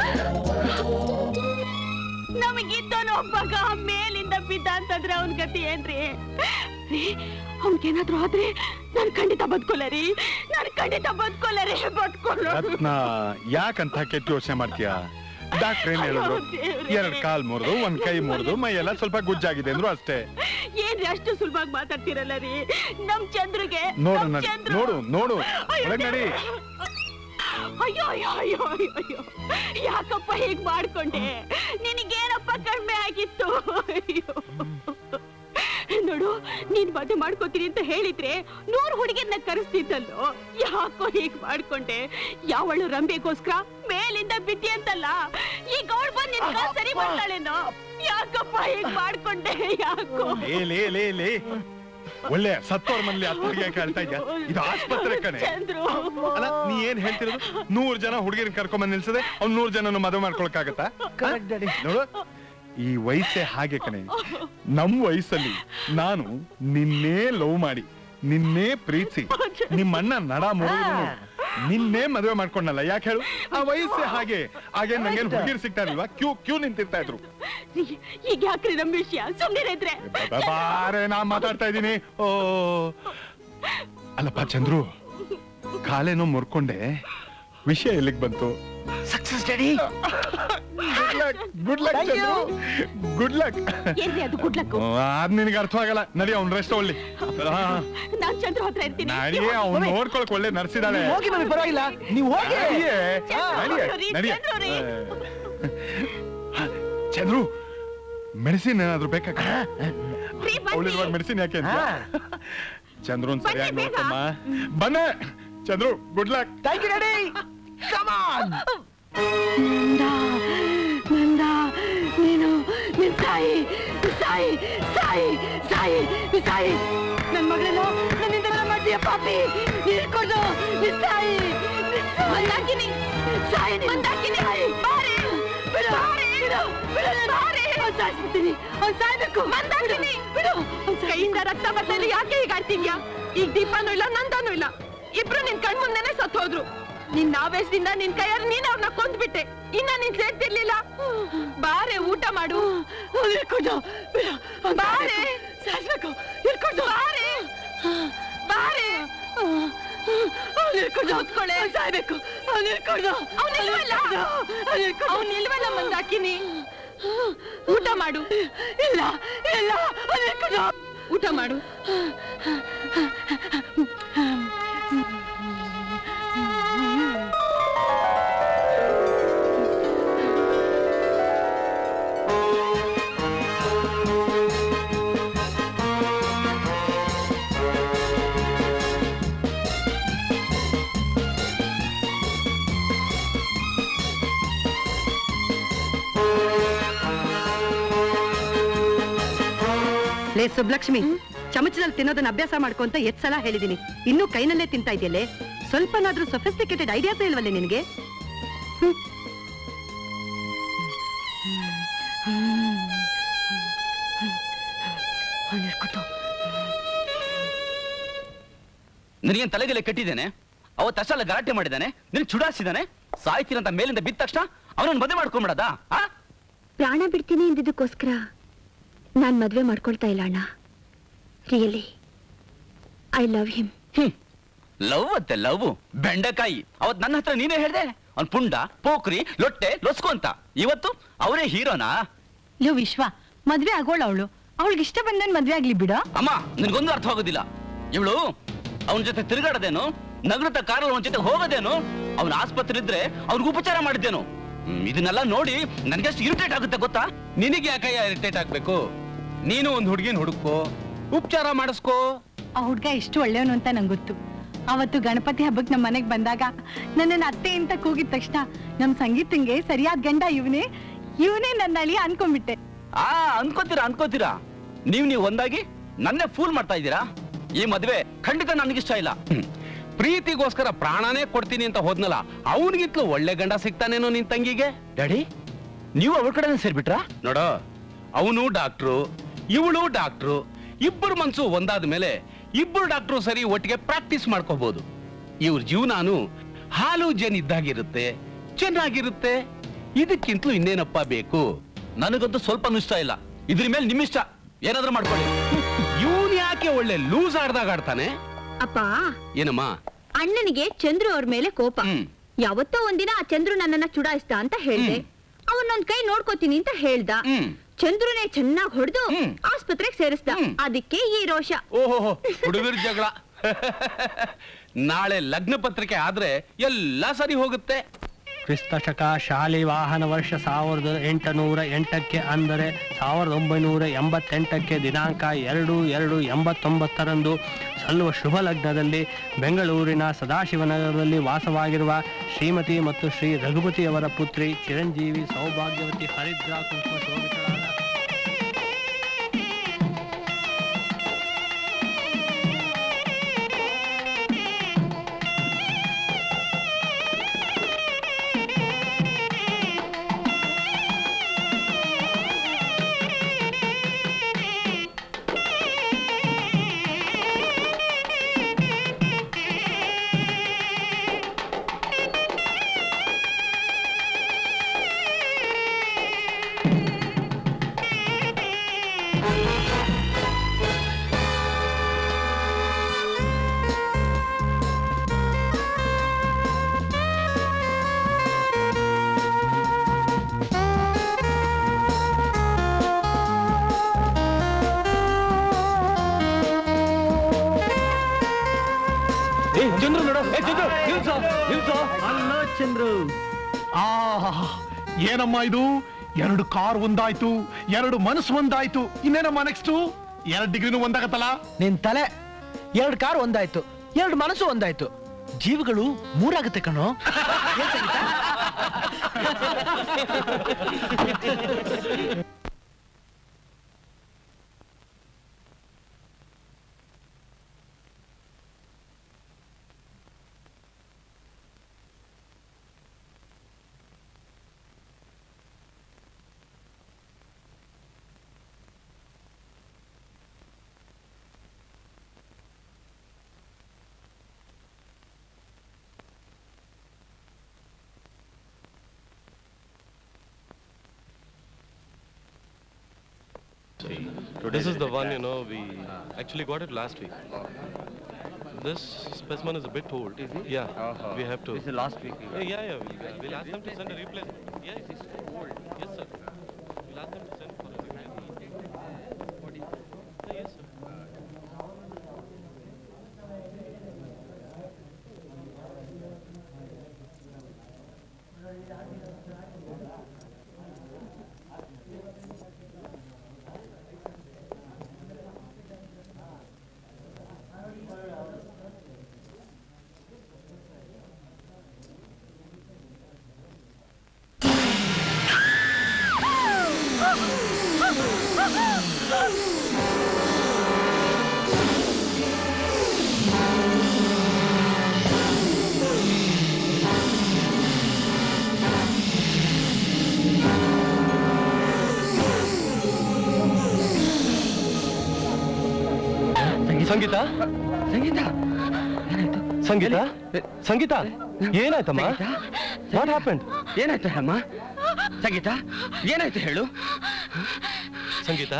ನಮಗಿದ್ದವನು ಒಬ್ಬಗ ಮೇಲಿಂದ ಬಿದ್ದ ಅಂತಂದ್ರೆ ಅವನ್ ಗತಿ ಏನ್ರಿ ಅವ್ನ್ಗೇನಾದ್ರೂ ಆದ್ರೆ ನಾನ್ ಖಂಡಿತ ಬದುಕೋಲ್ಲ ರೀ ನಾನ್ ಖಂಡಿತ ಬದುಕೋಲ್ಲ ರೀ ಬದುಕೋಲ್ಲ ರತ್ನ ಯಾಕಂತ ಕೆಟ್ಟ ಯೋಚನೆ ಮಾಡ್ತೀಯ ಡಾಕ್ಟರ್ ಏನ್ ಹೇಳಿದ್ರು ಎರಡ್ ಕಾಲ್ ಮುರಿದು ಒಂದ್ ಕೈ ಮುರಿದು ಮೈ ಎಲ್ಲ ಸ್ವಲ್ಪ ಗುಜ್ಜಾಗಿದೆ ಅಂದ್ರು ಅಷ್ಟೇ ಏನ್ರಿ ಅಷ್ಟು ಸುಲಭವಾಗಿ ಮಾತಾಡ್ತಿರಲ್ಲ ರೀ ನಮ್ ಚಂದ್ರಿಗೆ ನೋಡು ನಮ್ ನಡಿ ಚಂದ್ರು- ನೋಡು ನೋಡು ಅಯ್ಯೋ, ಒಳಗ್ ನಡಿ ಅಯ್ಯೋ ಅಯ್ಯೋ ಅಯ್ಯೋ ಅಯ್ಯೋ ಅಯ್ಯೋ ಯಾಕಪ್ಪ ಹೀಗ್ ಮಾಡ್ಕೊಂಡೆ ನಿನಗೇನಪ್ಪ ಕಡಿಮೆ ಆಗಿತ್ತು ಅಯ್ಯೋ ನೋಡು ನೀನ್ ಮದುವೆ ಮಾಡ್ಕೋತೀನಿ ಅಂತ ಹೇಳಿದ್ರೆ ನೂರು ಹುಡುಗಿರ್ನ ಕರೆಸ್ತಿದ್ದಲ್ಲೋ ಯಾಕೋ ಹೀಗ್ ಮಾಡ್ಕೊಂಡೆ ಯಾವಳು ರಂಬೆಗೋಸ್ಕರ ಮೇಲಿಂದ ಬಿದ್ದಿ ಅಂತಲ್ಲ ಈಗ ಅವಳು ಬಂದ್ ನಿನ್ ಕಾಲ್ ಸರಿ ಮಾಡ್ತಾಳೇನೋ ಯಾಕಪ್ಪ ಹೀಗ್ ಮಾಡ್ಕೊಂಡೆ ಯಾಕೋ ಲೇ ಲೇ ಲೇ ಲೇ ಒಳ್ಳೆ ಸತ್ತೋರ್ ಮನೇಲಿ ಅತ್ತಗೆ ಕೇಳ್ತಾ ಇದ್ಯಾ ಇದು ಆಸ್ಪತ್ರೆ ಕಣೆ ಚಂದ್ರು ಅಲ್ಲ ನೀ ಏನ್ ಹೇಳ್ತಿರೋದು ನೂರ್ ಜನ ಹುಡುಗಿನ ಕರ್ಕೊಂಡ್ ನಿಲ್ಸದೆ ಅವ್ನ್ ನೂರ್ ಜನ ಮದುವೆ ಮಾಡ್ಕೊಳಕ್ಕಾಗತ್ತಾ ನೋಡು ಈ ವಯಸ್ಸೇ ಹಾಗೆ ಕಣೆ ನಮ್ ವಯಸ್ಸಲ್ಲಿ ನಾನು ನಿನ್ನೇ ಲವ್ ಮಾಡಿ ನಿನ್ನೇ ಪ್ರೀತಿಸಿ ನಿಮ್ಮ ಅಣ್ಣ ನಡ ಮುರಿದ್ರು ನಿನ್ನೆ ಮದುವೆ ಮಾಡ್ಕೊಂಡಲ್ಲ ಯಾಕೆ ಹೇಳು ಆ ವಯಸ್ಸೇ ಹಾಗೆ ಹಾಗೆ ನಂಗೇನ್ ಹುಡುಗಿರು ಸಿಗ್ತಾ ಇಲ್ವಾ ಕ್ಯೂ ಕ್ಯೂ ನಿಂತಿರ್ತಾ ಇದ್ರು ಈಗ ಯಾಕ್ರಿ ನಮ್ ವಿಷಯ ಸುಮ್ಮನೆ ಇದ್ರೆ ಬ- ಬಾರೆ ನಾ ಮಾತಾಡ್ತಾ ಇದ್ದೀನಿ ಓ ಅಲ್ಲಪ್ಪ ಚಂದ್ರು ಕಾಲೇನೋ ಮುರ್ಕೊಂಡೆ ವಿಷಯ ಎಲ್ಲಿಗೆ ಬಂತು success daddy good luck Chandru good luck ಏನ್ರಿ ಅದು ಗುಡ್ ಲಕ್ ಅದ್ ನಿನಗೆ ಅರ್ಥವಾಗಲ್ಲ ನಡಿ ಅವ್ನ್ ರೆಸ್ಟ್ ಒಳ್ಳಿ ನಾನ್ ಚಂದ್ರ ಹತ್ರ ಇರ್ತೀನಿ ನಡಿಯೇ ಅವ್ನ್ ನೋಡ್ಕೊಳಕ್ ಒಳ್ಳೆ ನರ್ಸಿದಾಳೆ ನೀವ್ ಹೋಗಿ ಮಮ್ಮಿ ಪರವಾಗಿಲ್ಲ ನೀವ್ ಹೋಗಿ ನಡಿಯೇ, ನಡಿಯೇ, ಚಂದ್ರು ರೀ, ನಡಿಯೇ. ಚಂದ್ರು ರೀ. ಹ, ಚಂದ್ರು ಮೆಡಿಸಿನ್ ಏನಾದ್ರು ಬೇಕಾ ರೀ, ಬನ್ನಿ. ಅವಳಿರುವಾಗ ಮೆಡಿಸಿನ್ ಯಾಕೆ ಅಂತ ಚಂದ್ರುನ್ ಸರಿಯಾಗಿ ಬನ್ನಿ ಬೇಗ. ನೋಡ್ಕಮ್ಮ ಬನ್ನೆ Chandru good luck thank you daddy come on ನಂದ ನಂದ ನೀನು ನಿನ್ ಸಾಯಿ ಸಾಯಿ ಸಾಯಿ ಸಾಯಿ ಸಾಯಿ ನನ್ ಮಗಳನ್ನ ನನ್ನಿಂದ ದೂರ ಮಾಡ್ತೀಯ ಪಾಪಿ ಹಿಡ್ಕೊಂಡು ನಿನ್ ಸಾಯಿ ಮಂದಾಕಿನಿ ಸಾಯಿ ಮಂದಾಕಿನಿ ಬಾರಿ ಬಿಡು ಬಿಡು ಬಿಡು ಬಾರಿ ಅವ್ನ್ ಸಾಯಿಸ್ಬಿಡ್ತೀನಿ ಅವ್ನ್ ಸಾಯ್ಬೇಕು ಮಂದಾಕಿನಿ ಬಿಡು ಕೈಯಿಂದ ರಕ್ತ ಬರ್ತಲ್ಲಿ ಯಾಕೆ ಈಗ ಆಡ್ತಿದ್ಯಾ ಈಗ ದೀಪನೂ ಇಲ್ಲ ನಂದನೂ ಇಲ್ಲ ಇಬ್ರು ನಿನ್ ಕಣ್ ಮುಂದೆನೆ ಸತ್ತು ಹೋದ್ರು ನಿನ್ ಆವೇಶದಿಂದ ನಿನ್ ಕೈಯಲ್ಲಿ ನೀನ್ ಅವ್ರನ್ನ ಕೊಂದ್ಬಿಟ್ಟೆ ಇನ್ನ ನೀನ್ ಸೇರ್ತಿರ್ಲಿಲ್ಲ ಬಾರೆ ಊಟ ಮಾಡು ಇರ್ಕೊಂಡು ಬಾರೆ ಸಾಯ್ಬೇಕು ಇರ್ಕೊಂಡು ಬಾರೆ ಬಾರೆ ಅವ್ನು ಇರ್ಕೊಂಡು ಹೊತ್ಕೊಳ್ಳೆ ಸಾಯ್ಬೇಕು ಅವ್ನು ಇರ್ಕೊಂಡು ಅವ್ನು ಇಲ್ವಲ್ಲ ಅವ್ನು ಇಲ್ವಲ್ಲ ಮಂದಾಕಿನಿ ಊಟ ಮಾಡು ಇಲ್ಲ ಇಲ್ಲ ಅವ್ನು ಇರ್ಕೊಂಡು ಊಟ ಮಾಡು ಲೇ ಸುಬ್ಲಕ್ಷ್ಮಿ ಚಮಚದಲ್ಲಿ ತಿನ್ನೋದನ್ನ ಅಭ್ಯಾಸ ಮಾಡ್ಕೊಂತ ಎತ್ ಸಲ ಹೇಳಿದೀನಿ ಇನ್ನೂ ಕೈನಲ್ಲೇ ತಿಂತಾ ಇದೆಯಲ್ಲೇ ಸ್ವಲ್ಪನಾದ್ರೂ ಸೊಫಿಸ್ಟಿಕೇಟೆಡ್ ಐಡಿಯಾಸೇ ಇಲ್ವಲ್ಲೇ ನಿನಗೆ ನಿನಗೇನ್ ತಲೆಗೆಲೆ ಕಟ್ಟಿದ್ದೇನೆ ಅವತ್ತು ಅಷ್ಟೆಲ್ಲ ಗಲಾಟೆ ಮಾಡಿದ್ದಾನೆ ನಿನ್ ಚುಡಾಯಿಸಿದಾನೆ ಸಾಯ್ತೀರಂತ ಮೇಲಿಂದ ಬಿದ್ದ ತಕ್ಷಣ ಅವನನ್ನ ಮದುವೆ ಮಾಡ್ಕೊಂಬಿಡದ ಆ ಪ್ರಾಣ ಬಿಡ್ತೀನಿ ಎಂದಿದ್ದಕ್ಕೋಸ್ಕರ ನಾನ್ ಮದ್ವೆ ಮಾಡ್ಕೊಳ್ತಾ ಇಲ್ಲ ಅಣ್ಣ really I love him love ಅತ್ತೆ ಲವ್ ಬೆಂಡೆಕಾಯಿ ಅವತ್ ನನ್ನ ಹತ್ರ ನೀನೇ ಹೇಳ್ದೆ ಅವ್ನ್ ಪುಂಡ ಪೋಖ್ರಿ ಲೊಟ್ಟೆ ಲೊಸ್ಕು ಅಂತ ಇವತ್ತು ಅವರೇ ಹೀರೋನಾ ಲೋ ವಿಶ್ವ ಮದ್ವೆ ಆಗೋಳ ಅವಳು ಅವಳಿಗೆ ಇಷ್ಟ ಬಂದನ್ ಮದ್ವೆ ಆಗ್ಲಿ ಬಿಡ ಅಮ್ಮ ನಿನ್ಗೊಂದು ಅರ್ಥ ಆಗೋದಿಲ್ಲ ಇವಳು ಅವನ ಜೊತೆ ತಿರುಗಾಡದೇನು ನಗರದ ಕಾರಲ್ಲಿ ಅವನ ಜೊತೆ ಹೋಗೋದೇನು ಅವನ ಆಸ್ಪತ್ರೆ ಇದ್ರೆ ಅವ್ನಿಗೆ ಉಪಚಾರ ಮಾಡಿದ್ದೇನು ಹ್ಮ್, ಇದನ್ನೆಲ್ಲ ನೋಡಿ ನನಗೆಷ್ಟು ಇರಿಟೇಟ್ ಆಗುತ್ತೆ ಗೊತ್ತಾ ನಿನಗೆ ಯಾಕಯ್ಯ ಇರಿಟೇಟ್ ಆಗ್ಬೇಕು ನೀನು ಒಂದ್ ಹುಡುಗಿನ ಹುಡುಕೋ ಉಪಚಾರ ಮಾಡಿಸ್ಕೋ ಆ ಹುಡ್ಗ ಎಷ್ಟು ಒಳ್ಳೆಯವನು ಅಂತ ನಂಗೆ ಗೊತ್ತು ಅವತ್ತು ಗಣಪತಿ ಹಬ್ಬಕ್ಕೆ ನಮ್ಮ ಮನೆಗೆ ಬಂದಾಗ ನನ್ನನ್ನು ಅತ್ತೆ ಅಂತ ಕೂಗಿದ ತಕ್ಷಣ ನಮ್ ಸಂಗೀತಂಗೆ ಸರಿಯಾದ ಗಂಡ ಇವನೇ ಇವನೇ ನನ್ನ ಅಳಿ ಅನ್ಕೊಂಡ್ಬಿಟ್ಟೆ ಆ ಅನ್ಕೋತೀರಾ ಅನ್ಕೋತೀರಾ ನೀವ್ ನೀವು ಒಂದಾಗಿ ನನ್ನೇ ಫೂಲ್ ಮಾಡ್ತಾ ಇದ್ದೀರಾ ಈ ಮದ್ವೆ ಖಂಡಿತ ನನಗಿಷ್ಟ ಇಲ್ಲ ಪ್ರೀತಿಗೋಸ್ಕರ ಪ್ರಾಣನೇ ಕೊಡ್ತೀನಿ ಅಂತ ಹೋದ್ನಲ್ಲ ಅವನಿಗಿತ್ಲು ಒಳ್ಳೆ ಗಂಡ ಸಿಗ್ತಾನೇನೋ ನಿನ್ ತಂಗಿಗೆ ಡ್ಯಾಡಿ ನೀವು ಅವ್ರ ಕಡೆನೇ ಸೇರ್ಬಿಟ್ರಾ ನೋಡೋ ಅವನು ಡಾಕ್ಟ್ರು ಇವಳು ಡಾಕ್ಟ್ರು ಇಬ್ಬರು ಮನ್ಸು ಒಂದಾದ ಮೇಲೆ ಇಬ್ಬರು ಡಾಕ್ಟ್ರು ಸರಿ ಒಟ್ಟಿಗೆ ಪ್ರಾಕ್ಟೀಸ್ ಮಾಡ್ಕೋಬಹುದು ಇವ್ರ ಜೀವನಾನು ಹಾಲು ಜೇನ್ ಇದ್ದಾಗಿರುತ್ತೆ ಚೆನ್ನಾಗಿರುತ್ತೆ ಇದಕ್ಕಿಂತಲೂ ಇನ್ನೇನಪ್ಪ ಬೇಕು ನನಗಂತೂ ಸ್ವಲ್ಪ ಇಷ್ಟ ಇಲ್ಲ ಇದ್ರ ಮೇಲೆ ನಿಮ್ಮಿಷ್ಟ ಏನಾದ್ರೂ ಮಾಡ್ಕೊಳ್ಳಿ ಇವನ್ ಯಾಕೆ ಒಳ್ಳೆ ಲೂಸ್ ಆಡ್ದಾಗ ಆಡ್ತಾನೆ ಅಪ್ಪ ಏನಮ್ಮ ಅಣ್ಣನಿಗೆ ಚಂದ್ರು ಅವ್ರ ಮೇಲೆ ಕೋಪ ಯಾವತ್ತೋ ಒಂದಿನ ಆ ಚಂದ್ರು ನನ್ನನ್ನ ಚುಡಾಯಿಸ್ದ ಅಂತ ಹೇಳ್ದೆ ಅವನೊಂದ್ ಕೈ ನೋಡ್ಕೋತೀನಿ ಅಂತ ಹೇಳ್ದ ಚಂದ್ರುನೇ ಚೆನ್ನಾಗ್ ಹೊಡೆದು ಆಸ್ಪತ್ರೆಗೆ ಸೇರಿಸ್ದ ಅದಕ್ಕೆ ಈ ರೋಷ ಓಹೋ ಹುಡುಗರ ಜಗಳ ನಾಳೆ ಲಗ್ನ ಪತ್ರಿಕೆ ಆದ್ರೆ ಎಲ್ಲ ಸರಿ ಹೋಗುತ್ತೆ ಕ್ರಿಸ್ತ ಶಕ ಶಾಲಿ ವಾಹನ ವರ್ಷ ಸಾವಿರದ ಎಂಟುನೂರ ಎಂಟಕ್ಕೆ ಅಂದರೆ ಸಾವಿರದ ಒಂಬೈನೂರ ಎಂಬತ್ತೆಂಟಕ್ಕೆ ದಿನಾಂಕ ಎರಡು ಎರಡು ಎಂಬತ್ತೊಂಬತ್ತರಂದು ಸಲ್ಲುವ ಶುಭ ಲಗ್ನದಲ್ಲಿ ಬೆಂಗಳೂರಿನ ಸದಾಶಿವನಗರದಲ್ಲಿ ವಾಸವಾಗಿರುವ ಶ್ರೀಮತಿ ಮತ್ತು ಶ್ರೀ ರಘುಪತಿಯವರ ಪುತ್ರಿ ಚಿರಂಜೀವಿ ಸೌಭಾಗ್ಯವತಿ ಹರಿದ್ರಾ ಕುಂಕುಮ ಶೋಭಿತಳಾದ ಹಲೋ ಚಂದ್ರು ಆ ಏನಮ್ಮ ಇದು ಎರಡು ಕಾರ್ ಒಂದಾಯ್ತು ಎರಡು ಮನಸ್ಸು ಒಂದಾಯ್ತು ಇನ್ನೇನಮ್ಮ ನೆಕ್ಸ್ಟ್ ಎರಡು ಡಿಗ್ರಿನೂ ಒಂದಾಗತ್ತಲ್ಲ ನಿನ್ ತಲೆ ಎರಡು ಕಾರ್ ಒಂದಾಯ್ತು ಎರಡು ಮನಸ್ಸು ಒಂದಾಯ್ತು ಜೀವಗಳು ಮೂರಾಗುತ್ತೆ ಕಣೋ ಏನ್ ಸಂಗೀತ? This is the one, you know, we actually got it last week. This specimen is a bit old. Is it? Yeah, we have to. This is last week. Yeah, yeah, yeah. We'll, we'll ask them to send a replacement. Yeah, it is old. Yes, sir. We'll ask them to send for a replacement. Yeah, yes, sir. ಸಂಗೀತ ಸಂಗೀತ ಸಂಗೀತ ಸಂಗೀತ ಏನಾಯ್ತಮ್ಮ what happened ಏನಾಯ್ತು ಅಮ್ಮ ಸಂಗೀತ ಏನಾಯ್ತು ಹೇಳು ಸಂಗೀತ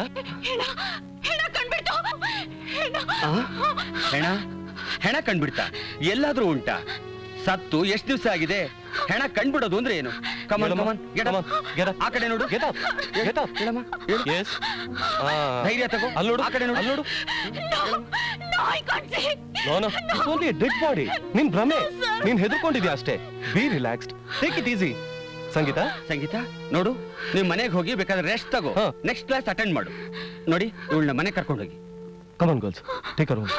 ಆ? ಹೆಣ ಹೆಣ ಕಂಡ್ಬಿಡ್ತಾ ಎಲ್ಲಾದ್ರೂ ಉಂಟಾ ಸತ್ತು ಎಷ್ಟು ದಿವಸ ಆಗಿದೆ ಹೆಣ ಕಂಡ್ಬಿಡೋದು ಅಂದ್ರೆ ಏನು ಕಮನ್ ಹೇಳಮ್ಮ. Come on get Come on, get up. ಆ ಕಡೆ ನೋಡು Get up. Get up. ಹೇಳಮ್ಮ ಹೇಳು. Yes. ಧೈರ್ಯ ತಗೋ ಅಲ್ಲಿ ನೋಡು ಆ ಕಡೆ ನೋಡು ಅಲ್ಲಿ ನೋಡು No, I can't see. No no it's only dead body ನಿನ್ ಭ್ರಮೆ ನೀನ್ ಹೆದರ್ಕೊಂಡಿದ್ಯಾ ಅಷ್ಟೇ be relaxed take it easy Sangeetha Sangeetha ನೋಡು ನೀವು ಮನೆಗೆ ಹೋಗಿ ಬೇಕಾದ್ರೆ ರೆಸ್ಟ್ ತಗೋ ನೆಕ್ಸ್ಟ್ ಕ್ಲಾಸ್ ಅಟೆಂಡ್ ಮಾಡು ನೋಡಿ ಇವಳನ್ನ ಮನೆ ಕರ್ಕೊಂಡು ಹೋಗಿ ಕಮನ್ ಗರ್ಲ್ಸ್ ಟೇಕ್ ಅರ್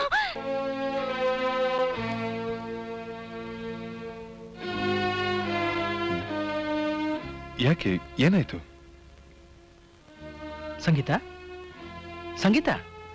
ಯಾಕೆ ಏನಾಯ್ತು ಸಂಗೀತ ಸಂಗೀತ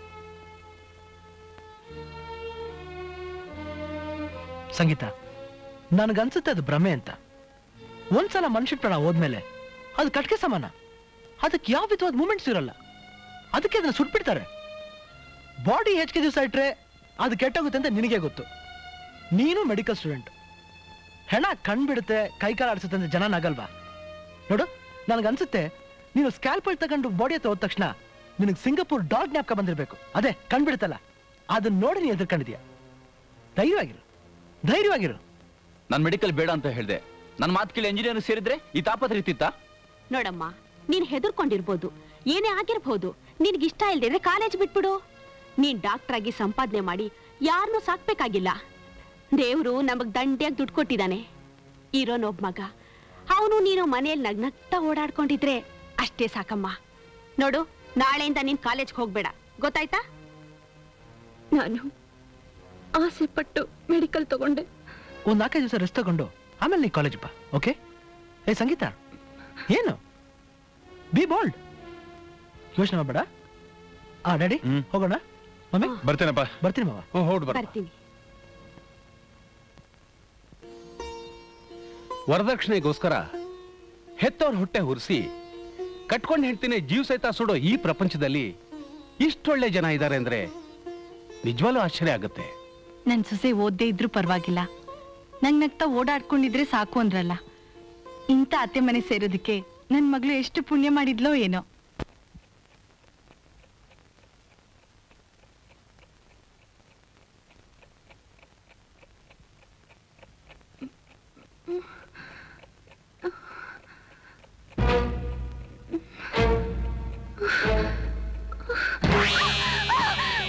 ಸಂಗೀತ ನನಗನ್ಸುತ್ತೆ ಅದು ಭ್ರಮೆ ಅಂತ ಒಂದ್ಸಲ ಮನುಷ್ಯ ಪ್ರಾಣ ಹೋದ್ಮೇಲೆ ಅದು ಕಟ್ಕೆ ಸಮಾನ ಅದಕ್ಕೆ ಯಾವ ವಿಧವಾದ ಮೂಮೆಂಟ್ಸ್ ಇರಲ್ಲ ಅದಕ್ಕೆ ಅದನ್ನ ಸುಟ್ಬಿಡ್ತಾರೆ ಬಾಡಿ ಹೆಚ್ಚಿಗೆ ದಿವಸ ಇಟ್ರೆ ಅದು ಕೆಟ್ಟೋಗುತ್ತೆ ಅಂತ ನಿನಗೆ ಗೊತ್ತು ನೀನು ಮೆಡಿಕಲ್ ಸ್ಟೂಡೆಂಟ್ ಹೆಣ ಕಣ್ಬಿಡುತ್ತೆ ಕೈಕಾಲು ಆಡಿಸುತ್ತೆ ಅಂತ ಜನ ನಗಲ್ವಾ ನೋಡು ನನಗನ್ಸುತ್ತೆ ನೀನು ಸ್ಕ್ಯಾಲ್ಪಲ್ ತಗೊಂಡು ಬಾಡಿ ಹತ್ರ ಹೋದ ತಕ್ಷಣ ನಿನಗೆ ಸಿಂಗಪುರ್ ಡಾಗ್ ಜ್ಞಾಪಕ ಬಂದಿರಬೇಕು ಅದೇ ಕಣ್ಬಿಡುತ್ತಲ್ಲ ಅದನ್ನ ನೋಡಿ ನೀನು ಎದುರ್ಕೊಂಡಿದ್ಯಾ ಧೈರ್ಯವಾಗಿರು ಧೈರ್ಯವಾಗಿರು ನಾನು ಮೆಡಿಕಲ್ ಬೇಡ ಅಂತ ಹೇಳಿದೆ ನನ್ನ ಮಾತು ಕೇಳಿ ಎಂಜಿನಿಯರ್ ಸೇರಿದ್ರೆ ಈ ತಾಪತ್ರ ಇರ್ತಿತ್ತಾ ನೋಡಮ್ಮ ನೀನ್ ಹೆದರ್ಕೊಂಡಿರ್ಬೋದು ಏನೇ ಆಗಿರ್ಬೋದು ನಿನ್ಗಿಷ್ಟ ಇಲ್ದಿದ್ರೆ ಕಾಲೇಜ್ ಬಿಟ್ಬಿಡು ನೀನ್ ಡಾಕ್ಟರ್ ಆಗಿ ಸಂಪಾದನೆ ಮಾಡಿ ಯಾರನ್ನೂ ಸಾಕ್ಬೇಕಾಗಿಲ್ಲ ದೇವ್ರು ನಮಗ್ ದಂಡ್ಯಾಗಿ ದುಡ್ಡು ಕೊಟ್ಟಿದ್ದಾನೆ ಇರೋನೊಬ್ಬ ಮಗ ಅವನು ನೀನು ಮನೆಯಲ್ಲಿ ನಗ್ನಗ್ತಾ ಓಡಾಡ್ಕೊಂಡಿದ್ರೆ ಅಷ್ಟೇ ಸಾಕಮ್ಮ ನೋಡು ನಾಳೆಯಿಂದ ನೀನ್ ಕಾಲೇಜ್ಗೆ ಹೋಗ್ಬೇಡ ಗೊತ್ತಾಯ್ತಾ ನಾನು ಆಸೆ ಪಟ್ಟು ಮೆಡಿಕಲ್ ತಗೊಂಡೆ ಒಂದ್ ನಾಲ್ಕೈದು ದಿವಸ ರೆಸ್ಟ್ ತಗೊಂಡು ಆಮೇಲೆ ನೀ ಕಾಲೇಜ್ ಬಾ ಓಕೆ ಏ ಸಂಗೀತ ಏನು ಬಿ ಬೋಲ್ಡ್ ಯೋಚನೆ ಮಾಡಬೇಡ ಆ ಡ್ಯಾಡಿ ಹೋಗೋಣ ಮಮ್ಮಿ ಬರ್ತೇನಪ್ಪ ಬರ್ತೀನಿ ಮಾವ ಹೊರಡು ಬರ್ತೀನಿ ವರದಕ್ಷಿಣೆಗೋಸ್ಕರ ಹೆತ್ತವ್ರ ಹೊಟ್ಟೆ ಹುರಿಸಿ ಕಟ್ಕೊಂಡು ಹೆಂಡ್ತಿನೇ ಜೀವ ಸಹಿತ ಸುಡೋ ಈ ಪ್ರಪಂಚದಲ್ಲಿ ಇಷ್ಟೊಳ್ಳೆ ಜನ ಇದ್ದಾರೆ ಅಂದ್ರೆ ನಿಜವಾಗ್ಲೂ ಆಶ್ಚರ್ಯ ಆಗುತ್ತೆ ನನ್ ಸೊಸೆ ಓದ್ದೇ ಇದ್ರೂ ಪರವಾಗಿಲ್ಲ ನಂಗ್ ನಗ್ತಾ ಓಡಾಡ್ಕೊಂಡಿದ್ರೆ ಸಾಕು ಅಂದ್ರಲ್ಲ ಇಂಥ ಅತ್ತೆ ಮನೆ ಸೇರೋದಕ್ಕೆ ನನ್ ಮಗಳು ಎಷ್ಟು ಪುಣ್ಯ ಮಾಡಿದ್ಲೋ ಏನೋ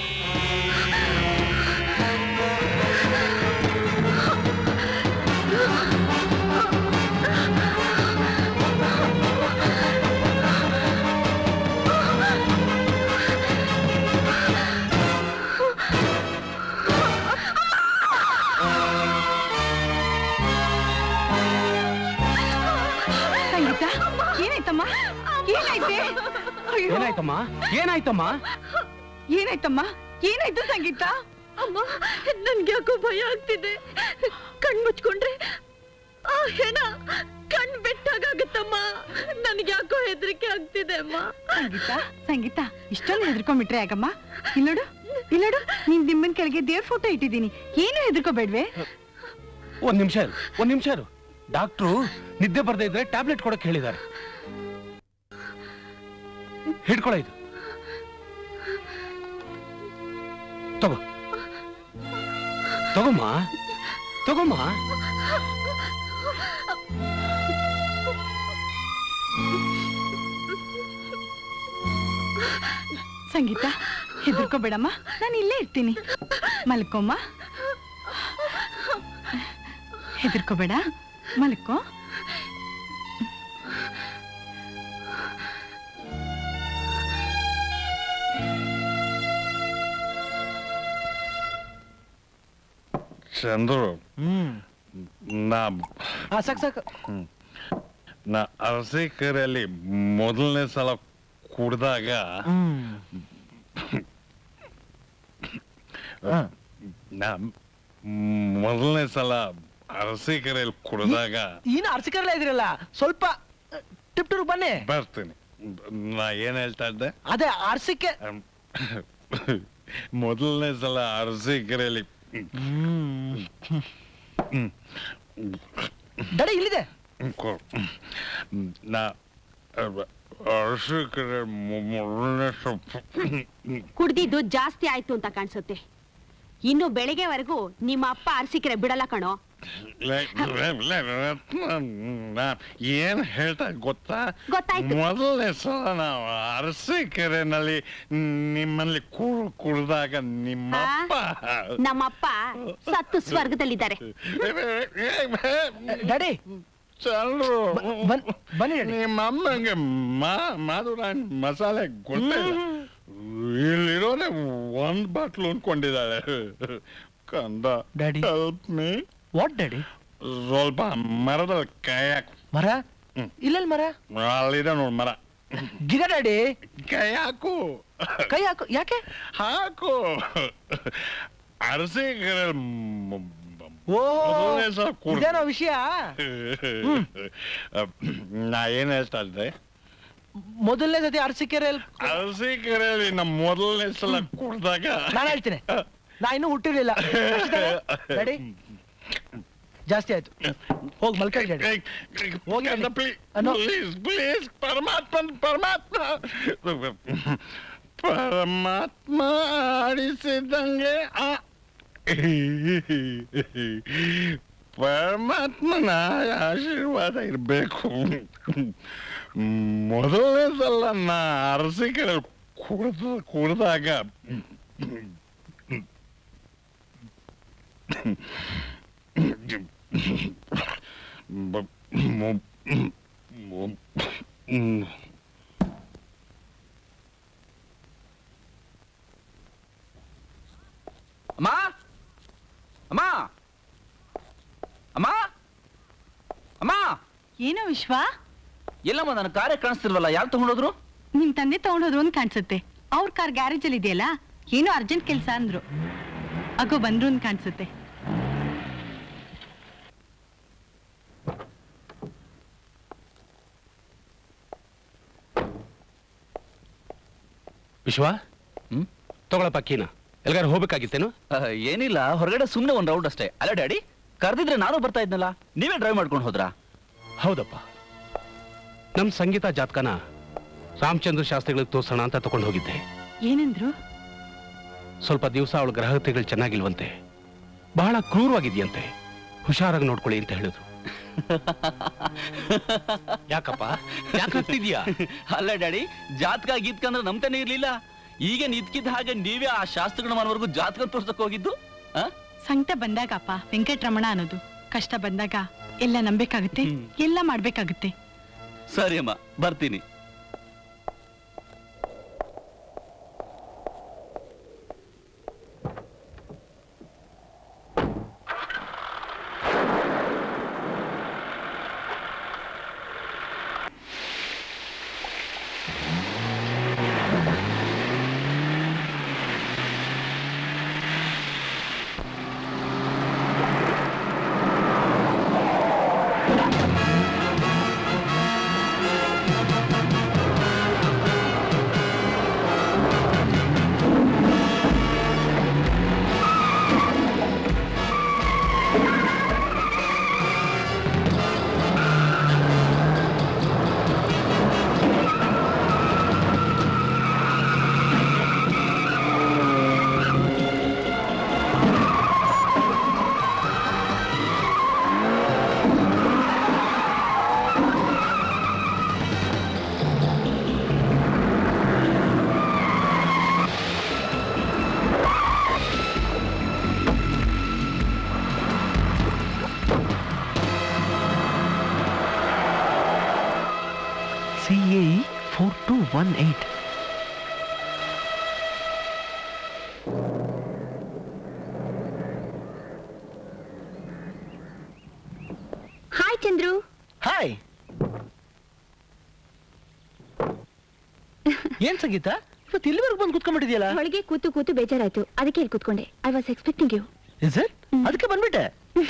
Ah! ಏನಾಯ್ತಮ್ಮ ಏನಾಯ್ತೆ ಅಯ್ಯೋ, ಏನಾಯ್ತಮ್ಮ ಏನಾಯ್ತಮ್ಮ ಏನಾಯ್ತಮ್ಮ ಏನಾಯ್ತು ಸಂಗೀತ ಅಮ್ಮ ನನ್ಗೆ ಯಾಕೋ ಭಯ ಆಗ್ತಿದೆ ಕಣ್ ಮುಚ್ಕೊಂಡ್ರೆ ಆ ಹೆಣ ಕಣ್ ಬೆಟ್ಟಾಗತ್ತಮ್ಮ ನನ್ಗೆ ಯಾಕೋ ಹೆದರಿಕೆ ಆಗ್ತಿದೆ ಅಮ್ಮ ಸಂಗೀತ ಸಂಗೀತ ಇಷ್ಟೊಂದು ಹೆದರ್ಕೊಂಡ್ಬಿಟ್ರೆ ಯಾಕಮ್ಮ ಇಲ್ಲೋಡು ಇಲ್ಲೋಡು ನಿನ್ ನಿಮ್ಮನ್ ಕೆಳಗೆ ದೇವ್ರ ಫೋಟೋ ಇಟ್ಟಿದ್ದೀನಿ ಏನು ಹೆದರ್ಕೋಬೇಡ್ವೆ ಒಂದ್ ನಿಮಿಷ ಇರು ಒಂದ್ ನಿಮಿಷ ಇರು ಡಾಕ್ಟ್ರು ನಿದ್ದೆ ಬರ್ದೇ ಇದ್ರೆ ಟ್ಯಾಬ್ಲೆಟ್ ಕೊಡಕ್ ಹೇಳಿದ್ದಾರೆ ಹಿಡ್ಕೊಳ ಇದು ತಗೋ ತಗೋಮ್ಮ ತಗೋಮ್ಮ ಸಂಗೀತ ಹೆದರ್ಕೋಬೇಡಮ್ಮ ನಾನು ಇಲ್ಲೇ ಇರ್ತೀನಿ ಮಲ್ಕೊಮ್ಮ ಹೆದರ್ಕೋಬೇಡ ಮಲ್ಕೋ ಚಂದ್ರು ನಾ ಸಾಕು ಸಾಕು ಹ್ಮ್. ನಾ ಅರಸೀಕೆರೆಯಲ್ಲಿ ಮೊದಲನೇ ಸಲ ಕುಡ್ದಾಗ ನಾ ಮೊದಲನೇ ಸಲ ಅರಸೀಕೆರೆಯಲ್ಲಿ ಕುಡ್ದಾಗ ಇನ್ನು ಅರ್ಸಿಕರಲ್ಲ ಇದ್ರಲ್ಲ ಸ್ವಲ್ಪ ಟಿಪ್ ಟೂರ್ ಬನ್ನಿ ಬರ್ತೀನಿ ನಾ ಏನ್ ಹೇಳ್ತಾ ಇದ್ದೆ ಅದೇ ಅರ್ಸಿಕೆ ಮೊದಲನೇ ಸಲ ಅರಸೀಕೆರೆಯಲ್ಲಿ ಡಡಿ ಇಲ್ಲಿದೆ ಕೊ- ನಾ ಅರಸೀಕೆರೆ ಮೊದಲನೇ ಸ್ವಲ್ಪ ಕುಡ್ದಿದ್ದು ಜಾಸ್ತಿ ಆಯ್ತು ಅಂತ ಕಾಣಿಸುತ್ತೆ ಇನ್ನು ಬೆಳಿಗ್ಗೆವರೆಗೂ ನಿಮ್ಮ ಅಪ್ಪ ಅರಸಿಕೆರೆ ಬಿಡಲ್ಲ ಕಣೋ ನಾ ಏನ್ ಹೇಳ್ತಾ ಗೊತ್ತಾ ಗೊತ್ತಾಯ್ತು. ಮೊದಲನೇ ಸಲ ನಾವು ಅರಸೀಕೆರೆನಲ್ಲಿ ನಿಮ್ಮಲ್ಲಿ ಕುಡ್ ಕುಡ್ದಾಗ ನಿಮ್ಮಪ್ಪ ನಮ್ಮಪ್ಪ ಸತ್ತು ಸ್ವರ್ಗದಲ್ಲಿದ್ದಾರೆ ಡ್ಯಾಡಿ ಚಲ್ರು ಬನ್ನಿ ನಿಮ್ಮಮ್ಮಂಗೆ ಮಾ ಮಾಧುರಾಣಿ ಮಸಾಲೆ ಗೊತ್ತಿಲ್ಲ ಇಲ್ಲಿರೋನೆ ಒಂದ್ ಬಾಟ್ಲು ಅನ್ಕೊಂಡಿದ್ದಾಳೆ ಕಂದ daddy help me what daddy ಸ್ವಲ್ಪ ಮರದಲ್ಲಿ ಕೈ ಹಾಕು ಮರ ಇಲ್ಲಲ್ ಮರ ಅಲ್ಲಿದೆ ನೋಡ್ ಮರ ಗಿಡ ಡ್ಯಾಡಿ ಕೈ ಹಾಕು ಕೈ ಹಾಕು ಯಾಕೆ ಹಾಕು ಅರಸೀಕೆರೆ ಓ ಮೊದಲನೇ ಸಲ ಕುಡ್ದು- ಇದೇನೋ ವಿಷಯ ನಾ ಏನ್ ಹೇಳ್ತಾ ಇದ್ದೆ ಮೊದಲನೇ ಸತಿ ಅರಸಿಕೆರೆಯಲ್ಲಿ ಅರಸೀಕೆರೆಯಲ್ಲಿ ನಮ್ಮ ಮೊದಲನೇ ಸಲ ಕುಡ್ದಾಗ ನಾನು ಹೇಳ್ತೀನಿ ನಾ ಇನ್ನೂ ಹುಟ್ಟಿರ್ಲಿಲ್ಲ ಡ್ಯಾಡಿ ಜಾಸ್ತಿ ಆಯ್ತು ಹೋಗಿ ಮಲ್ಕೊಳ್ಳಿ ಡ್ಯಾಡಿ ಹೋಗಿ ಅಣ್ಣ. ಅಣ್ಣೋ. ಪ್ಲೀಸ್ ಪ್ಲೀಸ್ ಪರಮಾತ್ಮ ಪರಮಾತ್ಮ ಪರಮಾತ್ಮ ಆಡಿಸಿದಂಗೆ ಆ ಪರಮಾತ್ಮನ ಆಶೀರ್ವಾದ ಇರಬೇಕು ಮೊದಲನೇ ಸಲ ನಾ ಅರಸಿಕೆರೆ ಕುಡ್ದ ಕುಡ್ದಾಗ ಬ- ಮೊ- ಮೊ- ಹ್ಮ್. ಅಮ್ಮ ಅಮ್ಮ ಅಮ್ಮ ಅಮ್ಮ ಏನೋ ವಿಶ್ವ ಎಲ್ಲಮ್ಮ ನನ್ನ ಕಾರೇ ಕಾಣಿಸ್ತಿಲ್ವಲ್ಲ ಯಾರು ತಗೊಂಡೋದ್ರು ನಿಮ್ ತಂದೆ ತಗೊಂಡೋದ್ರು ಅಂತ ಕಾಣಿಸುತ್ತೆ ಅವ್ರ ಕಾರ್ ಗ್ಯಾರೇಜ್ ಅಲ್ಲಿ ಇದೆಯಲ್ಲ ಏನೋ ಅರ್ಜೆಂಟ್ ಕೆಲಸ ಅಂದ್ರು ಅಗೋ ಬಂದ್ರು ಅಂತ ಕಾಣಿಸುತ್ತೆ ವಿಶ್ವ ತಗೊಳಪ್ಪ ಕೀನ ಎಲ್ಗಾರು ಹೋಗ್ಬೇಕಾಗಿತ್ತೇನು ಏನಿಲ್ಲ ಹೊರಗಡೆ ಸುಮ್ಮನೆ ಒಂದು ರೌಂಡ್ ಅಷ್ಟೇ ಅಲ್ಲ ಡ್ಯಾಡಿ ಕರೆದಿದ್ರೆ ನಾನು ಬರ್ತಾ ಇದ್ನಲ್ಲ ನೀವೇ ಡ್ರೈವ್ ಮಾಡ್ಕೊಂಡು ಹೋದ್ರಾ ಹೌದಪ್ಪ ನಮ್ ಸಂಗೀತ ಜಾತಕನ ರಾಮಚಂದ್ರ ಶಾಸ್ತ್ರಿಗಳಿಗೆ ತೋರ್ಸೋಣ ಅಂತ ತಗೊಂಡು ಹೋಗಿದ್ದೆ ಏನಂದ್ರು ಸ್ವಲ್ಪ ದಿವಸ ಅವಳ ಗ್ರಹತೆಗಳು ಚೆನ್ನಾಗಿಲ್ವಂತೆ ಬಹಳ ಕ್ರೂರವಾಗಿದೆಯಂತೆ ಹುಷಾರಾಗಿ ನೋಡ್ಕೊಳ್ಳಿ ಅಂತ ಹೇಳಿದ್ರು ಯಾಕಪ್ಪ ಯಾಕಾಗ್ತಿದ್ಯಾ ಅಲ್ಲ ಡ್ಯಾಡಿ ಜಾತಕ ಗೀತ್ಕ ಅಂದ್ರೆ ನಂಬ್ತಾನೆ ಇರ್ಲಿಲ್ಲ ಈಗ ನಿದ್ಕಿದ್ದ ಹಾಗೆ ನೀವೇ ಆ ಶಾಸ್ತ್ರಗಳ ಮನವರೆಗೂ ಜಾತಕ ತೋರ್ಸಕ್ ಹೋಗಿದ್ದು ಆ? ಸಂಕಟ ಬಂದಾಗಪ್ಪ ವೆಂಕಟರಮಣ ಅನ್ನೋದು ಕಷ್ಟ ಬಂದಾಗ ಎಲ್ಲ ನಂಬೇಕಾಗುತ್ತೆ ಎಲ್ಲ ಮಾಡ್ಬೇಕಾಗುತ್ತೆ ಸರಿ ಅಮ್ಮ ಬರ್ತೀನಿ C A four two one eight hi Chandru hi ಏನ್ ಸಂಗೀತ ಇವತ್ತು ಇಲ್ಲಿವರೆಗೂ ಬಂದು ಕುತ್ಕೊಂಡ್ಬಿಟ್ಟಿದ್ಯಲ್ಲ ಒಳಗೆ ಕೂತು ಕೂತು ಬೇಜಾರಾಯ್ತು ಅದಕ್ಕೆ ಇಲ್ಲಿ ಕೂತ್ಕೊಂಡೆ I was expecting you is it ಅದಕ್ಕೆ ಬಂದ್ಬಿಟ್ಟೆ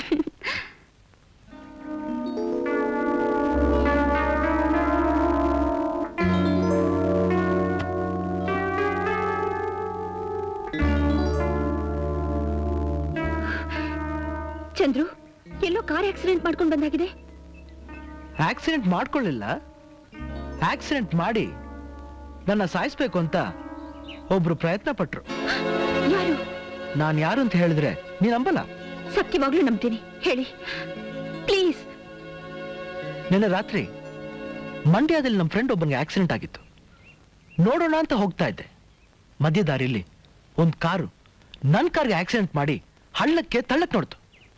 ಚಂದ್ರು ಎಲ್ಲೋ ಕಾರ್ ಆಕ್ಸಿಡೆಂಟ್ ಮಾಡ್ಕೊಂಡು ಬಂದಾಗಿದೆ ಆಕ್ಸಿಡೆಂಟ್ ಮಾಡ್ಕೊಳ್ಳಿಲ್ಲ ಆಕ್ಸಿಡೆಂಟ್ ಮಾಡಿ ನನ್ನ ಸಾಯಿಸ್ಬೇಕು ಅಂತ ಒಬ್ರು ಪ್ರಯತ್ನ ಪಟ್ರು ಯಾರು ನಾನು ಯಾರು ಅಂತ ಹೇಳಿದ್ರೆ ನೀನ್ ನಂಬಲ್ಲ ಸತ್ಯವಾಗ್ಲೂ ನಂಬ್ತೀನಿ ಹೇಳಿ ಪ್ಲೀಸ್ ನಿನ್ನೆ ರಾತ್ರಿ ಮಂಡ್ಯದಲ್ಲಿ ನಮ್ಮ ಫ್ರೆಂಡ್ ಒಬ್ಬನಿಗೆ ಆಕ್ಸಿಡೆಂಟ್ ಆಗಿತ್ತು ನೋಡೋಣ ಅಂತ ಹೋಗ್ತಾ ಇದ್ದೆ ಮಧ್ಯ ದಾರಿಯಲ್ಲಿ ಒಂದು ಕಾರು ನನ್ನ ಕಾರ್ಗೆ ಆಕ್ಸಿಡೆಂಟ್ ಮಾಡಿ ಹಳ್ಳಕ್ಕೆ ತಳ್ಳಕ್ ನೋಡ್ತು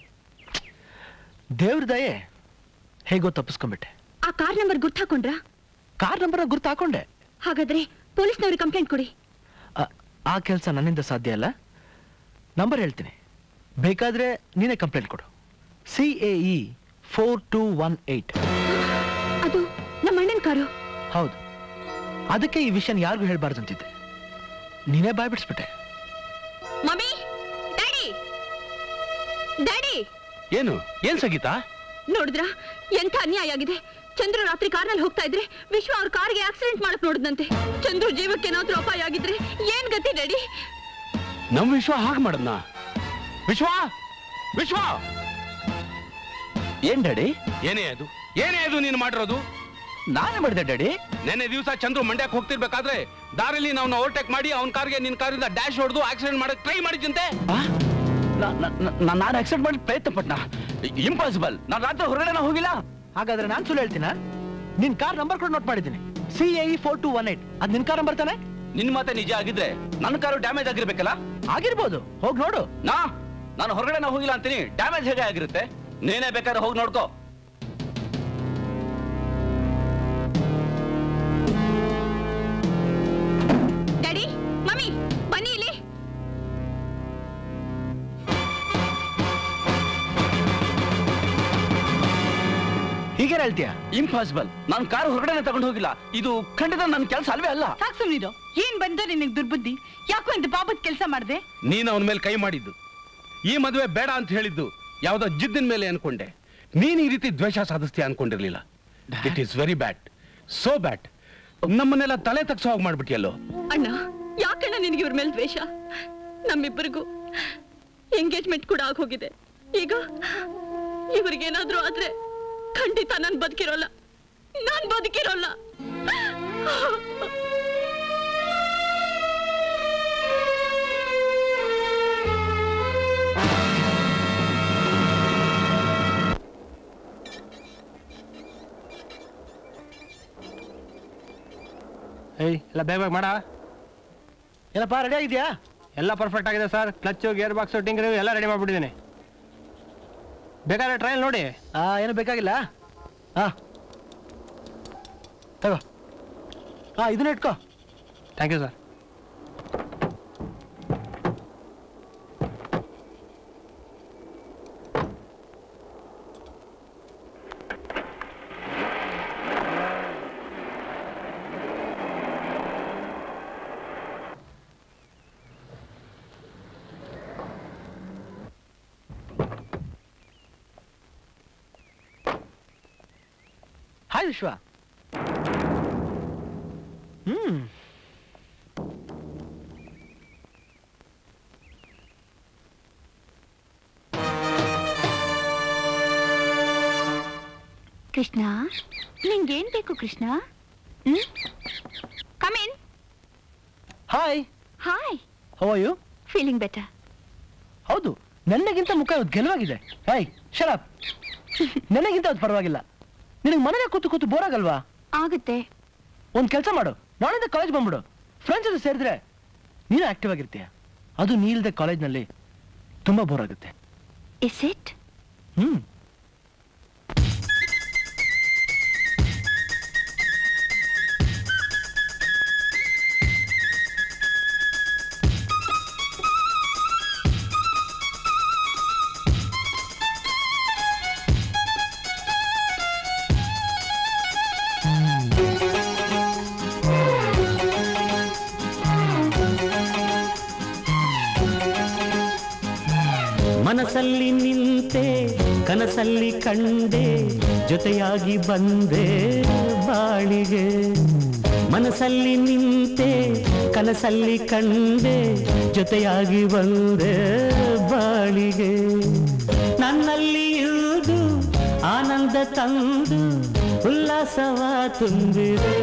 ದೇವ್ರ ದಯೆ ಹೇಗೋ ತಪ್ಪಿಸ್ಕೊಂಡ್ಬಿಟ್ಟೆ ಆ ಕಾರ್ ನಂಬರ್ ಗುರ್ತು ಹಾಕೊಂಡ್ರಾ ಕಾರ್ ನಂಬರ್ ಗುರ್ತು ಹಾಕೊಂಡೆ ಹಾಗಾದ್ರೆ ಪೊಲೀಸ್ನವ್ರಿಗೆ ಕಂಪ್ಲೇಂಟ್ ಕೊಡಿ ಆ- ಆ ಕೆಲಸ ನನ್ನಿಂದ ಸಾಧ್ಯ ಅಲ್ಲ ನಂಬರ್ ಹೇಳ್ತೀನಿ ಬೇಕಾದ್ರೆ ನೀನೇ ಕಂಪ್ಲೇಂಟ್ ಕೊಡು C A E four two one eight ಅದು ನಮ್ಮ ಅಣ್ಣನ ಕಾರು ಹೌದು ಅದಕ್ಕೆ ಈ ವಿಷಯನ ಯಾರಿಗೂ ಹೇಳ್ಬಾರ್ದು ಅಂತಿದ್ದೆ ನೀನೇ ಬಾಯ್ ಬಿಡಿಸ್ಬಿಟ್ಟೆ ಮಮ್ಮಿ ಡ್ಯಾಡಿ ಡ್ಯಾಡಿ ಏನು ಏನ್ ಸಂಗೀತ ನೋಡಿದ್ರಾ ಎಂಥ ಅನ್ಯಾಯ ಆಗಿದೆ ಚಂದ್ರು ರಾತ್ರಿ ಕಾರ್ನಲ್ಲಿ ಹೋಗ್ತಾ ಇದ್ರೆ ವಿಶ್ವ ಅವ್ರ ಕಾರ್ಗೆ ಆಕ್ಸಿಡೆಂಟ್ ಮಾಡಕ್ ನೋಡಿದ್ನಂತೆ ಚಂದ್ರು ಜೀವಕ್ಕೆ ಏನಾದ್ರೂ ಅಪಾಯ ಆಗಿದ್ರೆ ಏನ್ ಗತಿ ಡ್ಯಾಡಿ ನಮ್ ವಿಶ್ವ ಹಾಗೆ ಮಾಡದ್ನ ವಿಶ್ವ ವಿಶ್ವ ಏನ್ ಡ್ಯಾಡಿ ಏನೇ ಅದು ಏನೇ ಅದು ನೀನು ಮಾಡಿರೋದು ನಾನೇ ಮಾಡಿದೆ ಡ್ಯಾಡಿ ನೆನ್ನೆ ದಿವಸ ಚಂದ್ರು ಮಂಡ್ಯಕ್ಕೆ ಹೋಗ್ತಿರ್ಬೇಕಾದ್ರೆ ದಾರಿಲಿ ನಾವು ಓವರ್ಟೇಕ್ ಮಾಡಿ ಅವನ ಕಾರ್ಗೆ ನಿನ್ ಕಾರಿಂದ ಡ್ಯಾಶ್ ಹೊಡೆದು ಆಕ್ಸಿಡೆಂಟ್ ಮಾಡಕ್ ಟ್ರೈ ಮಾಡಿದ್ಯಂತೆ ನಾನು ಆಕ್ಸೆಪ್ಟ್ ಮಾಡಿ ಪ್ರಯತ್ನ ಪಟ್ನ ಇಂಪಾಸಿಬಲ್ ನಾನು ರಾತ್ರಿ ಹೊರಗಡೆ ಹೋಗಿಲ್ಲ ಹಾಗಾದ್ರೆ ನಾನು ಸುಳ್ಳು ಹೇಳ್ತೀನ ನಿನ್ ಕಾರ್ ನಂಬರ್ ಕೂಡ ನೋಟ್ ಮಾಡಿದ್ದೀನಿ C A E four two one eight ಅದ್ ನಿನ್ ಕಾರ್ ನಂಬರ್ ತಾನೆ ನಿನ್ ಮಾತೆ ನಿಜ ಆಗಿದ್ರೆ ನನ್ನ ಕಾರು ಡ್ಯಾಮೇಜ್ ಆಗಿರ್ಬೇಕಲ್ಲ ಆಗಿರ್ಬೋದು ಹೋಗ್ ನೋಡು ನಾ ನಾನು ಹೊರಗಡೆ ಹೋಗಿಲ್ಲ ಅಂತೀನಿ ಡ್ಯಾಮೇಜ್ ಹೇಗೆ ಆಗಿರುತ್ತೆ ನೀನೇ ಬೇಕಾದ್ರೆ ಹೋಗಿ ನೋಡ್ಕೋ ಡ್ಯಾಡಿ ಮಮ್ಮಿ ಬನ್ನಿ ಇಲ್ಲಿ ಹೀಗೆ ಹೇಳ್ತೀಯ ಇಂಪಾಸಿಬಲ್ ನಾನು ಕಾರು ಹೊರಗಡೆ ತಗೊಂಡು ಹೋಗಿಲ್ಲ ಇದು ಖಂಡಿತ ನನ್ನ ಕೆಲಸ ಅಲ್ವೇ ಅಲ್ಲ ಸಾಕ್ ಸುಮ್ನಿರು ಏನ್ ಬಂದ ನಿನಗ್ ದುರ್ಬುದ್ಧಿ ಯಾಕೋ ಇಂತ ಬಾಬದ್ ಕೆಲಸ ಮಾಡ್ದೆ ನೀನು ಅವನ ಮೇಲೆ ಕೈ ಮಾಡಿದ್ದು ಈ ಮದುವೆ ಬೇಡ ಅಂತ ಹೇಳಿದ್ದು ಯಾವ್ದೋ ಜಿದ್ದಿನ ಮೇಲೆ ಅನ್ಕೊಂಡೆ ನೀನ್ ಈ ರೀತಿ ದ್ವೇಷ ಸಾಧಿಸ್ತೀಯ ಅನ್ಕೊಂಡಿರ್ಲಿಲ್ಲ it is very bad so bad ನಮ್ಮನ್ನೆಲ್ಲ ತಲೆ ತಗ್ಸೋ ಹಾಗೆ ಮಾಡ್ಬಿಟ್ಟಿಯಲ್ಲೋ ಅಣ್ಣ ಯಾಕಣ್ಣ ನಿನಗೆ ಇವ್ರ ಮೇಲೆ ದ್ವೇಷ ನಮ್ಮಿಬ್ಬರಿಗೂ ಎಂಗೇಜ್ಮೆಂಟ್ ಕೂಡ ಆಗೋಗಿದೆ ಈಗ ಇವ್ರಿಗೇನಾದ್ರೂ ಆದ್ರೆ ಖಂಡಿತ ನಾನ್ ಬದುಕಿರೋಲ್ಲ ನಾನ್ ಬದುಕಿರೋಲ್ಲ ಏಯ್ ಎಲ್ಲ ಬೇಗ ಬೇಗ ಮಾಡ ಏನಪ್ಪ ರೆಡಿ ಆಗಿದ್ಯಾ ಎಲ್ಲ ಪರ್ಫೆಕ್ಟ್ ಆಗಿದೆ ಸರ್ ಕ್ಲಚ್ಚು ಗೇರ್ ಬಾಕ್ಸು ಟಿಂಗ್ರು ಎಲ್ಲ ರೆಡಿ ಮಾಡ್ಬಿಟ್ಟಿದ್ದೀನಿ ಬೇಕಾದ್ರೆ ಟ್ರಯಲ್ ನೋಡಿ ಆ ಏನು ಬೇಕಾಗಿಲ್ಲ ಹಾ ತಗೋ ಹಾ ಇದನ್ನ ಇಟ್ಕೋ ಥ್ಯಾಂಕ್ ಯು ಸರ್ ಹಾಯ್ ವಿಶ್ವ ಹ್ಮ್ ಕೃಷ್ಣ ನಿಂಗೇನ್ ಬೇಕು Krishna hmm come in hi hi how are you feeling better ಹೌದು ನನಗಿಂತ ಮುಖ ಇವತ್ತು ಗೆಲುವಾಗಿದೆ ಹಾಯ್ ಶರಪ್ ನನಗಿಂತ ಅದು ಪರವಾಗಿಲ್ಲ ನಿನಗೆ ಮನೇಲೆ ಕೂತು ಕೂತು ಬೋರ್ ಆಗಲ್ವಾ ಆಗುತ್ತೆ ಒಂದ್ ಕೆಲಸ ಮಾಡು ನಾಳೆಯಿಂದ ಕಾಲೇಜ್ ಬಂದ್ಬಿಡು ಫ್ರೆಂಡ್ಸ್ ಜೊತೆ ಸೇರಿದ್ರೆ ನೀನು ಆಕ್ಟಿವ್ ಆಗಿರ್ತೀಯ ಅದು ನೀ ಇಲ್ದೆ ಕಾಲೇಜ್ನಲ್ಲಿ ತುಂಬಾ ಬೋರ್ ಆಗುತ್ತೆ ಇಸ್ ಇಟ್ ಹ್ಮ್ ಮನಸ್ಸಲ್ಲಿ ನಿಂತೆ ಕನಸಲ್ಲಿ ಕಂಡೆ ಜೊತೆಯಾಗಿ ಬಂದೆ ಬಾಳಿಗೆ ಮನಸ್ಸಲ್ಲಿ ನಿಂತೆ ಕನಸಲ್ಲಿ ಕಂಡೆ ಜೊತೆಯಾಗಿ ಬಂದೆ ಬಾಳಿಗೆ ನನ್ನಲ್ಲಿ ಇರುವುದು ಆನಂದ ತಂದು ಉಲ್ಲಾಸವ ತುಂಬಿದೆ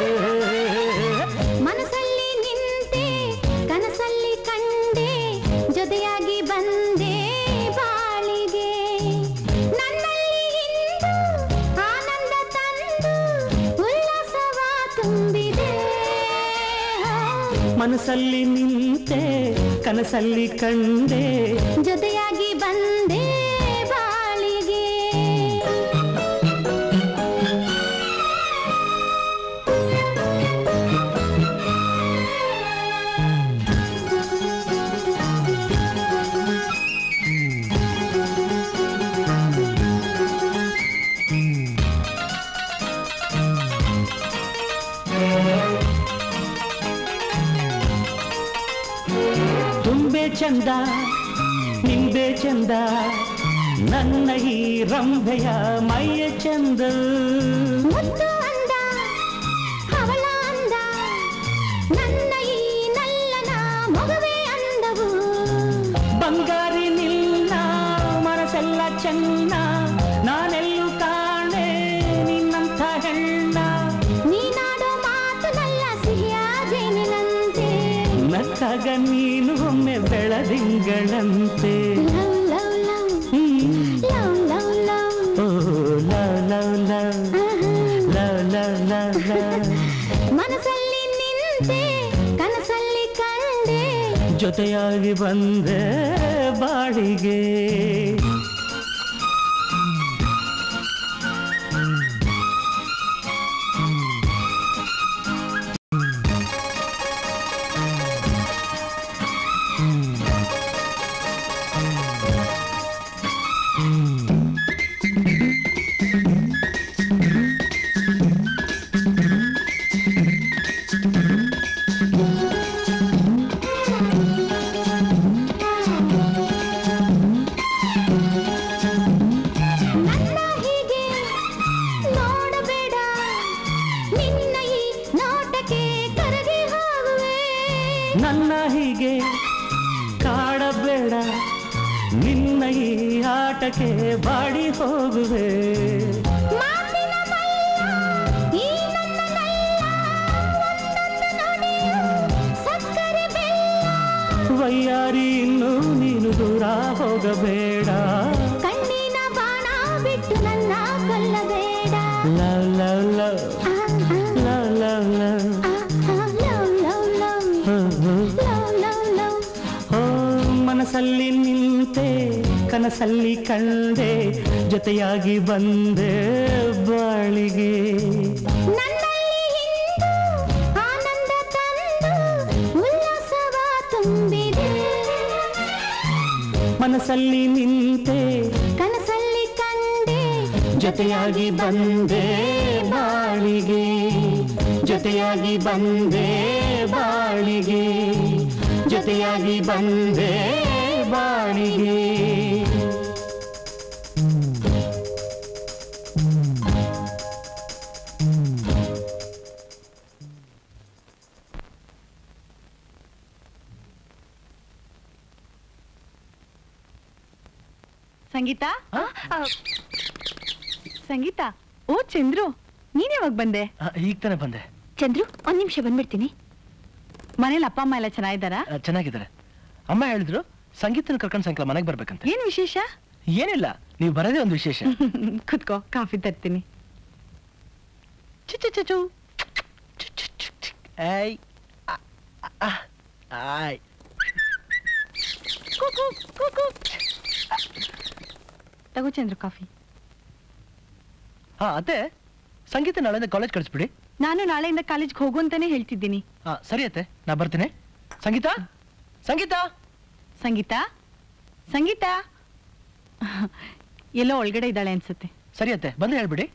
ಮನಸ್ಸಲ್ಲಿ ನಿಂತೆ ಕನಸಲ್ಲಿ ಕಂಡೆ ಜೊತೆಯಾಗಿ ಬಂದೆ ಬಾಳಿಗೆ ನನ್ನಲ್ಲಿ ಇಂದು ಆನಂದ ತಂದು ಉಲ್ಲಾಸವ ತುಂಬಿದೆ ಮನಸ್ಸಲ್ಲಿ ನಿಂತೆ ಕನಸಲ್ಲಿ ಕಂಡೆ ಜೊತೆಯಾಗಿ ಬಂದೆ ಬಾಳಿಗೆ ತುಂಬೆ ಚಂದ ನಿಂಬೆ ಚಂದ ನನ್ನ ಈ ರಂಭೆಯ ಮೈಯ ಚಂದ ಮುದ್ದು ಅಂದ ಹವಳ ಅಂದ ನನ್ನ ಈ ನಲ್ಲನ ಮಗುವೆ ಅಂದವು ಬಂಗಾರಿ ನಿನ್ನ ಮನಸ್ಸೆಲ್ಲ ಚೆನ್ನ ನಾನೆಲ್ಲೂ ಕಾಣೆ ನಿನ್ನಂಥ ಹೆಣ್ಣ ನೀನಾಡೋ ಮಾತು ನಲ್ಲ ಸಿಹಿಯಾದೇನಿನಂತೆ ನಕ್ಕಾಗ ನೀನು ಒಮ್ಮೆ ಬೆಳದಿಂಗಳಂತೆ love love love love love love oh love love love love love love love ಮನಸ್ಸಲ್ಲಿ ನಿಂತೆ ಕನಸಲ್ಲಿ ಕಂಡೆ ಜೊತೆಯಾಗಿ ಬಂದೆ ಬಾಡಿಗೆ ನನ್ನ ಹೀಗೆ ನೋಡಬೇಡ ನಿನ್ನ ಈ ನೋಟಕ್ಕೆ ಕರಗಿ ಹೋಗುವೆ ನನ್ನ ಹೀಗೆ ಕಾಡಬೇಡ ನಿನ್ನ ಈ ಆಟಕ್ಕೆ ಬಾಡಿ ಹೋಗುವೆ ಮಾತಿನ ಮಲ್ಲ ಈ ನನ್ನ ನಲ್ಲ ಒಂದೊಂದು ನುಡಿಯು ಸಕ್ಕರೆ ಬೆಲ್ಲ ವಯ್ಯಾರಿ ಇನ್ನು ನೀನು ದೂರ ಹೋಗಬೇಡ ಕಣ್ಣಿನ ಬಾಣ ಬಿಟ್ಟು ನನ್ನ ಕೊಲ್ಲಬೇಡ love love love love love love love love love love love love oh ಮನಸ್ಸಲ್ಲಿ ನಿಂತೆ ಕನಸಲ್ಲಿ ಕಂಡೆ ಜೊತೆಯಾಗಿ ಬಂದೆ ಬಾಳಿಗೆ ನನ್ನಲ್ಲಿ ಇಂದು ಆನಂದ ತಂದು ಉಲ್ಲಾಸವ ತುಂಬಿದೆ ಮನಸ್ಸಲ್ಲಿ ನಿಂತೆ ಕನಸಲ್ಲಿ ಕಂಡೆ ಜೊತೆಯಾಗಿ ಬಂದೆ ಬಾಳಿಗೆ ಜೊತೆಯಾಗಿ ಬಂದೆ ಬಾಳಿಗೆ ಜೊತೆಯಾಗಿ ಬಂದೆ ಬಾಳಿಗೆ ಸಂಗೀತ ಆ, ಸಂಗೀತ ಓ ಚಂದ್ರು ನೀನ್ ಯಾವಾಗ ಬಂದೆ ಈಗ ತಾನೇ ಬಂದೆ ಚಂದ್ರು ಒಂದ್ ನಿಮಿಷ ಬಂದ್ಬಿಡ್ತೀನಿ ಮನೇಲಿ ಅಪ್ಪ ಅಮ್ಮ ಎಲ್ಲ ಚೆನ್ನಾಗಿದ್ದಾರಾ ಆ, ಚೆನ್ನಾಗಿದ್ದಾರೆ ಅಮ್ಮ ಹೇಳಿದ್ರು ಸಂಗೀತನ ಕರ್ಕೊಂಡು ಸಾಯಂಕಾಲ ಮನೆಗೆ ಬರ್ಬೇಕಂತ ಏನ್ ವಿಶೇಷ ಏನಿಲ್ಲ ನೀವು ಬರೋದೇ ಒಂದು ವಿಶೇಷ ಕುತ್ಕೋ ಕಾಫಿ ತರ್ತೀನಿ ಚು ಚು ಚು ಚು ಏಯ್ ಆ, ಆ, ಆಯ್ ಕು, ಕು, ಕು, ಕು. ತಗೋ ಚಂದ್ರು ಕಾಫಿ ಹಾ ಅತ್ತೆ ಸಂಗೀತ ನಾಳೆಯಿಂದ ಕಾಲೇಜ್ ಕಳಿಸ್ಬಿಡಿ ನಾನು ನಾಳೆಯಿಂದ ಕಾಲೇಜ್ಗೆ ಹೋಗು ಅಂತಾನೆ ಹೇಳ್ತಿದ್ದೀನಿ ಹಾ ಸರಿ ಅತ್ತೆ ನಾ ಬರ್ತೀನಿ ಸಂಗೀತ ಸಂಗೀತ ಸಂಗೀತ ಸಂಗೀತ ಎಲ್ಲೋ ಒಳಗಡೆ ಇದ್ದಾಳೆ ಅನ್ಸುತ್ತೆ ಸರಿ ಅತ್ತೆ ಬಂದು ಹೇಳ್ಬಿಡಿ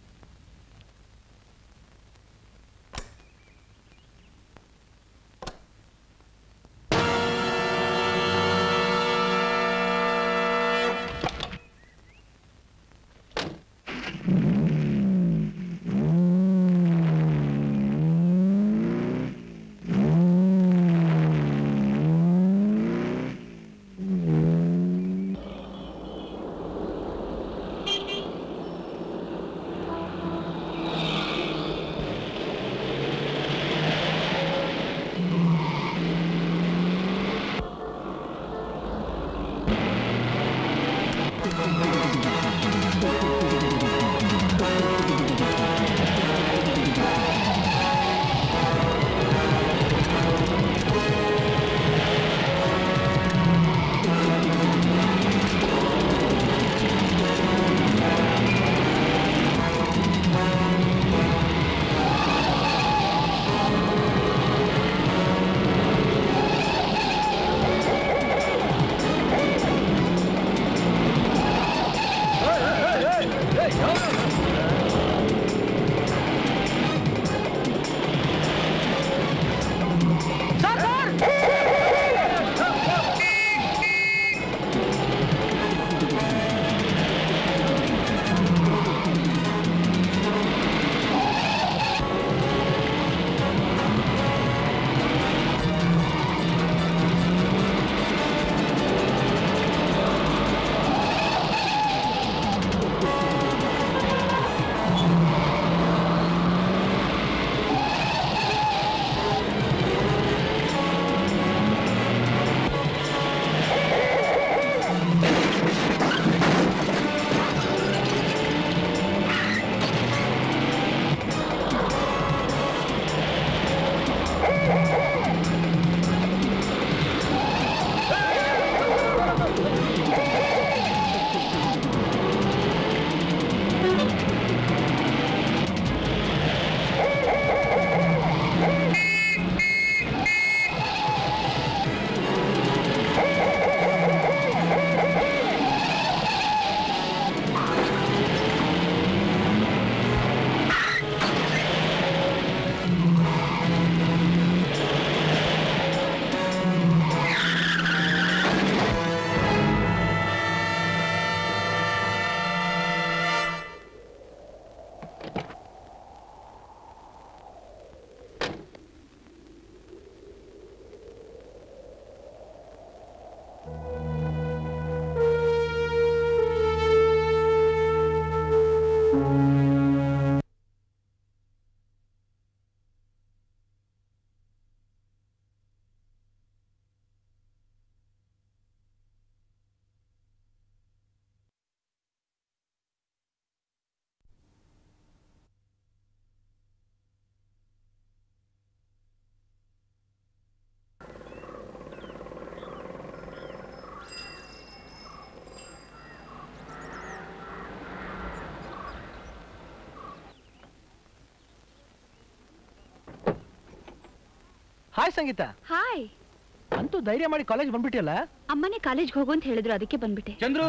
ಹಾಯ್ ಸಂಗೀತ ಹಾಯ್ ಅಂತೂ ಧೈರ್ಯ ಮಾಡಿ ಕಾಲೇಜ್ ಬಂದ್ಬಿಟ್ಟಿಯಲ್ಲ ಅಮ್ಮನೇ ಕಾಲೇಜ್ಗೆ ಹೋಗು ಅಂತ ಹೇಳಿದ್ರು ಅದಕ್ಕೆ ಬಂದ್ಬಿಟ್ಟೆ ಚಂದ್ರು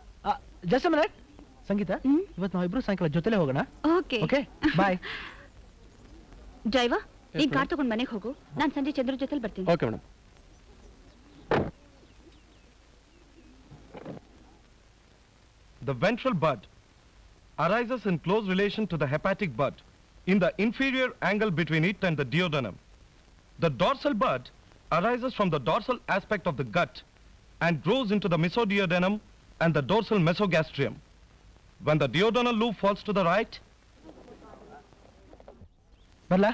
ಜಸ್ಟ್ ಮಿನಿಟ್ ಸಂಗೀತ ಇವತ್ತು ನಾವಿಬ್ರು ಸಾಯಂಕಾಲ ಜೊತೆಲೆ ಹೋಗೋಣ ಓಕೆ ಓಕೆ ಬಾಯ್ ಡ್ರೈವರ್ ನೀನ್ ಕಾರ್ ತಗೊಂಡ್ ಮನೆಗೆ ಹೋಗು ನಾನ್ ಸಂಜೆ ಚಂದ್ರ ಜೊತೆಲಿ ಬರ್ತೀನಿ okay madam The ventral bud arises in close relation to the hepatic bud in the inferior angle between it and the duodenum. The dorsal bud arises from the dorsal aspect of the gut and grows into the mesoduodenum and the dorsal mesogastrium. When the duodenal loop falls to the right, ಬರ್ಲಾ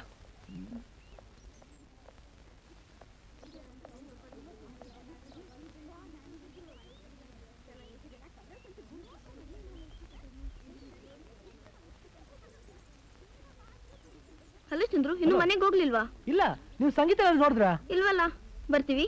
hello Chandru ಇನ್ನು ಮನೆಗೆ ಹೋಗ್ಲಿಲ್ವಾ ಇಲ್ಲ ನೀವು ಸಂಗೀತ ನೋಡಿದ್ರಾ ಇಲ್ವಲ್ಲ ಬರ್ತೀವಿ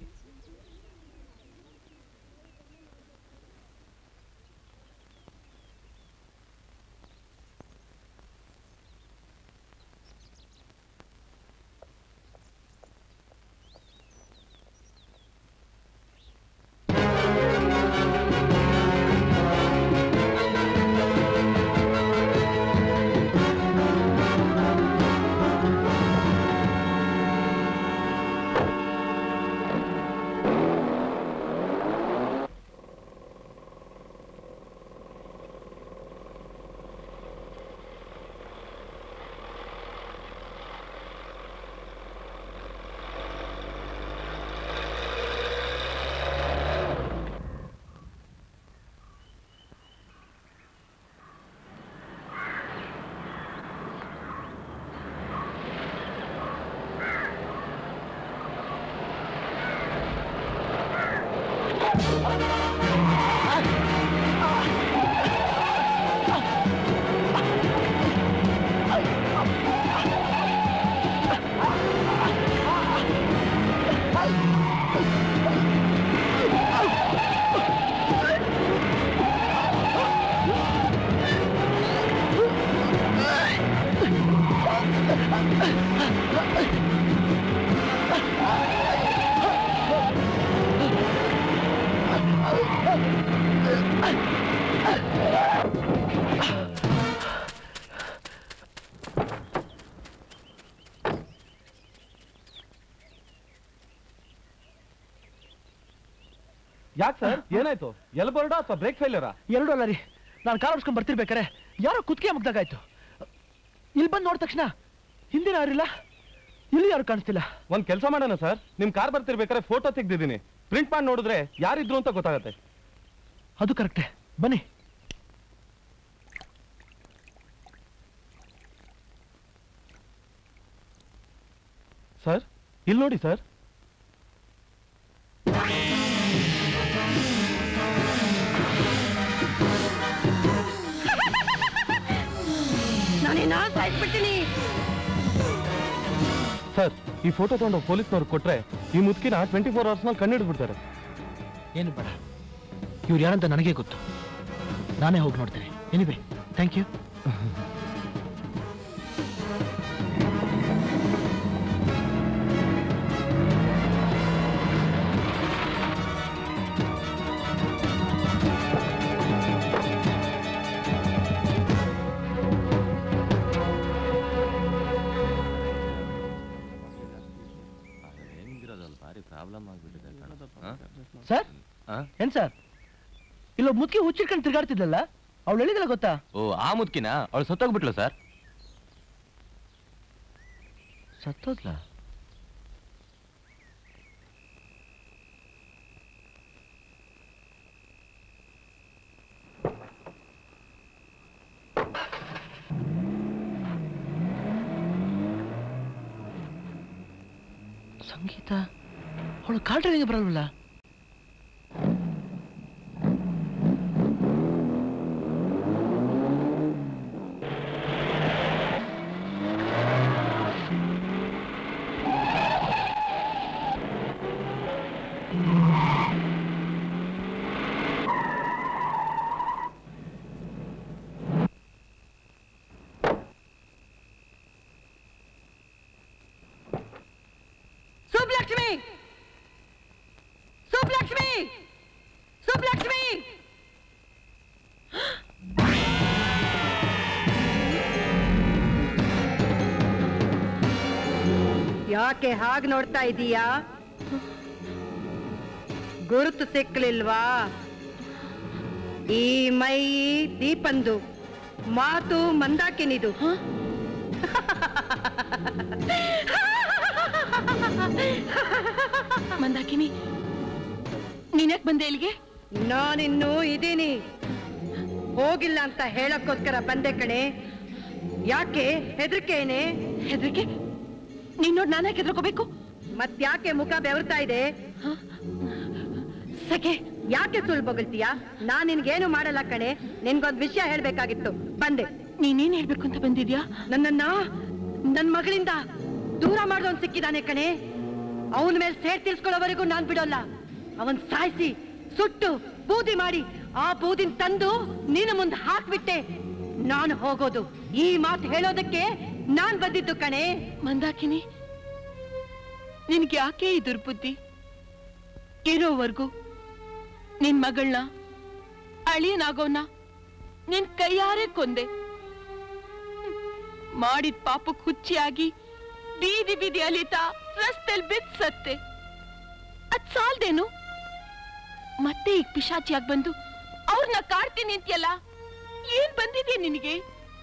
ಯಾಕೆ sir ಏನಾಯ್ತು ಎಲ್ ಬರ್ಡ ಅಥವಾ ಬ್ರೇಕ್ ಫೇಲ್ಯೂರಾ ಎರಡು ಅಲ್ಲ ರೀ ನಾನು ಕಾರ್ ಓಡಿಸ್ಕೊಂಡು ಬರ್ತಿರ್ಬೇಕಾರೆ ಯಾರೋ ಕುತ್ತಿಗೆ ಮುಗ್ದಾಗಾಯ್ತು ಇಲ್ಲಿ ಬಂದು ನೋಡಿದ ತಕ್ಷಣ ಹಿಂದಿನ ಯಾರಿಲ್ಲ ಇಲ್ಲಿ ಯಾರು ಕಾಣಿಸ್ತಿಲ್ಲ ಒಂದ್ ಕೆಲಸ ಮಾಡೋಣ ಸರ್ ನಿಮ್ ಕಾರ್ ಬರ್ತಿರ್ಬೇಕಾದ್ರೆ ಫೋಟೋ ತೆಗ್ದಿದ್ದೀನಿ ಪ್ರಿಂಟ್ ಮಾಡಿ ನೋಡಿದ್ರೆ ಯಾರಿದ್ರು ಅಂತ ಗೊತ್ತಾಗತ್ತೆ ಅದು ಕರೆಕ್ಟೇ ಬನ್ನಿ ಸರ್ ಇಲ್ಲಿ ನೋಡಿ ಸರ್ ನಾನೇನೋ ಸಾಯಿಸ್ಬಿಡ್ತೀನಿ ಸರ್ ಈ ಫೋಟೋ ತಗೊಂಡು ಪೊಲೀಸ್ನವ್ರು ಕೊಟ್ರೆ ಈ ಮುದುಕಿನ ಟ್ವೆಂಟಿ ಫೋರ್ ಅವರ್ಸ್ನಲ್ಲಿ ಕಂಡು ಬಿಡ್ತಾರೆ ಏನು ಬೇಡ ಇವ್ರು ಯಾರಂತ ನನಗೆ ಗೊತ್ತು ನಾನೇ ಹೋಗಿ ನೋಡ್ತೇನೆ ಎನಿವೆ ಥ್ಯಾಂಕ್ ಯು ಭಾರಿ ಪ್ರಾಬ್ಲಮ್ ಆಗ್ಬಿಟ್ಟಿದೆ ಸರ್ ಏನ್ ಸರ್ ಇಲ್ಲೊಬ್ಬ ಮುದುಕಿ ಹುಚ್ಚಿಡ್ಕೊಂಡು ತಿರ್ಗಾಡ್ತಿದ್ಲಲ್ಲ ಅವಳು ಹೇಳಿದಲ್ಲ ಗೊತ್ತಾ ಓ ಆ ಮುದ್ಕಿನ ಅವಳು ಸತ್ತೋಗ್ಬಿಟ್ಲು ಸರ್ ಸತ್ತೋದ್ಲ ಸಂಗೀತ ಅವಳು ಕಾಲ್ ಡ್ರೈವಿಂಗ್ ಬರಲ್ವಲ್ಲ ಸುಬ್ಲಕ್ಷ್ಮಿ ಸುಬ್ಲಕ್ಷ್ಮಿ ಸುಬ್ಲಕ್ಷ್ಮಿ ಯಾಕೆ ಹಾಗೆ ನೋಡ್ತಾ ಇದೀಯಾ ಗುರುತು ಸಿಕ್ಲಿಲ್ವಾ ಈ ಮೈ ದೀಪಂದು ಮಾತು ಮಂದಾಕಿನಿದು ಮಂದಾಕಿನಿ ನೀನ್ಯಾಕ್ ಬಂದೆ ಇಲ್ಲಿಗೆ ನಾನಿನ್ನೂ ಇದೀನಿ ಹೋಗಿಲ್ಲ ಅಂತ ಹೇಳಕ್ಕೋಸ್ಕರ ಬಂದೆ ಕಣೆ ಯಾಕೆ ಹೆದರಿಕೆನೆ ಹೆದರಿಕೆ ನೀನ್ ನೋಡಿ ನಾನೇ ಹೆದರ್ಕೋಬೇಕು ಮತ್ಯಾಕೆ ಮುಖ ಬೆವರ್ತಾ ಇದೆ ಸಖೆ ಯಾಕೆ ಸುಳ್ಳು ಬೊಗಳ್ತೀಯ ನಾನ್ ನಿನ್ಗೇನು ಮಾಡಲ್ಲ ಕಣೆ ನಿನ್ಗೊಂದ್ ವಿಷಯ ಹೇಳ್ಬೇಕಾಗಿತ್ತು ಬಂದೆ ನೀನೇನ್ ಹೇಳ್ಬೇಕು ಅಂತ ಬಂದಿದ್ಯಾ ನನ್ನನ್ನ ನನ್ ಮಗಳಿಂದ ದೂರ ಮಾಡ್ದವನ್ ಸಿಕ್ಕಿದಾನೆ ಕಣೆ ಅವನ ಮೇಲೆ ಸೇರ್ ತೀರ್ಸ್ಕೊಳ್ಳೋವರೆಗೂ ನಾನ್ ಬಿಡೋಲ್ಲ ಅವನ್ ಸಾಯಿಸಿ ಸುಟ್ಟು ಬೂದಿ ಮಾಡಿ ಆ ಬೂದಿನ ತಂದು ನಿನ್ನ ಮುಂದೆ ಹಾಕ್ಬಿಟ್ಟೆ ನಾನು ಹೋಗೋದು ಈ ಮಾತು ಹೇಳೋದಕ್ಕೆ ನಾನ್ ಬಂದಿದ್ದು ಕಣೆ ಮಂದಾಕಿನಿ ನಿನ್ಗೆ ಯಾಕೆ ಈ ದುರ್ಬುದ್ಧಿ ಇರೋವರೆಗೂ ನಿನ್ ಮಗಳನ್ನ ಅಳಿಯನಾಗೋನ ನಿನ್ ಕೈಯಾರೆ ಕೊಂದೆ ಮಾಡಿದ ಪಾಪಕ್ ಹುಚ್ಚಿಯಾಗಿ ಬೀದಿ ಬೀದಿ ಅಲಿತಾ ರಸ್ತೆಲ್ ಬಿದ್ ಸತ್ತೆ ಅದ್ ಸಾಲ್ದೇನು ಮತ್ತೆ ಈಗ ಪಿಶಾಚಿಯಾಗಿ ಬಂದು ಅವ್ರನ್ನ ಕಾಡ್ತೀನಿ ಅಂತ್ಯಲ್ಲ ಏನ್ ಬಂದಿದೆ ನಿನಗೆ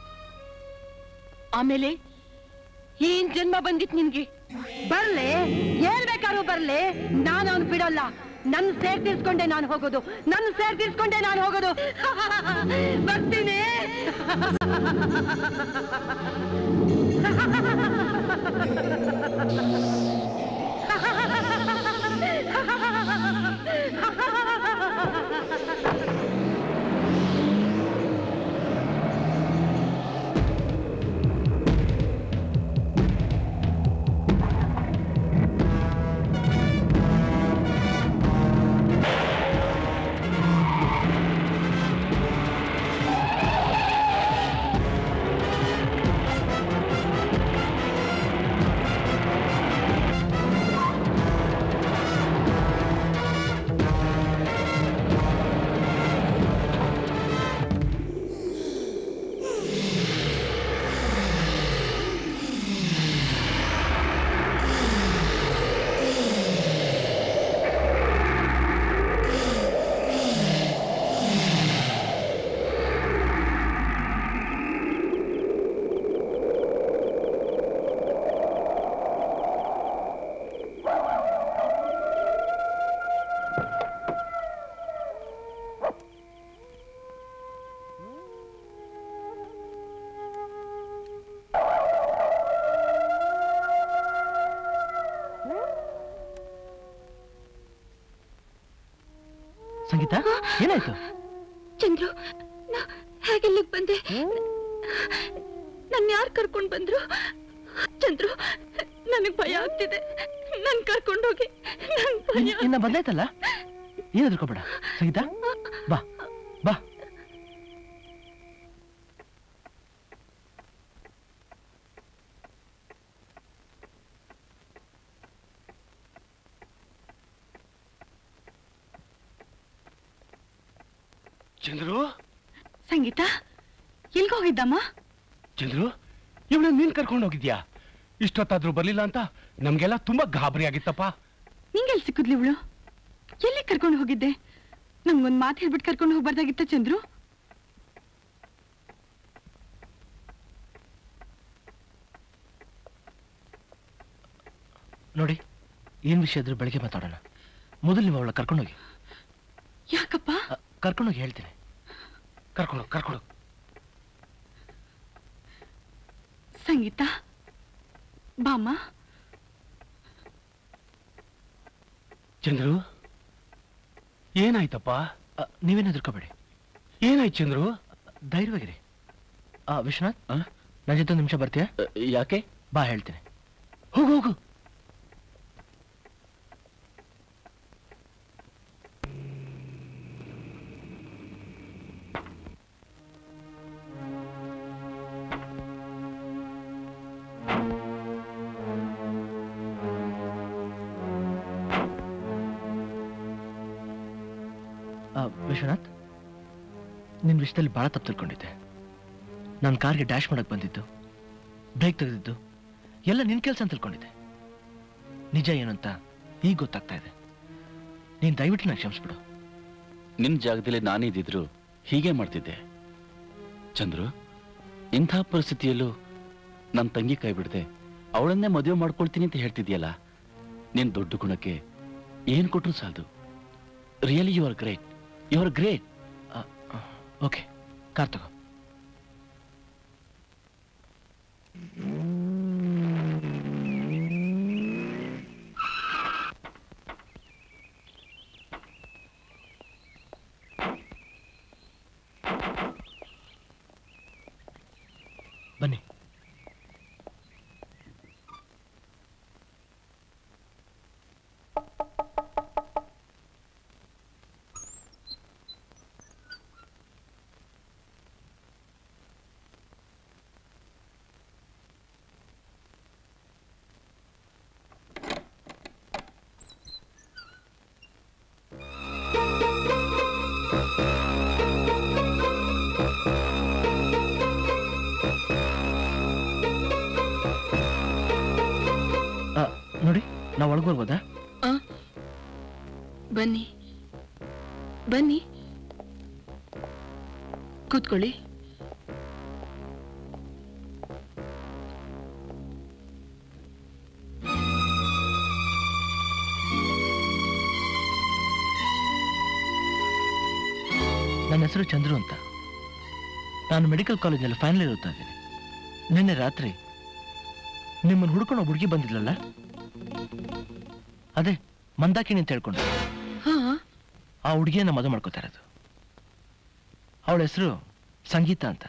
ಆಮೇಲೆ ಏನ್ ಜನ್ಮ ಬಂದಿತ್ ನಿನ್ಗೆ ಬರ್ಲೆ ಏನ್ ಬೇಕಾದ್ರೂ ಬರ್ಲೆ ನಾನು ಅವ್ನ್ ಬಿಡೋಲ್ಲ ನನ್ ಸೇರ್ ತೀರ್ಸ್ಕೊಂಡೆ ನಾನು ಹೋಗೋದು ನನ್ ಸೇರ್ ತೀರ್ಸ್ಕೊಂಡೆ ನಾನು ಹೋಗೋದು ಬರ್ತೀನಿ ಸಂಗೀತ ಏನಾಯ್ತು ಚಂದ್ರು ನಾ ಹೇಗೆಲ್ಲಿಗ್ ಬಂದೆ ನನ್ ಯಾರು ಕರ್ಕೊಂಡ್ ಬಂದ್ರು ಚಂದ್ರು ನನಗ್ ಭಯ ಆಗ್ತಿದೆ ನನ್ ಕರ್ಕೊಂಡೋಗಿ ನನ್ ಭಯ ಇನ್ನ ಬಂದಾಯ್ತಲ್ಲ ಏನ್ ಹೆದರ್ಕೋಬೇಡ ಸಂಗೀತ ಬಾ ಬಾ ಚಂದ್ರು ಸಂಗೀತ ಎಲ್ಗೋಗಿದ್ದಮ್ಮ ಚಂದ್ರು ಇವಳು ನೀನ್ ಕರ್ಕೊಂಡು ಹೋಗಿದ್ಯಾ ಇಷ್ಟೊತ್ತಾದ್ರೂ ಬರ್ಲಿಲ್ಲ ಅಂತ ನಮ್ಗೆಲ್ಲ ತುಂಬಾ ಗಾಬರಿ ಆಗಿತ್ತಪ್ಪ ನಿಂಗೆಲ್ ಸಿಕ್ಕುದ್ಲಿ ಇವಳು ಎಲ್ಲಿ ಕರ್ಕೊಂಡು ಹೋಗಿದ್ದೆ ನಮ್ಗೊಂದ್ ಮಾತು ಹೇಳ್ಬಿಟ್ಟು ಕರ್ಕೊಂಡು ಹೋಗ್ಬಾರ್ದಾಗಿತ್ತ ಚಂದ್ರು ನೋಡಿ ಏನ್ ವಿಷಯ ಇದ್ರೂ ಬೆಳಗ್ಗೆ ಮಾತಾಡೋಣ ಮೊದಲು ನೀವು ಅವಳ ಕರ್ಕೊಂಡೋಗಿ ಯಾಕಪ್ಪ ಕರ್ಕೊಂಡೋಗಿ ಹೇಳ್ತೀನಿ ಕರ್ಕೊಂಡು ಕರ್ಕೊಂಡು ಸಂಗೀತ ಬಾಮ್ಮ ಚಂದ್ರು ಏನಾಯ್ತಪ್ಪ ನೀವೇನು ಹೆದರ್ಕೋಬೇಡಿ ಏನಾಯ್ತು ಚಂದ್ರು ಧೈರ್ಯವಾಗಿರಿ ಆ ವಿಶ್ವನಾಥ್ ನನ್ನ ಜೊತೆ ಒಂದು ನಿಮಿಷ ಬರ್ತೀಯಾ ಯಾಕೆ ಬಾ ಹೇಳ್ತೀನಿ ಹೋಗು ಹೋಗು ಆ, ವಿಶ್ವನಾಥ್ ನಿನ್ನ ವಿಷಯದಲ್ಲಿ ಭಾಳ ತಪ್ಪು ತಿಳ್ಕೊಂಡಿದ್ದೆ ನನ್ನ ಕಾರ್ಗೆ ಡ್ಯಾಶ್ ಮಾಡಕ್ ಬಂದಿದ್ದು ಬ್ರೇಕ್ ತೆಗೆದಿದ್ದು ಎಲ್ಲ ನಿನ್ ಕೆಲಸ ಅಂತ ತಿಳ್ಕೊಂಡಿದ್ದೆ ನಿಜ ಏನು ಅಂತ ಈಗ ಗೊತ್ತಾಗ್ತಾ ಇದೆ ನೀನ್ ದಯವಿಟ್ಟು ನಾನು ಕ್ಷಮಿಸ್ಬಿಡು ನಿನ್ ಜಾಗದಲ್ಲಿ ನಾನಿದ್ದಿದ್ರು ಹೀಗೆ ಮಾಡ್ತಿದ್ದೆ ಚಂದ್ರು ಇಂಥ ಪರಿಸ್ಥಿತಿಯಲ್ಲೂ ನನ್ನ ತಂಗಿ ಕೈ ಬಿಡದೆ ಅವಳನ್ನೇ ಮದುವೆ ಮಾಡ್ಕೊಳ್ತೀನಿ ಅಂತ ಹೇಳ್ತಿದ್ಯಲ್ಲ ನಿನ್ ದೊಡ್ಡ ಗುಣಕ್ಕೆ ಏನ್ ಕೊಟ್ರು ಸಾಲದು really you are great you are great okay car ತಗೋ ಬನ್ನಿ ಆ, ನೋಡಿ ನಾವು ಒಳಗೆ ಬರ್ಬೋದಾ ಆ? ಬನ್ನಿ ಬನ್ನಿ ಕೂತ್ಕೊಳ್ಳಿ ನನ್ನ ಹೆಸರು ಚಂದ್ರು ಅಂತ ನಾನು ಮೆಡಿಕಲ್ ಕಾಲೇಜಲ್ಲಿ ಫೈನಲ್ ಇಯರ್ ಓದ್ತಾ ಇದ್ದೀನಿ ನಿನ್ನೆ ರಾತ್ರಿ ನಿಮ್ಮನ್ನು ಹುಡ್ಕೊಂಡು ಒಬ್ಬ ಹುಡುಗಿ ಬಂದಿದ್ಲಲ್ಲ ಅದೇ ಮಂದಾಕಿಣಿ ಅಂತ ಹೇಳ್ಕೊಂಡು ಹಾ ಆ ಹುಡುಗಿಯನ್ನ ಮದುವೆ ಮಾಡ್ಕೋತಾ ಇರೋದು ಅವಳ ಹೆಸರು ಸಂಗೀತ ಅಂತ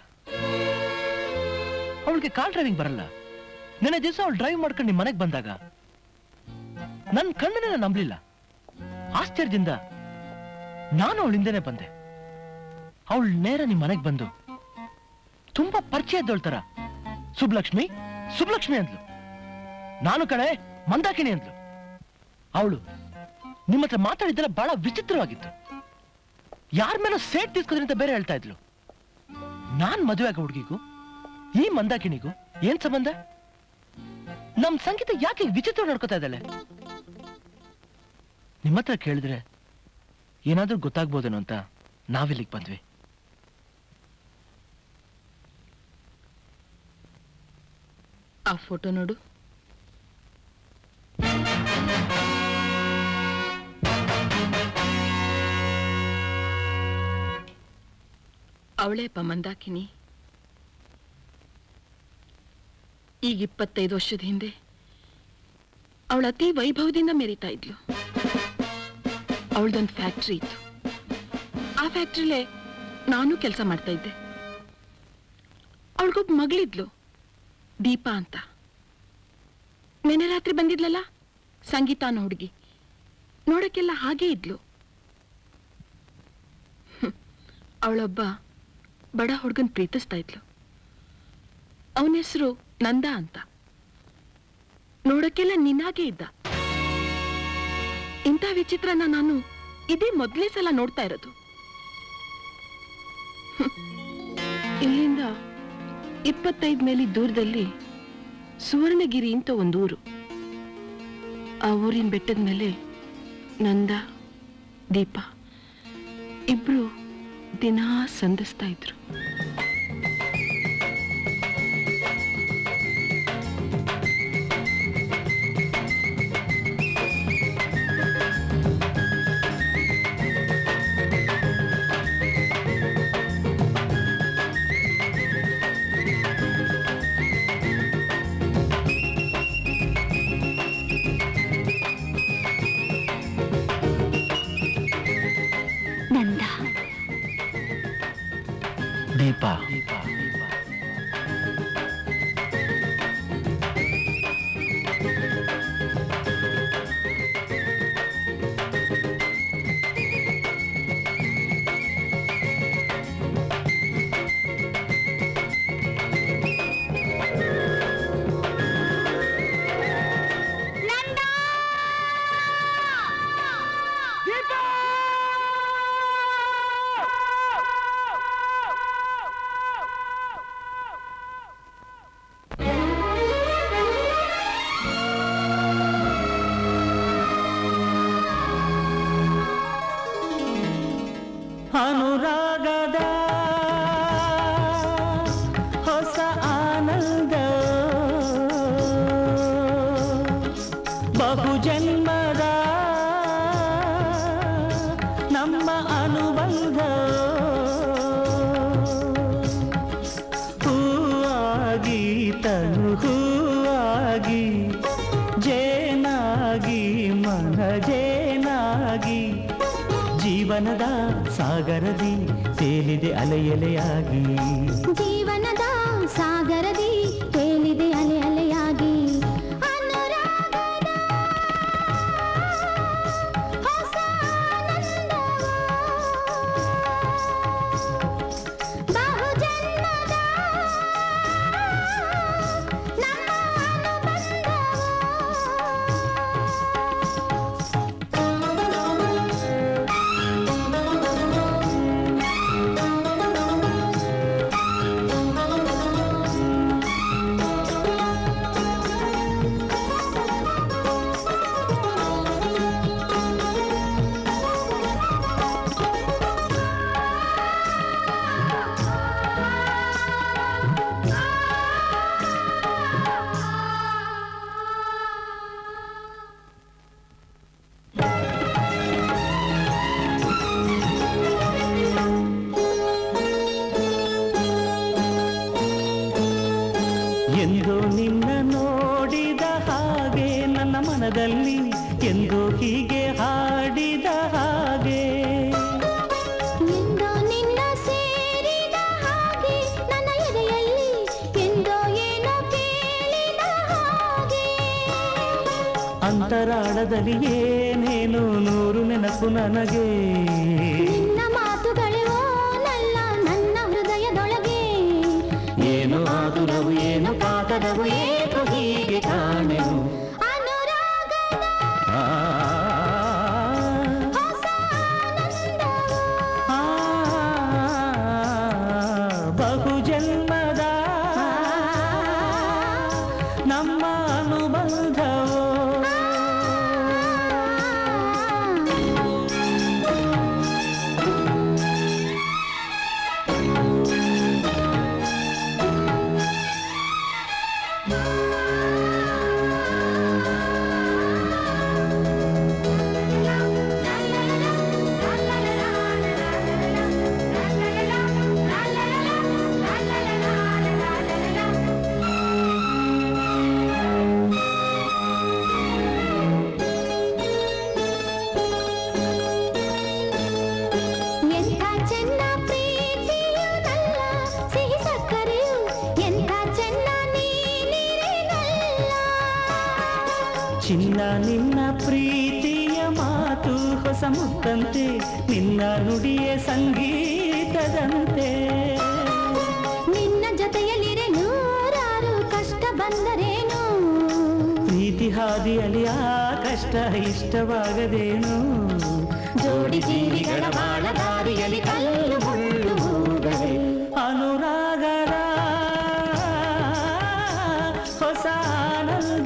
ಅವಳಿಗೆ ಕಾರ್ ಡ್ರೈವಿಂಗ್ ಬರಲ್ಲ ನೆನ್ನೆ ದಿವಸ ಅವಳು ಡ್ರೈವ್ ಮಾಡ್ಕೊಂಡು ನಿಮ್ಮ ಮನೆಗೆ ಬಂದಾಗ ನನ್ನ ಕಣ್ಣನ್ನ ನಾನು ನಂಬಲಿಲ್ಲ ಆಶ್ಚರ್ಯದಿಂದ ನಾನು ಅವಳ ಹಿಂದೆನೆ ಬಂದೆ ಅವಳು ನೇರ ನಿಮ್ಮ ಮನೆಗೆ ಬಂದು ತುಂಬಾ ಪರಿಚಯ ಇದ್ದವಳ ತರ ಸುಬ್ಲಕ್ಷ್ಮಿ ಸುಬ್ಲಕ್ಷ್ಮಿ ಅಂದ್ಲು ನಾನು ಕಡೆ ಮಂದಾಕಿಣಿ ಅಂದ್ಲು ಅವಳು ನಿಮ್ಮ ಹತ್ರ ಮಾತಾಡಿದ್ದೆಲ್ಲ ಬಹಳ ವಿಚಿತ್ರವಾಗಿತ್ತು ಯಾರ ಮೇಲೂ ಸೇಟ್ ತೀಸ್ಕೋದ್ರಿ ಅಂತ ಬೇರೆ ಹೇಳ್ತಾ ಇದ್ಲು ನಾನ್ ಮದುವೆ ಆಗೋ ಹುಡುಗಿಗೂ ಈ ಮಂದಾಕಿಣಿಗೂ ಏನ್ ಸಂಬಂಧ ನಮ್ ಸಂಗೀತ ಯಾಕೆ ಹೀಗ್ ವಿಚಿತ್ರ ನಡ್ಕೋತಾ ಇದ್ದಾಳೆ ನಿಮ್ಮ ಹತ್ರ ಕೇಳಿದ್ರೆ ಏನಾದ್ರೂ ಗೊತ್ತಾಗ್ಬೋದೇನೋ ಅಂತ ನಾವಿಲ್ಲಿಗೆ ಬಂದ್ವಿ ಆ ಫೋಟೋ ನೋಡು ಅವಳೇಪ ಮಂದಾಕಿನಿ ಈಗ ಇಪ್ಪತ್ತೈದು ವರ್ಷದ ಹಿಂದೆ ಅವಳ ಅತಿ ವೈಭವದಿಂದ ಮೆರಿತಾ ಇದ್ಲು ಅವಳದೊಂದು ಫ್ಯಾಕ್ಟ್ರಿ ಇತ್ತು ಆ ಫ್ಯಾಕ್ಟ್ರಿಲೇ ನಾನು ಕೆಲಸ ಮಾಡ್ತಾ ಇದ್ದೆ ಅವಳಿಗೊಬ್ಬ ಮಗಳಿದ್ಲು ದೀಪಾ ಅಂತ ನೆನೆ ರಾತ್ರಿ ಬಂದಿದ್ಲಲ್ಲ ಸಂಗೀತ ಅನ್ನೋ ಹುಡುಗಿ ನೋಡಕ್ಕೆಲ್ಲ ಹಾಗೇ ಇದ್ಲು ಹ್ಮ್. ಅವಳೊಬ್ಬ ಬಡ ಹುಡುಗನ್ ಪ್ರೀತಿಸ್ತಾ ಇದ್ಲು ಅವನ ಹೆಸರು ನಂದ ಅಂತ ನೋಡಕ್ಕೆಲ್ಲ ನಿನ್ನಾಗೆ ಇದ್ದ ಇಂಥ ವಿಚಿತ್ರನ ನಾನು ಇದೇ ಮೊದಲನೇ ಸಲ ನೋಡ್ತಾ ಇರೋದು ಹ್ಮ್. ಇಲ್ಲಿಂದ ಇಪ್ಪತ್ತೈದು ಮೈಲಿ ದೂರದಲ್ಲಿ ಸುವರ್ಣಗಿರಿ ಅಂತ ಒಂದು ಊರು ಆ ಊರಿನ ಬೆಟ್ಟದ ಮೇಲೆ ನಂದ ದೀಪ ಇಬ್ರು ದಿನಾ ಸಂಧಿಸ್ತಾ ಇದ್ರು ನಂದ ದೀಪ ಅನುರಾಗದ ಹೊಸ ಆನಂದ ಬಹುಜನ್ಮದ ನಮ್ಮ ಅನುಬಂಧ ಜೇನಾಗಿ ಜೇನಾಗಿ ಮನ ಜೇನಾಗಿ ಜೀವನದ ಸಾಗರದಿ ತೇಲಿದೆ ಅಲೆಯಲೆಯಾಗಿ ಜೀವನದ ಸಾಗರದಿ ತೇಲಿದೆ ಅಲೆ ಅಲೆಯಾಗಿ ಅನುರಾಗದ ಹೊಸ ಆನಂದವು ಬಹುಜನ್ಮದ ನಮ್ಮ ಎಂದು ನಿನ್ನ ನೋಡಿದ ಹಾಗೆ ನನ್ನ ಮನದಲ್ಲಿ ಎಂದು ಹೀಗೆ ಹಾಡಿದ ಹಾಗೆ ಎಂದೋ ನಿನ್ನ ಸೇರಿದ ಹಾಗೆ ನನ್ನ ಎದೆಯಲ್ಲಿ ಎಂದೋ ಏನೋ ಕೇಳಿದ ಹಾಗೆ ಅಂತರಾಳದಲ್ಲಿ ಏನೇನು ನೂರು ನೆನಪು ನನಗೆ ನಿನ್ನ ಮಾತುಗಳೇ ಓನಲ್ಲ ನನ್ನ ಹೃದಯದೊಳಗೆ ಏನು ಆದುರವು ಏನು ಕಾತರವು ಏಕೋ ಹೀಗೆ ಕಾಣೆನು ಅನುರಾಗದ ಆ, ಹೊಸ ಆನಂದವು ಆ, ಬಹು ಜನ್ಮದ ನಮ್ಮ ಅನುಬಂಧವು ಎಂಥ ಚೆನ್ನ ಪ್ರೀತಿಯುದಲ್ಲ ಸಿಹಿ ಸಕ್ಕರೆಯು ಎಂಥ ಚೆನ್ನ ನೀನಿರೆನಲ್ಲ ಚಿನ್ನ ನಿನ್ನ ಪ್ರೀತಿಯ ಮಾತು ಹೊಸ ಮುತ್ತಂತೆ ನಿನ್ನ ನುಡಿಯ ಸಂಗೀತದಂತೆ ನಿನ್ನ ಜೊತೆಯಲ್ಲಿರೆ ನೂರಾರು ಕಷ್ಟ ಬಂದರೇನು ಪ್ರೀತಿ ಹಾದಿಯಲ್ಲಿ ಆ ಕಷ್ಟ ಇಷ್ಟವಾಗದೇನು ಜೋಡಿ ಜೀವಿಗಳ ಬಾಳ ದಾರಿಯಲ್ಲಿ ಕಲ್ಲು ಮುಳ್ಳು ಮೂಗರೆ ಅನುರಾಗದ ಹೊಸ ಆನಂದ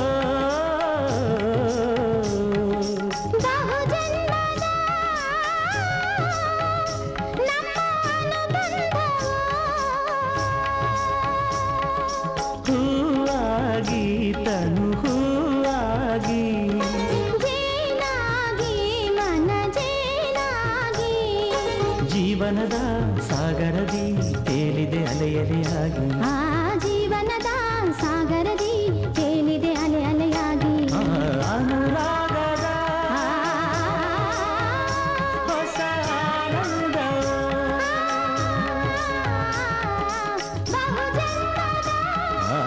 ಬಹು ಜನ್ಮದ ನಮ್ಮ ಅನುಬಂಧವು ಹೂವಾಗಿ ತನು ಹೂವಾಗಿ ಜೇನಾಗಿ ಮನ ಜೇನಾಗಿ ಜೀವನದ ಸಾಗರದಿ ತೇಲಿದೆ ಅಲೆಯಲೆಯಾಗಿ ಆ ಜೀವನದ ಸಾಗರದಿ ತೇಲಿದೆ ಅಲೆ ಅಲೆಯಾಗಿ ಆ, ಅನುರಾಗದ ಹೊಸ ಆನಂದ ಬಹು ಜನ್ಮದ ಆ,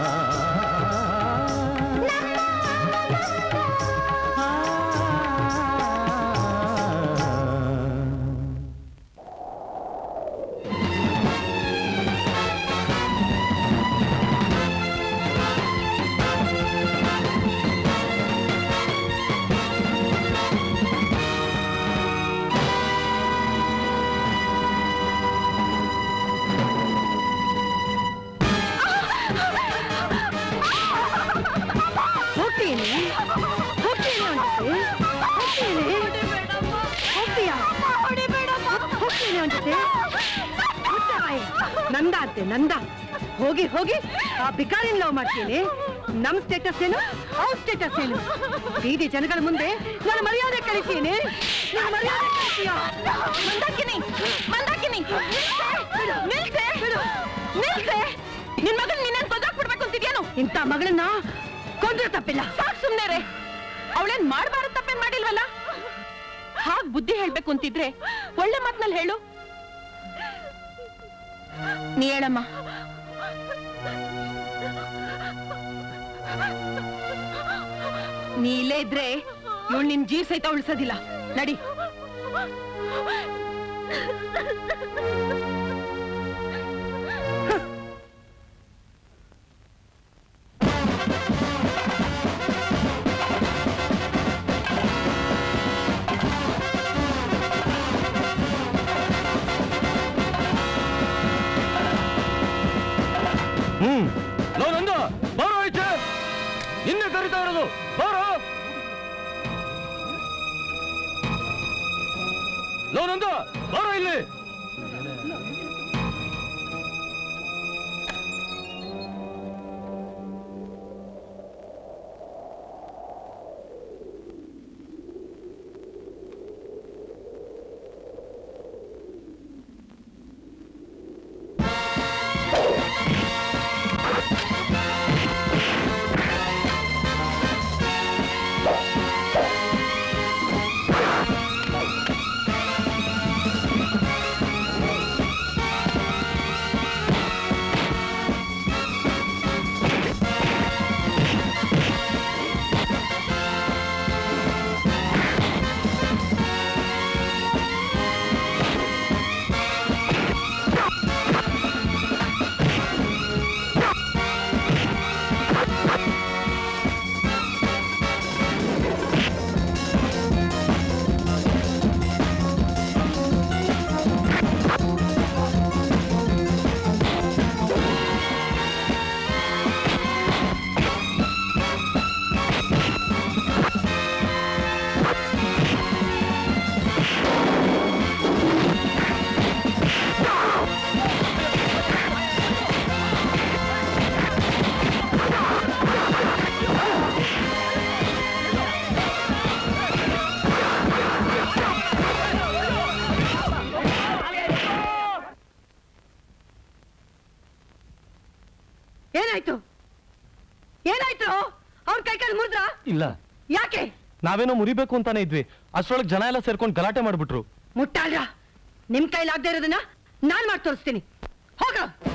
ಹೋಗ್ತೀನಿ ಹೋಗ್ತೀನಿ ಅವನ ಜೊತೆ ಹೋಗ್ತೀನಿ ಹೋಗ್ತೀಯಾ ಹೋಗ್ತೀನಿ ಅವನ ಜೊತೆ ಮುಚ್ಚ ಬಾಯಿ. ನಂದ ಅಂತೆ ನಂದ ಹೋಗಿ ಹೋಗಿ ಆ ಬಿಕಾರಿನ ಲವ್ ಮಾಡ್ತೀನಿ ನಮ್ ಸ್ಟೇಟಸ್ ಏನು ಅವ್ರ ಸ್ಟೇಟಸ್ ಏನು ಬೀದಿ ಜನಗಳ ಮುಂದೆ ನಾನು ಮರ್ಯಾದೆ ಕಳಿತೀನಿ ನೀನು ಮರ್ಯಾದೆ ಕಳಿತೀಯ ಮಂದಾಕಿನಿ ಮಂದಾಕಿನಿ ನಿಲ್ಸೆ ನಿಲ್ಸೆ ನಿನ್ ಮಗನ್ ನೀನೇನ್ ಕೊದ್ದಾಕ್ಬಿಡ್ಬೇಕು ಅಂತಿದ್ಯಾನು ಇಂಥ ಮಗಳನ್ನ ಕೊಂದ್ರೆ ತಪ್ಪಿಲ್ಲ ಸಾಕ್ ಸುಮ್ನೆ ರೇ ಅವಳೇನ್ ಮಾಡ್ಬಾರದು ತಪ್ಪೇನ್ ಮಾಡಿಲ್ವಲ್ಲ ಹಾಗ್ ಬುದ್ಧಿ ಹೇಳ್ಬೇಕು ಅಂತಿದ್ರೆ ಒಳ್ಳೆ ಮಾತ್ನಲ್ಲಿ ಹೇಳು ನೀ ಹೇಳಮ್ಮ ನೀ ಇಲ್ಲೇ ಇದ್ರೆ ಇವಳು ನಿನ್ ಜೀವ ಸಹಿತ ಉಳಿಸೋದಿಲ್ಲ ನಡಿ ಹ್ಮ್ ಲೋ ನಂದು ಬಾರೋ ಈಚೆ ನಿನ್ನೆ ಕರಿತಾ ಇರೋದು ಬಾರೋ ಲೋ ನಂದು ಬಾರೋ ಇಲ್ಲಿ ಏನಾಯ್ತು ಏನಾಯ್ತು ಅವ್ರ ಕೈ ಕಾಲು ಮುರಿದ್ರ ಇಲ್ಲ ಯಾಕೆ ನಾವೇನೋ ಮುರಿಬೇಕು ಅಂತಾನೆ ಇದ್ವಿ ಅಷ್ಟ್ರೊಳಗೆ ಜನ ಎಲ್ಲ ಸೇರ್ಕೊಂಡು ಗಲಾಟೆ ಮಾಡ್ಬಿಟ್ರು ಮುಟ್ಟಾಳ್ರ ನಿಮ್ ಕೈಲಾಗ್ದೇ ಇರೋದನ್ನ ನಾನ್ ಮಾಡಿ ತೋರಿಸ್ತೀನಿ ಹೋಗ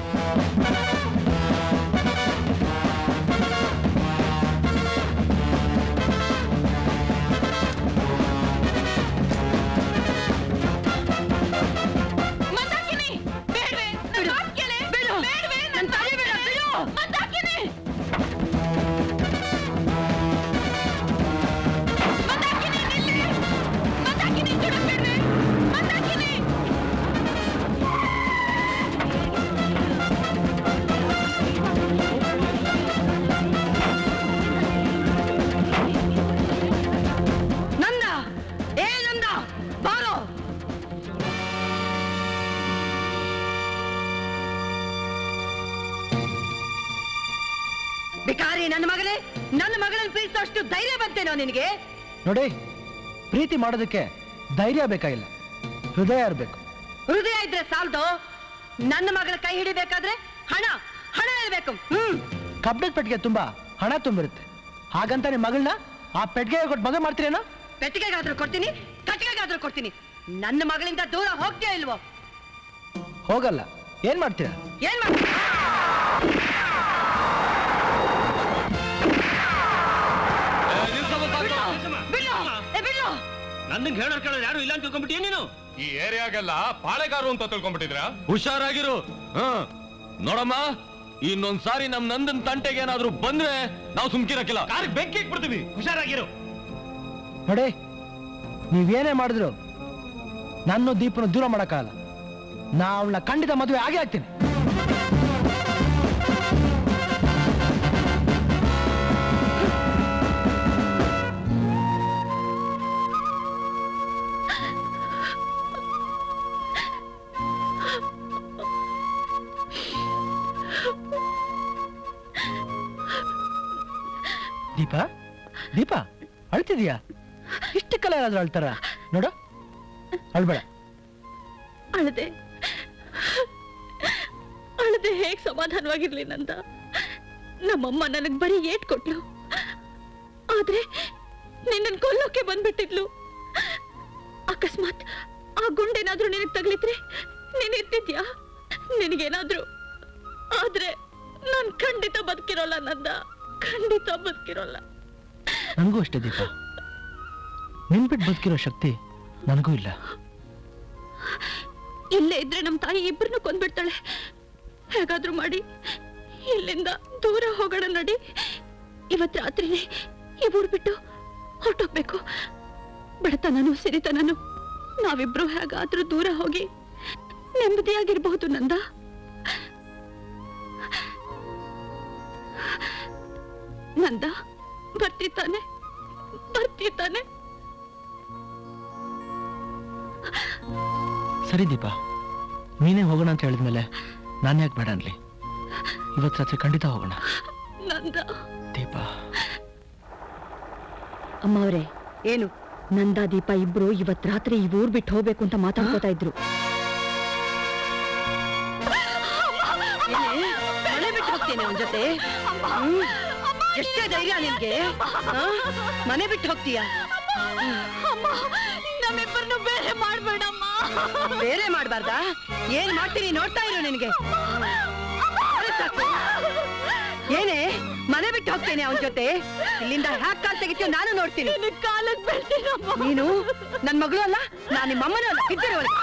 ಮಂದಾಕಿನಿ ಬೇಡ್ವೆ ನನ್ ಮಾತ್ ಕೇಳೆ ಬೇಡ್ವೆ ನನ್ ತಾಳಿ ಬೇಡ ಬಿಡು ಮಂದಾಕಿನಿ ಮಂದಾಕಿನಿ ನಿಲ್ಲಿ ಮಂದಾಕಿನಿ ಬಿಡು ಬೇಡ್ವೆ ಮಂದಾಕಿನಿ ನಂದ ಏ ನಂದ ಬಾರೋ ಬಿಕಾರಿ ನನ್ನ ಮಗನೇ ನನ್ನ ಮಗಳನ್ನ ಪ್ರೀತಿಸೋ ಅಷ್ಟು ಧೈರ್ಯ ಬಂತೇನೋ ನಿನಗೆ ನೋಡಿ ಪ್ರೀತಿ ಮಾಡೋದಕ್ಕೆ ಧೈರ್ಯ ಬೇಕಾಗಿಲ್ಲ ಹೃದಯ ಇರಬೇಕು ಹೃದಯ ಇದ್ರೆ ಸಾಲದು ನನ್ನ ಮಗಳ ಕೈ ಹಿಡಿಬೇಕಾದ್ರೆ ಹಣ ಹಣ ಇರ್ಬೇಕು ಹ್ಮ್ ಕಬ್ಬಣದ ಪೆಟ್ಟಿಗೆ ತುಂಬಾ ಹಣ ತುಂಬಿರುತ್ತೆ ಹಾಗಂತ ನಿಮ್ಮ ಮಗಳನ್ನ ಆ ಪೆಟ್ಟಿಗೆ ಕೊಟ್ಟು ಮದುವೆ ಮಾಡ್ತೀರೇನೋ ಪೆಟ್ಟಿಗೆಗಾದ್ರೂ ಕೊಡ್ತೀನಿ ಕಟ್ಟಿಗೆಗಾದ್ರೂ ಕೊಡ್ತೀನಿ ನನ್ನ ಮಗಳಿಂದ ದೂರ ಹೋಗ್ತೀಯ ಇಲ್ವೋ ಹೋಗಲ್ಲ ಏನ್ ಮಾಡ್ತೀರಾ ಏನ್ ಮಾಡ್ತೀಯ ಬಿಡು ಏ ಬಿಡು ನನ್ನಂಗೆ ಹೇಳೋರ್ ಕೇಳೋರು ಯಾರು ಇಲ್ಲ ಅಂತ ತಿಳ್ಕೊಂಡ್ಬಿಟ್ಟಿಯ ನೀನು ಈ ಏರಿಯಾಗೆಲ್ಲ ಪಾಳೆಗಾರು ಅಂತ ತಿಳ್ಕೊಂಡ್ಬಿಟ್ಟಿದ್ರ ಹುಷಾರಾಗಿರು ಹ ನೋಡಮ್ಮ ಇನ್ನೊಂದ್ ಸಾರಿ ನಮ್ ನಂದನ್ ತಂಟೆಗೆ ಏನಾದ್ರೂ ಬಂದ್ರೆ ನಾವು ಸುಮ್ಕಿರಕ್ಕಿಲ್ಲ ಕಾರಿಗೆ ಬೆಂಕಿ ಇಟ್ಬಿಡ್ತೀವಿ ಹುಷಾರಾಗಿರು ನೋಡಿ ನೀವೇನೇ ಮಾಡಿದ್ರು ನನ್ನ ದೀಪನ ದೂರ ಮಾಡಕ್ಕಾಗಲ್ಲ ನಾ ಅವಳ ಖಂಡಿತ ಮದುವೆ ಆಗೇ ಆಗ್ತೀನಿ ದೀಪ ದೀಪ ಅಳ್ತಿದೀಯಾ ಇಷ್ಟು ಕಲ ಯಾರಾದ್ರೂ ಅಳ್ತಾರ ನೋಡು ಅಳ್ಬೇಡ ಅಳದೆ ಅಳದೆ ಹೇಗ್ ಸಮಾಧಾನವಾಗಿರ್ಲಿ ನಂದ ನಮ್ಮಮ್ಮ ನನಗ್ ಬರೀ ಏಟ್ ಕೊಟ್ಲು ಆದ್ರೆ ನಿನ್ನನ್ ಕೊಲ್ಲೋಕೆ ಬಂದ್ಬಿಟ್ಟಿದ್ಲು ಅಕಸ್ಮಾತ್ ಆ ಗುಂಡೇನಾದ್ರೂ ನಿನಗ್ ತಗ್ಲಿದ್ರೆ ನೀನ್ ಇರ್ತಿದ್ಯಾ ನಿನಗೇನಾದ್ರೂ ಆದ್ರೆ ನಾನ್ ಖಂಡಿತ ಬದುಕಿರೋಲ್ಲ ನಂದ ಖಂಡಿತ ಬದುಕಿರೋಲ್ಲ ನನಗೂ ಅಷ್ಟೇ ದೀಪ ನಿನ್ ಬಿಟ್ಟು ಬದುಕಿರೋ ಶಕ್ತಿ ನನಗೂ ಇಲ್ಲ ಇಲ್ಲೇ ಇದ್ರೆ ನಮ್ ತಾಯಿ ಇಬ್ಬರನ್ನು ಕೊಂದ್ಬಿಡ್ತಾಳೆ ಹೇಗಾದ್ರೂ ಮಾಡಿ ಇಲ್ಲಿಂದ ದೂರ ಹೋಗೋಣ ನಡಿ ಇವತ್ ರಾತ್ರಿನೇ ಈ ಊರ್ ಬಿಟ್ಟು ಹೊರಟೋಗ್ಬೇಕು ಬಡತನನು ಸಿರಿತನನು ನಾವಿಬ್ರು ಹೇಗಾದ್ರೂ ದೂರ ಹೋಗಿ ನೆಮ್ಮದಿಯಾಗಿರ್ಬಹುದು ನಂದ ನಂದ ಬರ್ತಿತ್ತಾನೆ ಬರ್ತಿತ್ತಾನೆ ಸರಿ ದೀಪ ನೀನೇ ಹೋಗೋಣ ಅಂತ ಹೇಳಿದ್ಮೇಲೆ ನಾನು ಯಾಕೆ ಬೇಡ ಅನ್ಲಿ ಇವತ್ತು ರಾತ್ರಿ ಖಂಡಿತ ಹೋಗೋಣ ನಂದ ದೀಪ ಅಮ್ಮ ಅವರೇ ಏನು ನಂದಾ ದೀಪ ಇಬ್ರು ಇವತ್ ರಾತ್ರಿ ಈ ಊರ್ ಬಿಟ್ಟು ಹೋಗ್ಬೇಕು ಅಂತ ಮಾತಾಡ್ಕೋತಾ ಇದ್ರು ಏನೇ? ಮನೆ ಬಿಟ್ಟು ಹೋಗ್ತೀನಿ ಅವನ ಜೊತೆ ಹ್ಮ್? ಎಷ್ಟೇ ಧೈರ್ಯ ನಿನ್ಗೆ ಆ? ಮನೆ ಬಿಟ್ಟು ಹೋಗ್ತೀಯ ನಮ್ಮಿಬ್ಬರನ್ನು ಬೇರೆ ಮಾಡ್ಬೇಡಮ್ಮ ಬೇರೆ ಮಾಡ್ಬಾರ್ದಾ ಏನ್ ಮಾಡ್ತೀನಿ ನೋಡ್ತಾ ಇರು ನಿನ್ಗೆ ಅರೆ ಸಾಕು. ಏನೇ ಮನೆ ಬಿಟ್ಟು ಹೋಗ್ತೇನೆ ಅವನ ಜೊತೆ ಇಲ್ಲಿಂದ ಹ್ಯಾಕ್ ಕಾಲ್ ತೆಗಿತೀಯ ನಾನು ನೋಡ್ತೀನಿ ನೀನು ನನ್ ಮಗಳು ಅಲ್ಲ ನಾನು ನಿಮ್ಮ ಅಮ್ಮನೂ ಅಲ್ಲ ಇದ್ದರೆ ಒಳಗೆ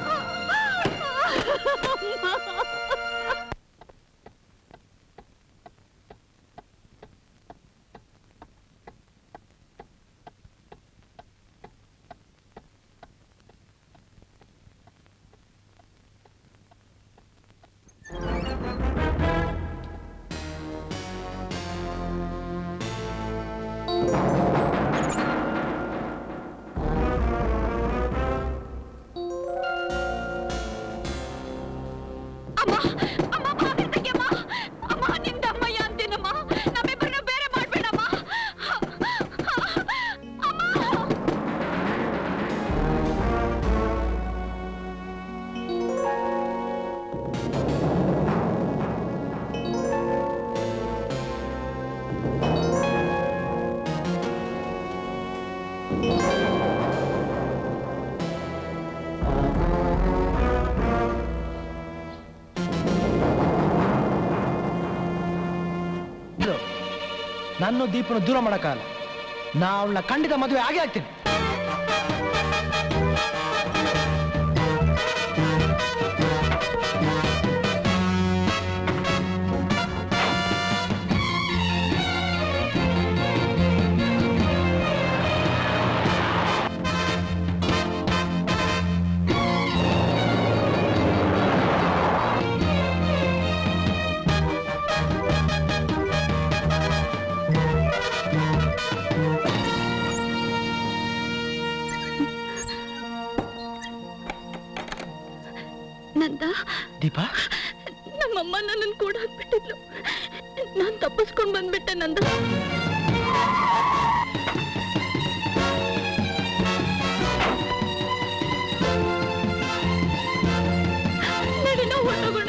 ಅಮ್ಮ ಅಮ್ಮ ಬಾಗಿಲು ತೆಗಿಯಮ್ಮ ಅಮ್ಮ ನಿಂದಮ್ಮಯ್ಯ ಅಂತೀನಮ್ಮ ನಮ್ಮಿಬ್ಬರನ್ನು ಬೇರೆ ಮಾಡ್ಬೇಡಮ್ಮ ಇದು ನನ್ನ ದೀಪನ ದೂರ ಮಾಡೋಕ್ಕಾಗಲ್ಲ ನಾ ಅವಳನ್ನ ಖಂಡಿತ ಮದುವೆ ಆಗೇ ಆಗ್ತೀನಿ ನಂದ ದೀಪ ನಮ್ಮಮ್ಮ ನನ್ನನ್ನು ಕೂಡ ಹಾಕ್ಬಿಟ್ಟಿದ್ಲು ನಾನ್ ತಪ್ಪಿಸ್ಕೊಂಡ್ ಬಂದ್ಬಿಟ್ಟೆ ನಂದ ನಡಿ ನಾವು ಹೊರಟೋಗೋಣ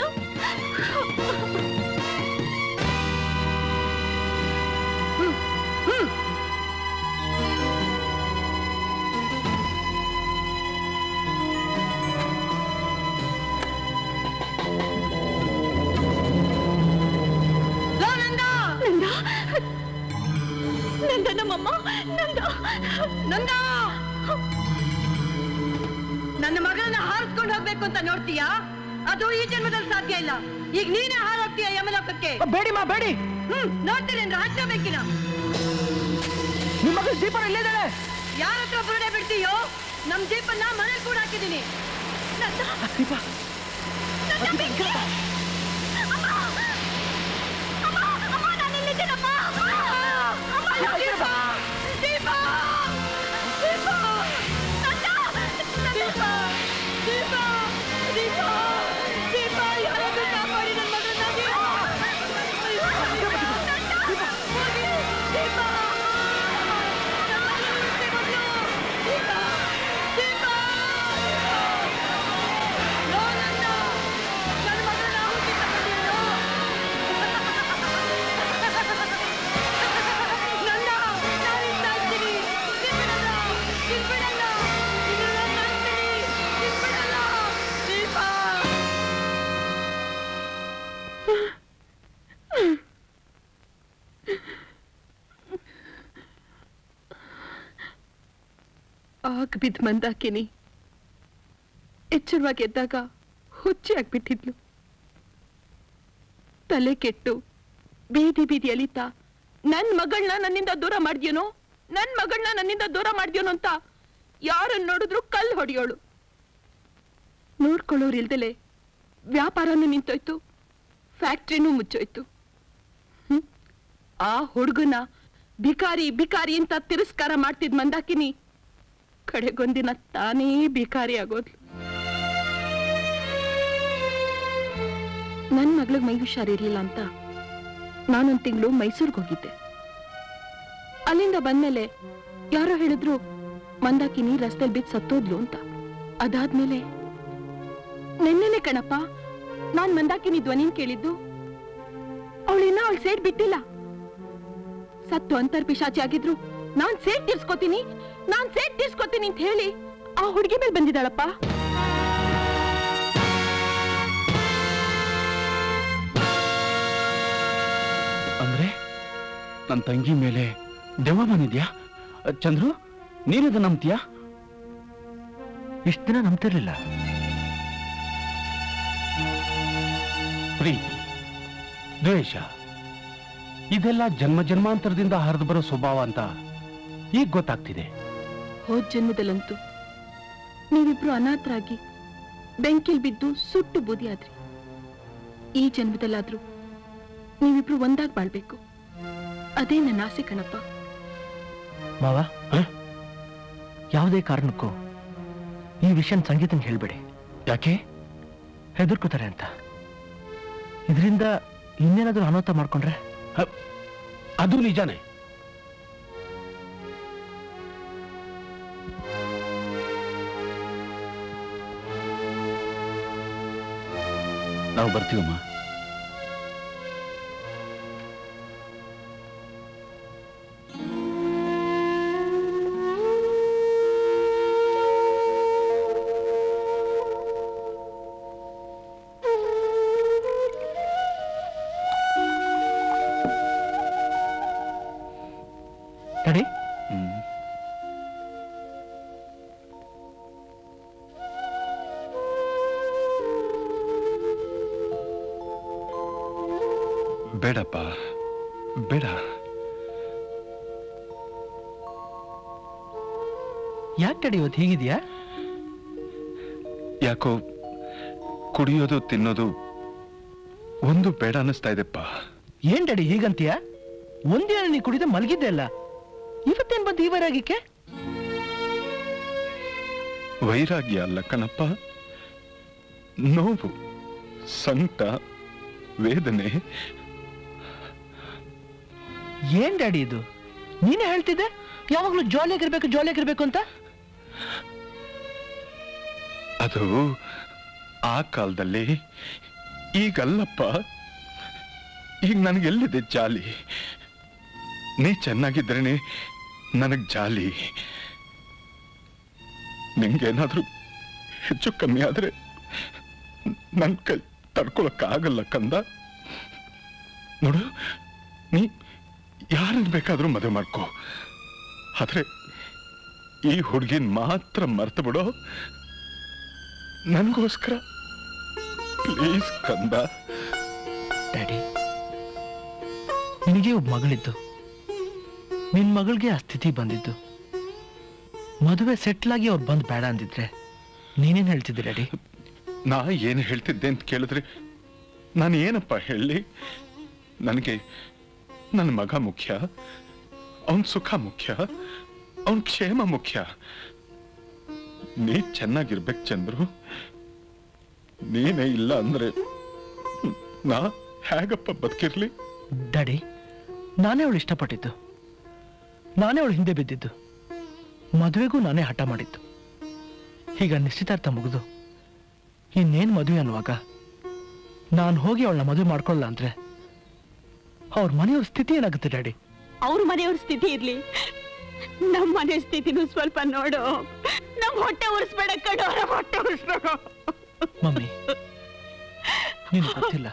ನಂದ ನಂದ ನಮ್ಮಮ್ಮ ನಂದ ನಂದ ನನ್ನ ಮಗಳನ್ನ ಹಾರಿಸ್ಕೊಂಡು ಹೋಗ್ಬೇಕು ಅಂತ ನೋಡ್ತೀಯಾ ಅದು ಈ ಜನ್ಮದಲ್ಲಿ ಸಾಧ್ಯ ಇಲ್ಲ ಈಗ ನೀನೇ ಹಾರೋಗ್ತೀಯ ಯಮಲೋಕಕ್ಕೆ ಬೇಡಿ ಮಾ ಬೇಡಿ ಹ್ಮ್ ನೋಡ್ತೀನಿ ರಾಜ್ಯ ಬೇಕಿನ ನಿಮ್ಮ ಮಗಳು ದೀಪ ಇಲ್ಲಿದ್ದಾಳೆ ಯಾರ ಹತ್ರ ಬುರುಡೆ ಬಿಡ್ತೀಯೋ ನಮ್ ಜೀಪನ್ನ ಮನೇಲಿ ಕೂಡ ಹಾಕಿದೀನಿ ದೀಪ ನನ್ನ ಮಗಳನ್ನ ಹುಟ್ಟಿ ತಗೊಂಡಿರೋ ಆಗ ಬಿದ್ದ ಮಂದಾಕಿನಿ ಎಚ್ಚರವಾಗಿ ಎದ್ದಾಗ ಹುಚ್ಚಿ ಆಗ್ಬಿಟ್ಟಿದ್ಲು ತಲೆ ಕೆಟ್ಟು ಬೀದಿ ಬೀದಿ ಅಲಿತಾ ನನ್ ಮಗಳನ್ನ ನನ್ನಿಂದ ದೂರ ಮಾಡ್ದ್ಯೇನೋ ನನ್ ಮಗಳನ್ನ ನನ್ನಿಂದ ದೂರ ಮಾಡ್ದ್ಯೇನೋ ಅಂತ ಯಾರನ್ನ ನೋಡಿದ್ರು ಕಲ್ಲು ಹೊಡೆಯೋಳು ನೋಡ್ಕೊಳ್ಳೋರು ಇಲ್ದಲೆ ವ್ಯಾಪಾರನೂ ನಿಂತೋಯ್ತು ಫ್ಯಾಕ್ಟ್ರಿನೂ ಮುಚ್ಚೋಯ್ತು ಹ್ಮ್? ಆ ಹುಡುಗನ ಭಿಕಾರಿ ಭಿಕಾರಿ ಅಂತ ತಿರಸ್ಕಾರ ಮಾಡ್ತಿದ್ ಮಂದಾಕಿನಿ ಕಡೆಗೊಂದಿನ ತಾನೇ ಭಿಕಾರಿ ಆಗೋದ್ಲು ನನ್ ಮಗಳಿಗೆ ಮೈ ಹುಷಾರಿರ್ಲಿಲ್ಲ ಅಂತ ನಾನೊಂದ್ ತಿಂಗಳು ಮೈಸೂರ್ಗೆ ಹೋಗಿದ್ದೆ ಅಲ್ಲಿಂದ ಬಂದ್ಮೇಲೆ ಯಾರೋ ಹೇಳಿದ್ರು ಮಂದಾಕಿನಿ ರಸ್ತೆಲ್ ಬಿದ್ದು ಸತ್ತೋದ್ಲು ಅಂತ ಅದಾದ್ಮೇಲೆ ನೆನ್ನೆನೆ ಕಣಪ್ಪ ನಾನ್ ಮಂದಾಕಿನಿ ಧ್ವನಿನ್ ಕೇಳಿದ್ದು ಅವಳಿನ್ನ ಅವಳು ಸೇಡ್ ಬಿಟ್ಟಿಲ್ಲ ಸತ್ತು ಅಂತರ್ ಪಿಶಾಚಿ ಆಗಿದ್ರು ನಾನ್ ಸೇಡ್ ತೀರ್ಸ್ಕೊತೀನಿ ನಾನ್ ಸೇಡ್ ತೀರ್ಸ್ಕೊತೀನಿ ಅಂತ ಹೇಳಿ ಆ ಹುಡುಗಿ ಮೇಲೆ ಬಂದಿದ್ದಾಳಪ್ಪ ಅಂದ್ರೆ ನನ್ನ ತಂಗಿ ಮೇಲೆ ದೆವ್ವ ಬಂದಿದ್ಯಾ ಚಂದ್ರು ನೀನದು ನಂಬ್ತೀಯಾ ಇಷ್ಟು ದಿನ ನಂಬ್ತಿರ್ಲಿಲ್ಲ ಪ್ರೀತಿ ದ್ವೇಷ ಇದೆಲ್ಲ ಜನ್ಮ ಜನ್ಮಾಂತರದಿಂದ ಹರಿದು ಬರೋ ಸ್ವಭಾವ ಅಂತ ಈಗ ಗೊತ್ತಾಗ್ತಿದೆ ಹೋದ್ ಜನ್ಮದಲ್ಲಂತೂ ನೀವಿಬ್ರು ಅನಾಥರಾಗಿ ಬೆಂಕಿಲ್ ಬಿದ್ದು ಸುಟ್ಟು ಬೂದಿ ಆದ್ರಿ ಈ ಜನ್ಮದಲ್ಲಾದ್ರೂ ನೀವಿಬ್ರು ಒಂದಾಗ್ ಬಾಳ್ಬೇಕು ಅದೇ ನನ್ನ ಆಸೆ ಕಣಪ್ಪ ಮಾವ ಯಾವುದೇ ಕಾರಣಕ್ಕೂ ಈ ವಿಷಯನ ಸಂಗೀತನ್ ಹೇಳ್ಬೇಡಿ ಯಾಕೆ ಹೆದರ್ಕೋತಾರೆ ಅಂತ ಇದರಿಂದ ಇನ್ನೇನಾದ್ರೂ ಅನಾಹುತ ಮಾಡ್ಕೊಂಡ್ರೆ ಅದು ನಿಜಾನೇ ನಾವು ಬರ್ತೀವಮ್ಮ ಡ್ಯಾಡಿ ಬೇಡಪ್ಪ ಬೇಡ ಯಾಕೆ ಡ್ಯಾಡಿ ಇವತ್ತು ಹೀಗಿದ್ಯಾ ಯಾಕೋ ಕುಡಿಯೋದು ತಿನ್ನೋದು ಒಂದು ಬೇಡ ಅನ್ನಿಸ್ತಾ ಇದೆಪ್ಪ ಏನ್ ಡ್ಯಾಡಿ ಹೀಗಂತೀಯ ಒಂದಿನ ನೀ ಕುಡಿದ ಮಲಗಿದ್ದೆ ಅಲ್ಲ ಇವತ್ತೇನ್ ಬಂತು ಈ ವೈರಾಗ್ಯಕ್ಕೆ ವೈರಾಗ್ಯ ಅಲ್ಲ ಕಣಪ್ಪ ನೋವು ಸಂಕಟ ವೇದನೆ ಏನ್ ಡ್ಯಾಡಿ ಇದು ನೀನೇ ಹೇಳ್ತಿದ್ದೆ ಯಾವಾಗ್ಲೂ ಜಾಲಿಯಾಗಿರ್ಬೇಕು ಜಾಲಿಯಾಗಿರ್ಬೇಕು ಅಂತ ಅದು ಆ ಕಾಲದಲ್ಲಿ ಈಗಲ್ಲಪ್ಪ ಈಗ ನನಗೆಲ್ಲಿದೆ ಜಾಲಿ ನೀ ಚೆನ್ನಾಗಿದ್ರೇನೆ ನನಗ್ ಜಾಲಿ ನಿಂಗೇನಾದ್ರೂ ಹೆಚ್ಚು ಕಮ್ಮಿ ಆದ್ರೆ ನನ್ ಕೈ ತಡ್ಕೊಳಕ್ಕಾಗಲ್ಲ ಕಂದ ನೋಡು ನೀ ಯಾರನ್ನ ಬೇಕಾದ್ರೂ ಮದುವೆ ಮಾಡ್ಕೋ ಆದ್ರೆ ಈ ಹುಡುಗಿನ ಮಾತ್ರ ಮರ್ತು ಬಿಡೋ ನನಗೋಸ್ಕರ ಪ್ಲೀಸ್ ಕಂದ ಡ್ಯಾಡಿ ನಿನಗೆ ಒಬ್ಬ ಮಗಳಿದ್ದು ನಿನ್ ಮಗಳಿಗೆ ಆ ಸ್ಥಿತಿ ಬಂದಿದ್ದು ಮದುವೆ ಸೆಟ್ಲ್ ಆಗಿ ಅವ್ರು ಬಂದು ಬೇಡ ಅಂದಿದ್ರೆ ನೀನೇನ್ ಹೇಳ್ತಿದ್ದೆ ಡ್ಯಾಡಿ ನಾ ಏನು ಹೇಳ್ತಿದ್ದೆ ಅಂತ ಕೇಳಿದ್ರೆ ನಾನು ಏನಪ್ಪ ಹೇಳಿ ನನಗೆ ನನ್ನ ಮಗ ಮುಖ್ಯ ಅವನ್ ಸುಖ ಮುಖ್ಯ ಅವನ್ ಕ್ಷೇಮ ಮುಖ್ಯ ನೀ ಚೆನ್ನಾಗಿರ್ಬೇಕು ಚಂದ್ರು ನೀನೇ ಇಲ್ಲ ಅಂದ್ರೆ ನಾ ಹೇಗಪ್ಪ ಬದುಕಿರ್ಲಿ ಡ್ಯಾಡಿ ನಾನೇ ಅವಳು ಇಷ್ಟಪಟ್ಟಿದ್ದು ನಾನೇ ಅವಳು ಹಿಂದೆ ಬಿದ್ದಿದ್ದು ಮದುವೆಗೂ ನಾನೇ ಹಠ ಮಾಡಿದ್ದು ಈಗ ನಿಶ್ಚಿತಾರ್ಥ ಮುಗಿದು ಇನ್ನೇನ್ ಮದುವೆ ಅನ್ನುವಾಗ ನಾನು ಹೋಗಿ ಅವಳನ್ನ ಮದುವೆ ಮಾಡ್ಕೊಳ್ಳಲ್ಲ ಅಂದ್ರೆ ಅವ್ರ ಮನೆಯವ್ರ ಸ್ಥಿತಿ ಏನಾಗುತ್ತೆ ಡ್ಯಾಡಿ ಅವ್ರ ಮನೆಯವ್ರ ಸ್ಥಿತಿ ಇರ್ಲಿ ನಮ್ಮ ಮನೆ ಸ್ಥಿತಿನೂ ಸ್ವಲ್ಪ ನೋಡು ನಮ್ ಹೊಟ್ಟೆ ಉರಿಸ್ಬೇಡ ಕಣೋ ನಮ್ ಹೊಟ್ಟೆ ಉರಿಸ್ಬೇಡ ಮಮ್ಮಿ ನೀನು ಗೊತ್ತಿಲ್ಲ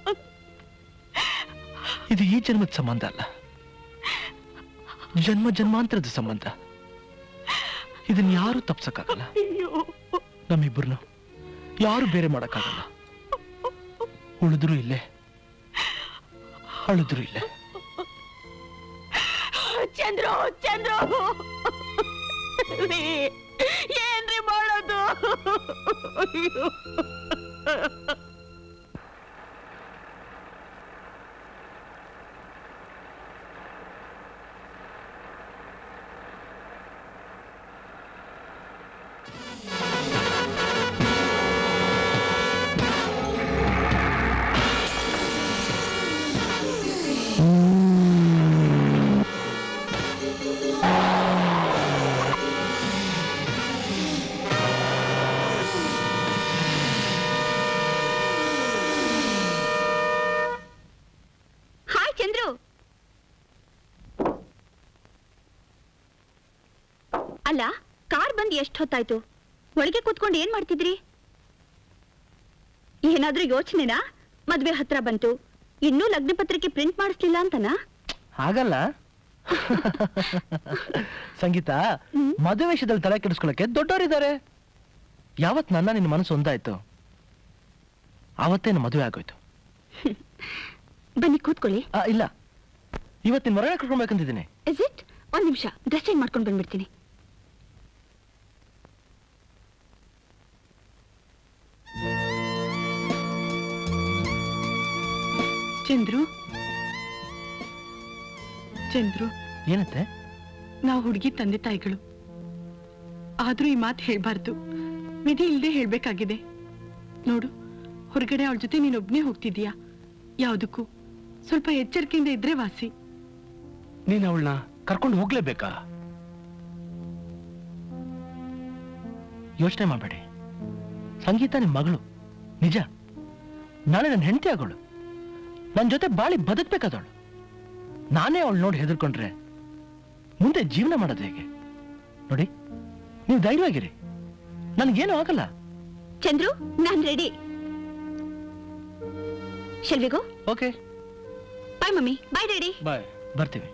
ಇದು ಈ ಜನ್ಮದ ಸಂಬಂಧ ಅಲ್ಲ ಜನ್ಮ ಜನ್ಮಾಂತರದ ಸಂಬಂಧ ಇದನ್ನ ಯಾರು ತಪ್ಸಕ್ಕಾಗಲ್ಲ ನಮ್ಮಿಬ್ಬರನ್ನು ಯಾರು ಬೇರೆ ಮಾಡಕ್ಕಾಗಲ್ಲ ಉಳಿದ್ರು ಇಲ್ಲೇ ಅಳಿದ್ರು ಇಲ್ಲೇ ಚಂದ್ರು ಚಂದ್ರು ರೀ, ಏನ್ರಿ ಮಾಡೋದು ಅಯ್ಯೋ. ಹಾಯ್ ಚಂದ್ರು ಅಲ್ಲ ಕಾರ್ ಬಂದ್ ಎಷ್ಟು ಹೊತ್ತಾಯ್ತು ಒಳಗೆ ಕೂತ್ಕೊಂಡು ಏನ್ ಮಾಡ್ತಿದ್ರಿ ಏನಾದ್ರೂ ಯೋಚನೆನಾ ಮದ್ವೆ ಹತ್ರ ಬಂತು ಇನ್ನೂ ಲಗ್ನ ಪತ್ರಿಕೆ ಪ್ರಿಂಟ್ ಮಾಡಿಸ್ಲಿಲ್ಲ ಅಂತನಾ ಹಾಗಲ್ಲ ಸಂಗೀತ ಮದುವೆ ವಿಷಯದಲ್ಲಿ ತಲೆ ಕೆಡಿಸ್ಕೊಳಕ್ಕೆ ದೊಡ್ಡವರಿದ್ದಾರೆ ಯಾವತ್ ನನ್ನ ನಿನ್ನ ಮನಸ್ಸು ಒಂದಾಯ್ತು ಆವತ್ತೇ ನನ್ನ ಮದುವೆ ಆಗೋಯ್ತು ಬನ್ನಿ ಕೂತ್ಕೊಳ್ಳಿ ಆ, ಇಲ್ಲ ಇವತ್ತಿನ ಹೊರಗಡೆ ಕರ್ಕೊಳ್ಬೇಕಂತಿದ್ದೀನಿ ಇಸ್ ಇಟ್ ಒಂದ್ ನಿಮಿಷ ಡ್ರೆಸ್ ಚೇಂಜ್ ಮಾಡ್ಕೊಂಡು ಬಂದ್ಬಿಡ್ತೀನಿ ಚಂದ್ರು ಚಂದ್ರು ಏನತ್ತೆ ನಾವು ಹುಡುಗಿ ತಂದೆ ತಾಯಿಗಳು ಆದ್ರೂ ಈ ಮಾತು ಹೇಳ್ಬಾರ್ದು ವಿಧಿ ಇಲ್ಲದೆ ಹೇಳ್ಬೇಕಾಗಿದೆ ನೋಡು ಹೊರಗಡೆ ಅವಳ ಜೊತೆ ನೀನೊಬ್ನೇ ಹೋಗ್ತಿದೀಯಾ ಯಾವ್ದಕ್ಕೂ ಸ್ವಲ್ಪ ಎಚ್ಚರಿಕೆಯಿಂದ ಇದ್ರೆ ವಾಸಿ ನೀನ್ ಅವಳನ್ನ ಕರ್ಕೊಂಡು ಹೋಗ್ಲೇಬೇಕಾ ಯೋಚನೆ ಮಾಡಬೇಡಿ ಸಂಗೀತ ನಿಮ್ ಮಗಳು ನಿಜ ನಾಳೆ ನನ್ನ ಹೆಂಡತಿ ಆಗೋಳು ನನ್ನ ಜೊತೆ ಬಾಳಿ ಬದುಕ್ಬೇಕಾದವಳು ನಾನೇ ಅವಳು ನೋಡಿ ಹೆದರ್ಕೊಂಡ್ರೆ ಮುಂದೆ ಜೀವನ ಮಾಡೋದು ಹೇಗೆ ನೋಡಿ ನೀವು ಧೈರ್ಯವಾಗಿರಿ ನನ್ಗೇನು ಆಗಲ್ಲ ಚಂದ್ರು ನಾನ್ ready shall we go okay bye mummy bye daddy bye ಬರ್ತೀವಿ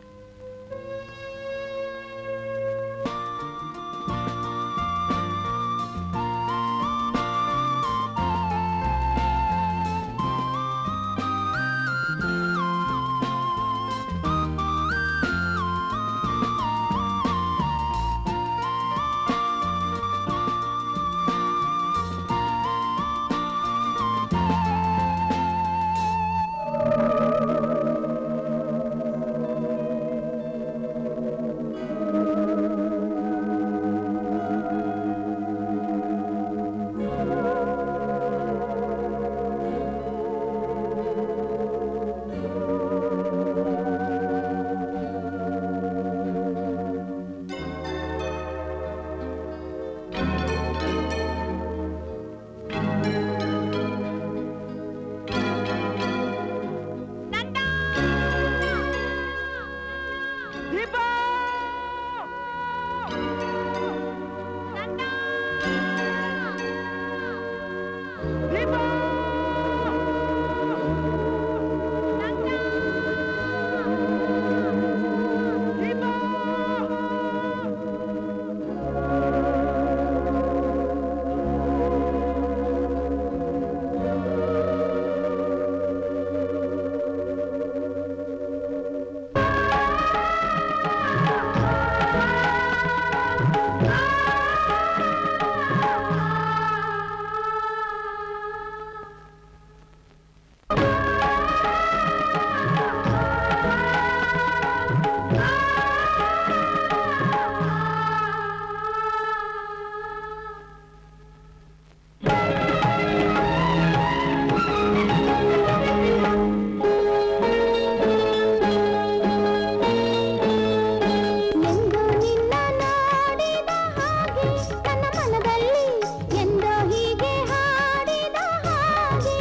ಎಂದೋ ನಿನ್ನ ನೋಡಿದ ಹಾಗೆ ನನ್ನ ಮನದಲ್ಲಿ ಎಂದೋ ಹೀಗೆ ಹಾಡಿದ ಹಾಗೆ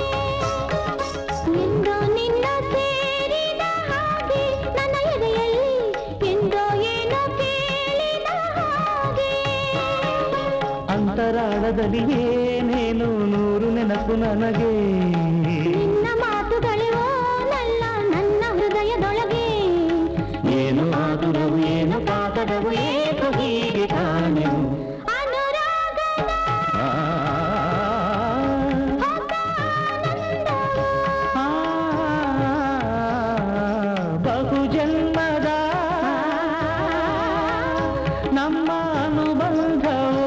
ಎಂದೋ ನಿನ್ನ ಸೇರಿದ ಹಾಗೆ ನನ್ನ ಎದೆಯಲ್ಲಿ ಎಂದೋ ಏನೋ ಕೇಳಿದ ಹಾಗೆ ಅಂತರಾಳದಲ್ಲಿ ಏನೇನು ನೂರು ನೆನಪು ನನಗೆ ನಿನ್ನ ಮಾತುಗಳೇ ಓನಲ್ಲ ನನ್ನ ಹೃದಯದೊಳಗೆ ಏನು ಆತುರವು ಏನು ಕಾತರವು ಏಕೋ ಹೀಗೆ ಕಾಣೆವು ನಮ್ಮ ಅನುಬಂಧವೋ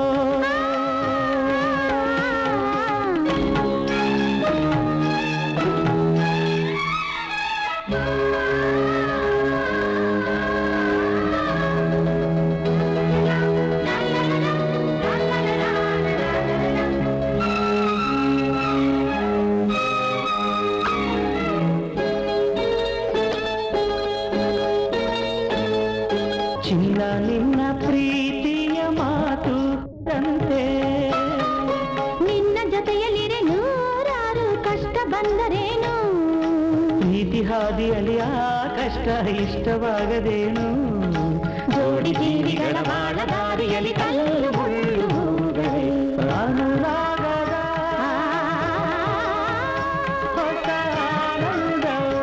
ಚಿನ್ನ ನಿನ್ನ ಪ್ರೀತಿಯ ಮಾತು ತಂತೆ ನಿನ್ನ ಜೊತೆಯಲ್ಲಿರೆ ನೂರಾರು ಕಷ್ಟ ಬಂದರೇನು ಪ್ರೀತಿ ಹಾದಿಯಲ್ಲಿ ಆ ಕಷ್ಟ ಇಷ್ಟವಾಗದೇನು ಜೋಡಿ ಜೀವಿಗಳ ಬಾಳ ದಾರಿಯಲ್ಲಿ ಕಲ್ಲು ಮುಳ್ಳು ಹೂಗಳೇ ಅನುರಾಗದ ಹೊಸ ಆನಂದವೋ.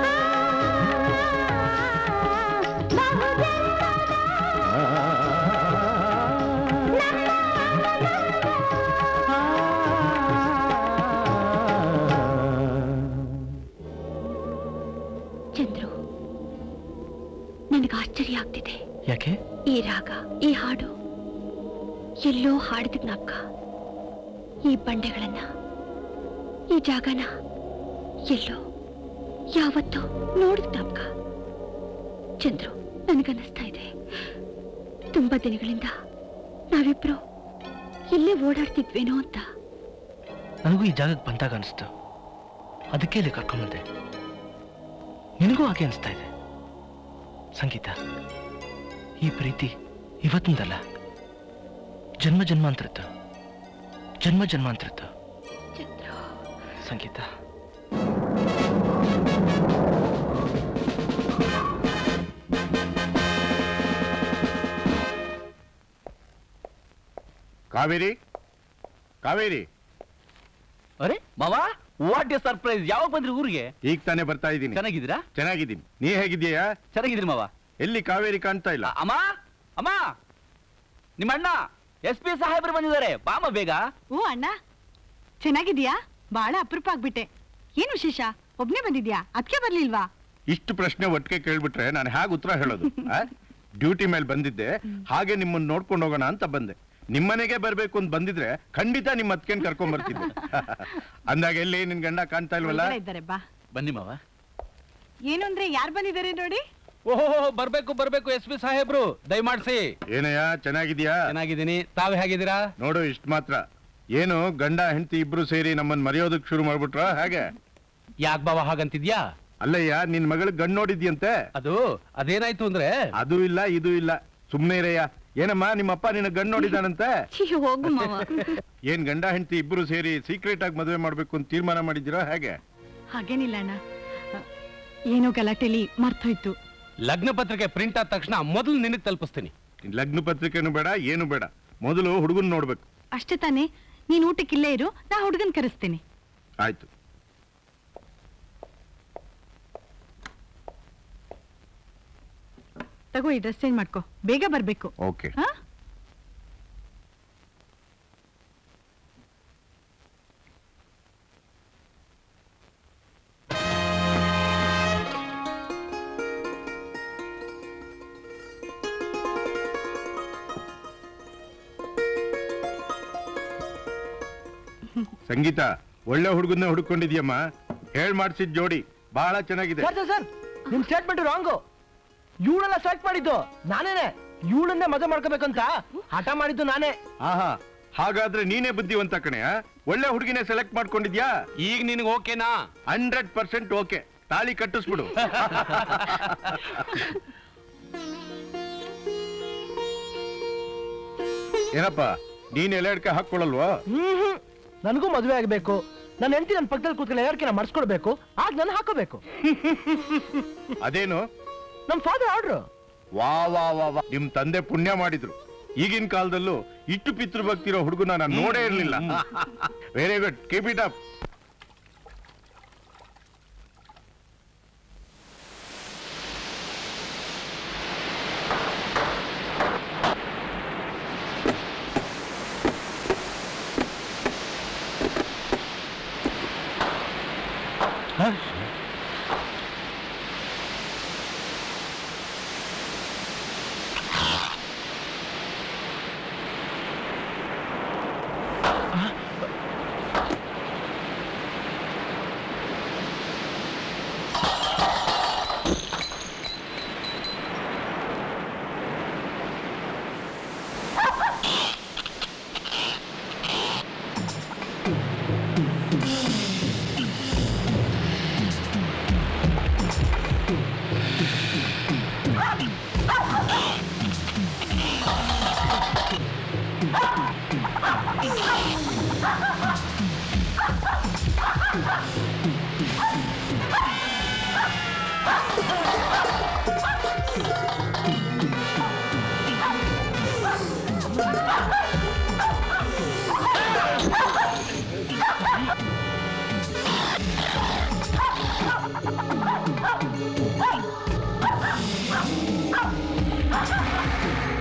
ಚಂದ್ರು ನನಗೆ ಆಶ್ಚರ್ಯ ಆಗ್ತಿದೆ ಯಾಕೆ ಈ ರಾಗ ಈ ಹಾಡು ಎಲ್ಲೋ ಹಾಡಿದ ಜ್ಞಾಪಕ ಈ ಬಂಡೆಗಳನ್ನ ಈ ಜಾಗನ ಎಲ್ಲೋ ಯಾವತ್ತೋ ನೋಡಿದ ಜ್ಞಾಪಕ ಚಂದ್ರು ನನಗನ್ನಿಸ್ತಾ ಇದೆ ತುಂಬಾ ದಿನಗಳಿಂದ ನಾವಿಬ್ರು ಇಲ್ಲೇ ಓಡಾಡ್ತಿದ್ವೇನೋ ಅಂತ ನನಗೂ ಈ ಜಾಗಕ್ಕೆ ಬಂದಾಗ ಅನಿಸ್ತು ಅದಕ್ಕೆ ಇಲ್ಲಿ ಕರ್ಕೊಂಬಂದೆ ನಿನಗೂ ಹಾಗೆ ಅನಿಸ್ತಾ ಇದೆ ಸಂಗೀತ ಈ ಪ್ರೀತಿ ಇವತ್ತಿಂದಲ್ಲ ಜನ್ಮ ಜನ್ಮಾಂತರದ್ದು ಜನ್ಮ ಜನ್ಮಾಂತರದ್ದು ಸಂಗೀತ ಕಾವೇರಿ ಕಾವೇರಿ ಅರೆ ಮಾವಾ ವಾಟ್ ಎ ಸರ್ಪ್ರೈಸ್ ಯಾವಾಗ ಬಂದ್ರಿ ಊರಿಗೆ ಈಗ ತಾನೇ ಬರ್ತಾ ಇದ್ದೀನಿ ಚೆನ್ನಾಗಿದ್ದೀರಾ ಚೆನ್ನಾಗಿದ್ದೀನಿ ನೀ ಹೇಗಿದ್ದೀಯಾ ಚೆನ್ನಾಗಿದ್ದೀರಿ ಮಾವ ಎಲ್ಲಿ ಕಾವೇರಿ ಕಾಣ್ತಾ ಇಲ್ಲ ಅಮ್ಮ ಅಮ್ಮ ನಿಮ್ಮ ಅಣ್ಣ ಎಸ್ ಪಿ ಸಾಹೇಬ್ರು ಬಂದಿದ್ದಾರೆ ಬಾಮ ಬೇಗ ಓ ಅಣ್ಣ ಚೆನ್ನಾಗಿದ್ಯಾ ಬಾಳ ಅಪರೂಪ ಆಗ್ಬಿಟ್ಟೆ ಏನ್ ವಿಶೇಷ ಒಬ್ನೇ ಬಂದಿದ್ಯಾ ಅದಕ್ಕೆ ಬರ್ಲಿಲ್ವಾ ಇಷ್ಟು ಪ್ರಶ್ನೆ ಒಟ್ಟಿಗೆ ಕೇಳ್ಬಿಟ್ರೆ ನಾನು ಹೇಗೆ ಉತ್ತರ ಹೇಳೋದು ಡ್ಯೂಟಿ ಮೇಲೆ ಬಂದಿದ್ದೆ ಹಾಗೆ ನಿಮ್ಮನ್ನ ನೋಡ್ಕೊಂಡು ಹೋಗೋಣ ಅಂತ ಬಂದೆ ನಿಮ್ಮನೆಗೆ ಬರ್ಬೇಕು ಅಂತ ಬಂದಿದ್ರೆ ಖಂಡಿತ ನಿಮ್ಮ ಅತ್ಕೇನ್ ಕರ್ಕೊಂಡ್ ಬರ್ತಿದ್ದೆ ಅಂದಾಗ ಎಲ್ಲಿ ನಿನ್ ಗಂಡ ಕಾಣ್ತಾ ಇಲ್ವಲ್ಲ ಒಳಗಡೆ ಇದ್ದಾರೆ ಬಾ ಬನ್ನಿ ಮಾವ ಏನು ಅಂದ್ರೆ ಯಾರು ಬಂದಿದ್ದಾರೆ ನೋಡಿ ಓಹೋ ಬರ್ಬೇಕು ಬರ್ಬೇಕು ಎಸ್ ಪಿ ಸಾಹೇಬ್ರು ದಯಮಾಡ್ಸಿ ಏನಯ್ಯ ಚೆನ್ನಾಗಿದ್ಯಾ ಚೆನ್ನಾಗಿದ್ದೀನಿ ತಾವೇ ಹೇಗಿದ್ದೀರಾ ನೋಡು ಇಷ್ಟ ಮಾತ್ರ ಏನು ಗಂಡ ಹೆಂಡತಿ ಇಬ್ರು ಸೇರಿ ನಮ್ಮನ್ನ ಮರೆಯೋದಕ್ ಶುರು ಮಾಡ್ಬಿಟ್ರ ಹಾಗೆ ಯಾಕ್ ಬಾವ ಹಾಗಂತಿದ್ಯಾ ಅಲ್ಲಯ್ಯ ನಿನ್ ಮಗಳ ಗಂಡ್ ನೋಡಿದ್ಯಂತೆ ಅದು ಅದೇನಾಯ್ತು ಅಂದ್ರೆ ಅದು ಇಲ್ಲ ಇದು ಇಲ್ಲ ಸುಮ್ನೆ ಇರಯ್ಯ ಏನಮ್ಮ ನಿಮ್ಮಪ್ಪ ನಿನ್ನ ಗಂಡ್ ನೋಡಿದಾನಂತೆ ಹೋಗು ಮಾವ ಏನ್ ಗಂಡ ಹೆಂಡತಿ ಇಬ್ರು ಸೇರಿ ಸೀಕ್ರೆಟ್ ಆಗಿ ಮದುವೆ ಮಾಡ್ಬೇಕು ಅಂತ ತೀರ್ಮಾನ ಮಾಡಿದ್ದೀರಾ ಹೇಗೆ ಹಾಗೇನಿಲ್ಲ ಅಣ್ಣ ಅ, ಏನೋ ಗಲಾಟೆಲಿ ಮರ್ತೋಯ್ತು ಲಗ್ನ ಪತ್ರಿಕೆ ಪ್ರಿಂಟ್ ಆದ ತಕ್ಷಣ ಮೊದಲು ನಿನಗೆ ತಲುಪಿಸ್ತೀನಿ ಲಗ್ನ ಪತ್ರಿಕೆನು ಬೇಡ ಏನು ಬೇಡ ಮೊದಲು ಹುಡುಗನ್ ನೋಡ್ಬೇಕು ಅಷ್ಟೇ ತಾನೇ ನೀನ್ ಊಟಕ್ಕೆ ಇಲ್ಲೇ ಇರು ನಾ ಹುಡುಗನ್ ಕರೆಸ್ತೀನಿ ಆಯ್ತು ತಗೋ ಈ ಡ್ರೆಸ್ ಚೇಂಜ್ ಮಾಡ್ಕೋ ಬೇಗ ಬರ್ಬೇಕು ಓಕೆ ಹಾ ಸಂಗೀತ ಒಳ್ಳೆ ಹುಡುಗನ್ನ ಹುಡುಕೊಂಡಿದ್ಯಮ್ಮ ಹೇಳ್ ಮಾಡ್ಸಿದ್ ಜೋಡಿ ಬಹಳ ಚೆನ್ನಾಗಿದೆ ಸರ್ ಸರ್, ಸರ್ ನಿಮ್ ಸ್ಟೇಟ್ಮೆಂಟ್ ರಾಂಗು ಇವಳೆಲ್ಲ ಸೆಲೆಕ್ಟ್ ಮಾಡಿದ್ದು ನಾನೇನೆ ಇವಳನ್ನೇ ಮದುವೆ ಮಾಡ್ಕೋಬೇಕಂತ ಹಠ ಮಾಡಿದ್ದು ನಾನೇ ಆಹಾ ಹಾಗಾದ್ರೆ ನೀನೇ ಬುದ್ಧಿವಂತ ಕಣೆ ಆ? ಒಳ್ಳೆ ಹುಡುಗಿನೇ ಸೆಲೆಕ್ಟ್ ಮಾಡ್ಕೊಂಡಿದ್ಯಾ ಈಗ ನಿನಗೆ ಓಕೆನಾ ಹಂಡ್ರೆಡ್ ಪರ್ಸೆಂಟ್ ಓಕೆ ತಾಳಿ ಕಟ್ಟಿಸ್ಬಿಡು ಏನಪ್ಪ ನೀನ್ ಎಲೆ ಅಡ್ಕೆ ಹಾಕೊಳ್ಳಲ್ವಾ ಹ್ಮ್ ನನಗೂ ಮದುವೆ ಆಗ್ಬೇಕು ನನ್ನ ಹೆಂಡತಿ ನನ್ನ ಪಕ್ಕದಲ್ಲಿ ಕೂತ್ಕೊಂಡು ಎಲ್ಲರಿಗಿನ ಮರ್ಸ್ಕೊಡ್ಬೇಕು ಆಗ ನಾನು ಹಾಕೋಬೇಕು ಅದೇನು ನಮ್ ಫಾದರ್ ಆರ್ಡ್ರು ವಾ ವಾ ವಾ ವಾ ನಿಮ್ ತಂದೆ ಪುಣ್ಯ ಮಾಡಿದ್ರು ಈಗಿನ ಕಾಲದಲ್ಲೂ ಇಟ್ಟು ಪಿತೃ ಭಕ್ತಿರೋ ಹುಡುಗನ ನಾನು ನೋಡೇ ಇರ್ಲಿಲ್ಲ very good keep it up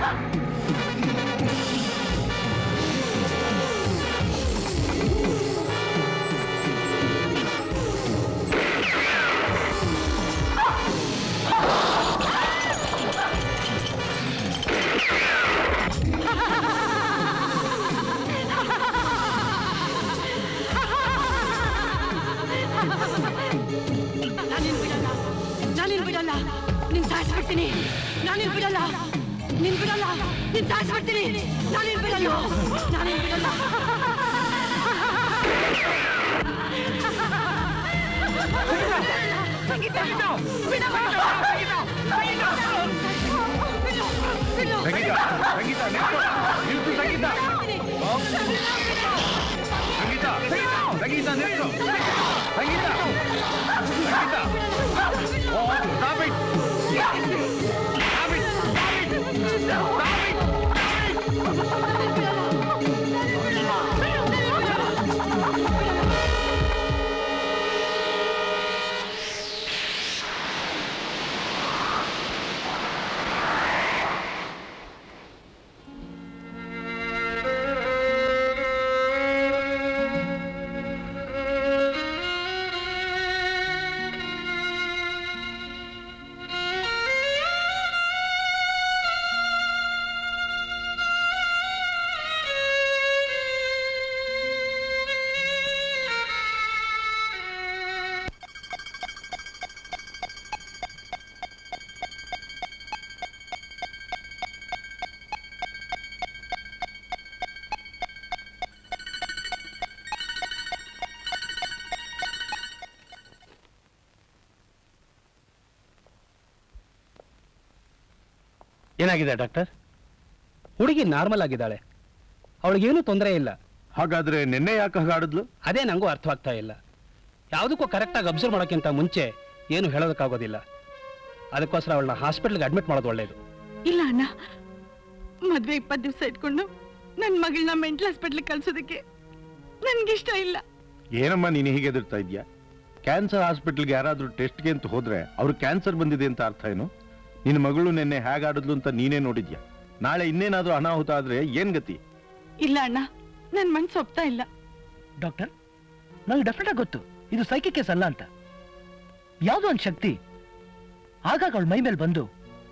ನಾನಿನ್ ಬಿಡಲ್ಲ ನಾನಿನ್ ಬಿಡಲ್ಲ ನಿನ್ ಸಾಯಿಸ್ಬಿಡ್ತೀನಿ ನಾನಿನ್ ಬಿಡಲ್ಲ ನಿನ್ ಬಿಡಲ್ಲ ನಿನ್ ಸಾಯಿಸ್ಬಿಡ್ತೀನಿ ನಾನಿನ್ ಬಿಡಲ್ಲ ನಾನಿನ್ ಬಿಡಲ್ಲ ಸಂಗೀತ ಸಂಗೀತ ಸಂಗೀತ ನಿಲ್ಸು ಸಂಗೀತ ಸಂಗೀತ ಸಂಗೀತ ನಿಲ್ಸು Sangeetha Sangeetha oh stop it stop it stop it ಏನಾಗಿದೆ ಡಾಕ್ಟರ್ ಹುಡುಗಿ ನಾರ್ಮಲ್ ಆಗಿದ್ದಾಳೆ ಅವಳಿಗೇನು ತೊಂದರೆ ಇಲ್ಲ ಹಾಗಾದ್ರೆ ನಿನ್ನೆ ಯಾಕೆ ಹಾಗಾಡಿದ್ಲು ಅದೇ ನಂಗೂ ಅರ್ಥವಾಗ್ತಾ ಇಲ್ಲ ಯಾವುದಕ್ಕೂ ಕರೆಕ್ಟಾಗಿ ಅಬ್ಸರ್ವ್ ಮಾಡೋಕ್ಕಿಂತ ಮುಂಚೆ ಏನು ಹೇಳೋದಕ್ಕಾಗೋದಿಲ್ಲ ಅದಕ್ಕೋಸ್ಕರ ಅವಳನ್ನ ಹಾಸ್ಪಿಟ್ಲ್ಗೆ ಅಡ್ಮಿಟ್ ಮಾಡೋದು ಒಳ್ಳೇದು ಇಲ್ಲ ಅಣ್ಣ ಮದ್ವೆ ಇಪ್ಪತ್ತು ದಿವಸ ಇಟ್ಕೊಂಡು ನನ್ನ ಮಗಳನ್ನ ಮೆಂಟಲ್ ಹಾಸ್ಪಿಟ್ಲಿಗೆ ಕಳ್ಸೋದಕ್ಕೆ ನನ್ಗಿಷ್ಟ ಇಲ್ಲ ಏನಮ್ಮ ನೀನು ಹೀಗೆ ಎದುರ್ತಾ ಇದ್ಯಾ ಕ್ಯಾನ್ಸರ್ ಹಾಸ್ಪಿಟಲ್ಗೆ ಯಾರಾದ್ರೂ ಟೆಸ್ಟ್ಗೆ ಅಂತ ಹೋದ್ರೆ ಅವ್ರು ಕ್ಯಾನ್ಸರ್ ಬಂದಿದೆ ಅಂತ ಅರ್ಥ ಏನು ನಿನ್ನ ಮಗಳು ನಿನ್ನೆ ಹೇಗಾಡಿದ್ಲು ಅಂತ ನೀನೇ ನೋಡಿದ್ಯಾ ನಾಳೆ ಇನ್ನೇನಾದ್ರೂ ಅನಾಹುತ ಆದ್ರೆ ಏನ್ ಗತಿ ಇಲ್ಲ ಅಣ್ಣ ನನ್ ಮನ್ಸು ಒಪ್ತಾ ಇಲ್ಲ ಡಾಕ್ಟರ್ ನನಗೆ ಡೆಫಿನೆಟ್ ಆಗಿ ಗೊತ್ತು ಇದು ಸೈಕಿಕ್ ಕೇಸ್ ಅಲ್ಲ ಅಂತ ಯಾವುದೋ ಒಂದು ಶಕ್ತಿ ಆಗಾಗ ಅವಳ ಮೈ ಮೇಲೆ ಬಂದು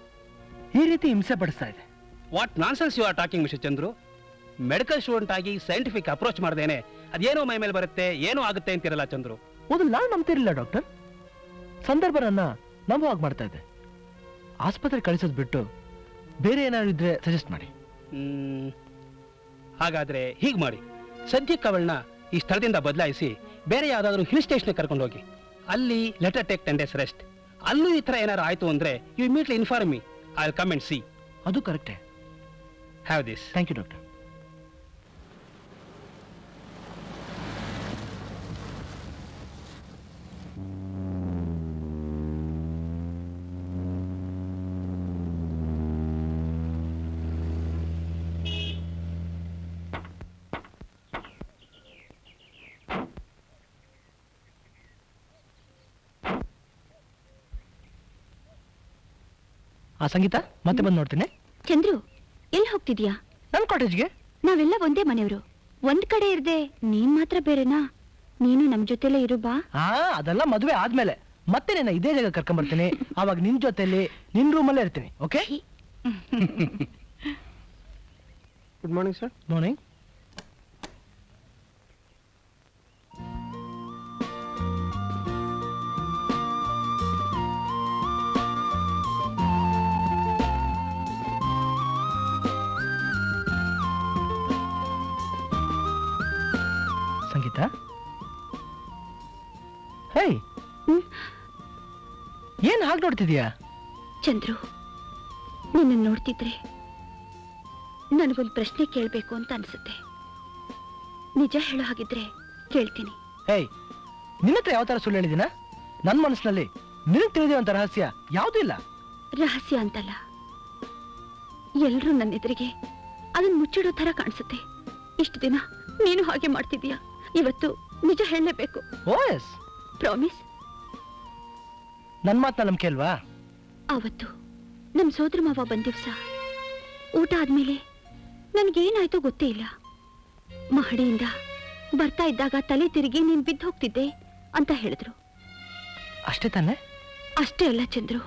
ಈ ರೀತಿ ಹಿಂಸೆ ಪಡಿಸ್ತಾ ಇದೆ what nonsense you are talking mister Chandru medical student ಆಗಿ ಸೈಂಟಿಫಿಕ್ ಅಪ್ರೋಚ್ ಮಾಡ್ದೇನೆ ಅದೇನೋ ಮೈ ಮೇಲೆ ಬರುತ್ತೆ ಏನೋ ಆಗುತ್ತೆ ಅಂತಿರಲ್ಲ ಚಂದ್ರು ಮೊದಲು ನಾನು ನಂಬ್ತಿರ್ಲಿಲ್ಲ ಡಾಕ್ಟರ್ ಸಂದರ್ಭ ನನ್ನ ನಂಬುವಾಗ ಮಾಡ್ತಾ ಇದ್ದೆ ಆಸ್ಪತ್ರೆ ಕಳಿಸೋದು ಬಿಟ್ಟು ಬೇರೆ ಏನಾದ್ರು ಇದ್ರೆ ಸಜೆಸ್ಟ್ ಮಾಡಿ ಹ್ಮ್. ಹಾಗಾದ್ರೆ ಹೀಗೆ ಮಾಡಿ ಸದ್ಯಕ್ಕೆ ಅವಳನ್ನ ಈ ಸ್ಥಳದಿಂದ ಬದಲಾಯಿಸಿ ಬೇರೆ ಯಾವ್ದಾದ್ರು ಹಿಲ್ ಸ್ಟೇಷನ್ ಕರ್ಕೊಂಡು ಹೋಗಿ ಅಲ್ಲಿ letter take ten days rest ಅಲ್ಲೂ ಈ ತರ ಏನಾರು ಆಯ್ತು ಅಂದ್ರೆ you immediately inform me I come and see ಅದು ಕರೆಕ್ಟೇ have this thank you doctor ಆ ಸಂಗೀತ ಮತ್ತೆ ಬಂದು ನೋಡ್ತೀನಿ ಚಂದ್ರು ಎಲ್ಲಿ ಹೋಗ್ತಿದ್ಯಾ ನನ್ ಕಾಟೇಜ್ಗೆ ನಾವೆಲ್ಲ ಒಂದೇ ಮನೆಯವರು ಒಂದ್ ಕಡೆ ಇರ್ದೆ ನೀನ್ ಮಾತ್ರ ಬೇರೆನಾ ನೀನು ನಮ್ ಜೊತೆಲೇ ಇರು ಬಾ ಹಾ ಅದೆಲ್ಲ ಮದುವೆ ಆದ್ಮೇಲೆ ಮತ್ತೆ ನಿನ್ನ ಇದೇ ಜಾಗ ಕರ್ಕೊಂಡ್ ಬರ್ತೀನಿ ಅವಾಗ ನಿನ್ ಜೊತೆಲಿ ನಿನ್ ರೂಮಲ್ಲೇ ಇರ್ತೀನಿ okay good morning sir morning Sangeetha hey ಏನ್ ಹಾಗೆ ನೋಡ್ತಿದ್ಯಾ ಚಂದ್ರು ನಿನ್ನ ನೋಡ್ತಿದ್ರೆ ನನಗೊಂದು ಪ್ರಶ್ನೆ ಕೇಳ್ಬೇಕು ಅಂತ ಅನ್ಸುತ್ತೆ ನಿಜ ಹೇಳೋ ಹಾಗಿದ್ರೆ ಕೇಳ್ತೀನಿ ಹೇಯ್ ನಿನ್ನ ಹತ್ರ ಯಾವ ತರ ಸುಳ್ಳು ಹೇಳಿದಿನ ನನ್ನ ಮನಸ್ಸಿನಲ್ಲಿ ನಿನಗೆ ತಿಳಿದಿರುವಂತ ರಹಸ್ಯ ಯಾವುದೂ ಇಲ್ಲ ರಹಸ್ಯ ಅಂತಲ್ಲ ಎಲ್ರೂ ನನ್ನ ಎದುರಿಗೆ ಅದನ್ನ ಮುಚ್ಚಿಡೋ ತರ ಕಾಣಿಸುತ್ತೆ ಇಷ್ಟು ದಿನ ನೀನು ಹಾಗೆ ಮಾಡ್ತಿದೀಯ ಇವತ್ತು ನಿಜ ಹೇಳಲೇಬೇಕು ಓ ಎಸ್ ಪ್ರಾಮಿಸ್ ನನ್ನ ಮಾತನ್ನ ನಂಬಿಕೆ ಅಲ್ವಾ ಅವತ್ತು ನಮ್ ಸೋದರ ಮಾವ ಬಂದ ದಿವ್ಸ ಊಟ ಆದ್ಮೇಲೆ ನನ್ಗೇನಾಯ್ತೋ ಗೊತ್ತೇ ಇಲ್ಲ ಮಹಡಿಯಿಂದ ಬರ್ತಾ ಇದ್ದಾಗ ತಲೆ ತಿರುಗಿ ನೀನ್ ಬಿದ್ದು ಹೋಗ್ತಿದ್ದೆ ಅಂತ ಹೇಳಿದ್ರು ಅಷ್ಟೇ ತಾನೆ ಅಷ್ಟೇ ಅಲ್ಲ ಚಂದ್ರು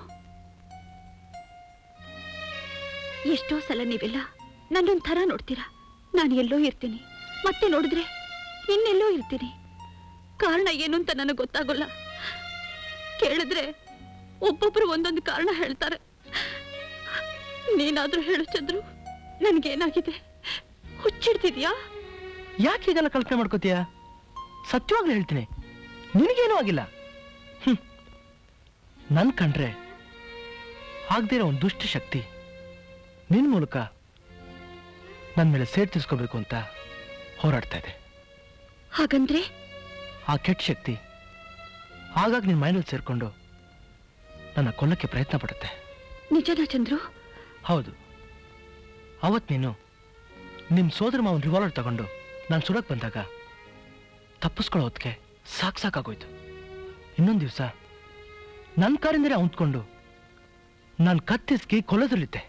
ಎಷ್ಟೋ ಸಲ ನೀವೆಲ್ಲ ನನ್ನೊಂದ್ ಥರ ನೋಡ್ತೀರಾ ನಾನು ಎಲ್ಲೋ ಇರ್ತೀನಿ ಮತ್ತೆ ನೋಡಿದ್ರೆ ಇನ್ನೆಲ್ಲೋ ಇರ್ತೀನಿ ಕಾರಣ ಏನು ಅಂತ ನನಗೆ ಗೊತ್ತಾಗೋಲ್ಲ ಕೇಳಿದ್ರೆ ಒಬ್ಬೊಬ್ರು ಒಂದೊಂದು ಕಾರಣ ಹೇಳ್ತಾರೆ ನೀನಾದ್ರೂ ಹೇಳು ಚಂದ್ರು ನನ್ಗೇನಾಗಿದೆ ಹುಚ್ಚಿಡ್ತಿದ್ಯಾ ಯಾಕೆ ಹೀಗೆಲ್ಲ ಕಲ್ಪನೆ ಮಾಡ್ಕೋತೀಯ ಸತ್ಯವಾಗ್ಲೂ ಹೇಳ್ತೀನಿ ನಿನಗೇನೂ ಆಗಿಲ್ಲ ಹ್ಮ್. ನನ್ ಕಂಡ್ರೆ ಆಗದೇ ಇರೋ ಒಂದು ದುಷ್ಟ ಶಕ್ತಿ ನಿನ್ ಮೂಲಕ ನನ್ ಮೇಲೆ ಸೇರ್ ತೀರ್ಸ್ಕೋಬೇಕು ಅಂತ ಹೋರಾಡ್ತಾ ಇದೆ ಹಾಗಂದ್ರೆ ಆ ಕೆಟ್ಟ ಶಕ್ತಿ ಆಗಾಗ ನಿನ್ ಮೈನಲ್ಲಿ ಸೇರ್ಕೊಂಡು ನನ್ನ ಕೊಲ್ಲಕ್ಕೆ ಪ್ರಯತ್ನ ಪಡುತ್ತೆ ನಿಜನಾ ಚಂದ್ರು ಹೌದು ಅವತ್ ನೀನು ನಿಮ್ ಸೋದರ ಮಾವನ್ ರಿವಾಲ್ವರ್ ತಗೊಂಡು ನಾನು ಸುಡಕ್ ಬಂದಾಗ ತಪ್ಪಿಸ್ಕೊಳ್ಳೋ ಹೊತ್ತಿಗೆ ಸಾಕ್ ಸಾಕಾಗೋಯ್ತು ಇನ್ನೊಂದು ದಿವಸ ನನ್ನ ಕಾರಿಂದಲೇ ಅಂತ್ಕೊಂಡು ನಾನು ಕತ್ತಿಸ್ಕಿ ಕೊಲ್ಲೋದ್ರಲ್ಲಿದ್ದೆ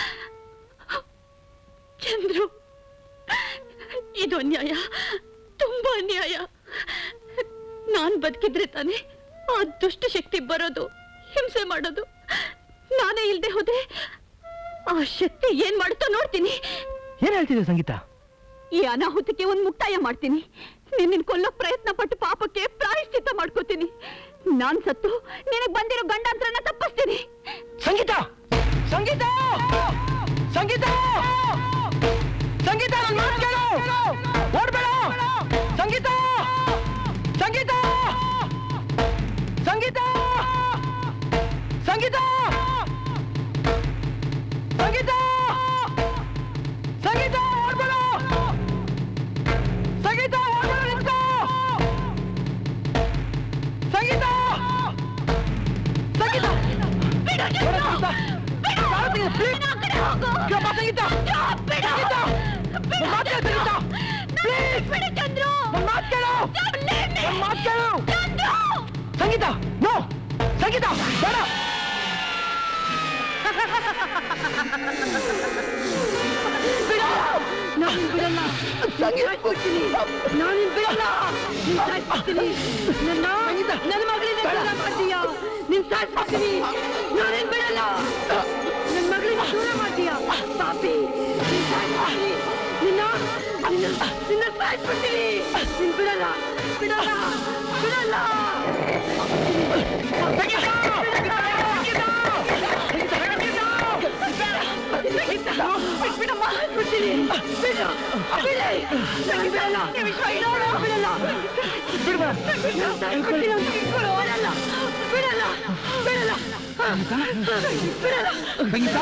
ಚಂದ್ರು ಇದು ಅನ್ಯಾಯ ತುಂಬಾ ಅನ್ಯಾಯ ನಾನ್ ಬದುಕಿದ್ರೆ ತಾನೆ ಆ ದುಷ್ಟ ಶಕ್ತಿ ಬರೋದು ಹಿಂಸೆ ಮಾಡೋದು ನಾನೇ ಇಲ್ದೆ ಹೋದ್ರೆ ಆ ಶಕ್ತಿ ಏನ್ ಮಾಡುತ್ತೋ ನೋಡ್ತೀನಿ ಏನ್ ಹೇಳ್ತಿದ್ದೆ ಸಂಗೀತ ಈ ಅನಾಹುತಕ್ಕೆ ಒಂದ್ ಮುಕ್ತಾಯ ಮಾಡ್ತೀನಿ ನಿನ್ನ ಕೊಲ್ಲೋಕ್ ಪ್ರಯತ್ನ ಪಟ್ಟು ಪಾಪಕ್ಕೆ ಪ್ರಾಯಶ್ಚಿತ್ತ ಮಾಡ್ಕೋತೀನಿ ನಾನ್ ಸತ್ತು ನಿನಗ್ ಬಂದಿರೋ ಗಂಡಾಂತರನ ತಪ್ಪಿಸ್ತೀನಿ ಸಂಗೀತ ಸಂಗೀತ ಸಂಗೀತ ಸಂಗೀತ ನನ್ ಮಾತ್ ಕೇಳು ಓಡ್ಬೇಡ ಸಂಗೀತ ಸಂಗೀತ ಸಂಗೀತ ಸಂಗೀತ ಸಂಗೀತ ಸಂಗೀತ ಓಡ್ಬೇಡ ಸಂಗೀತ ಓಡ್ಬೇಡ ನಿಂತ್ಕೋ ಸಂಗೀತ ಸಂಗೀತ ಸಂಗೀತ ನೋ ಸಂಗೀತ ಬೇಡ ನಾನು ಬಿಡಲ್ಲ ಸಾಯ್ಸ್ಬಿಡ್ತೀನಿ ನಾನು ಬಿಡಲ್ಲ ನಿನ್ ಸಾಯ್ಸ್ಬಿಡ್ತೀನಿ ನನ್ನ ನನ್ನ ಮಗಳಿಂದ ದೂರ ಮಾಡ್ತೀಯ ನಿನ್ ಸಾಯ್ಸ್ಬಿಡ್ತೀನಿ ನಾನೇನ್ ಬಿಡಲ್ಲ ನನ್ನ ಮಗಳಿಂದ ದೂರ ಮಾಡ್ತೀಯ ಪಾಪಿ ನಿನ್ ಸಾಯ್ಸ್ಬಿಡ್ತೀನಿ ನಿನ್ನ ನಿನ್ನ ನಿನ್ನ ಸಾಯ್ಸ್ಬಿಡ್ತೀನಿ ನಿನ್ ಬಿಡಲ್ಲ ಬಿಡಲ್ಲ ಬಿಡಲ್ಲ ಬಿಡಮ್ಮ ಬಿಡ್ತೀನಿ ಬಿಡು ಬಿಡಿ ನನಗೆ ಬಿಡಲ್ಲ ಬಿಡಲ್ಲ ಬಿಡಲ್ಲ ಬಿಡಲ್ಲ ಬಿಡಲ್ಲ ಬಿಡಲ್ಲ ಬಿಡಲ್ಲ ಬಿಡಲ್ಲ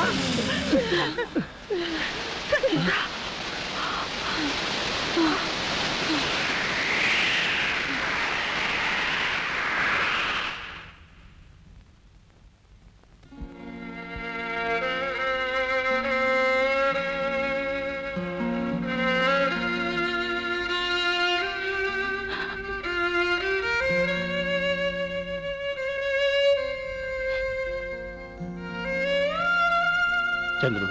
ಚಂದ್ರು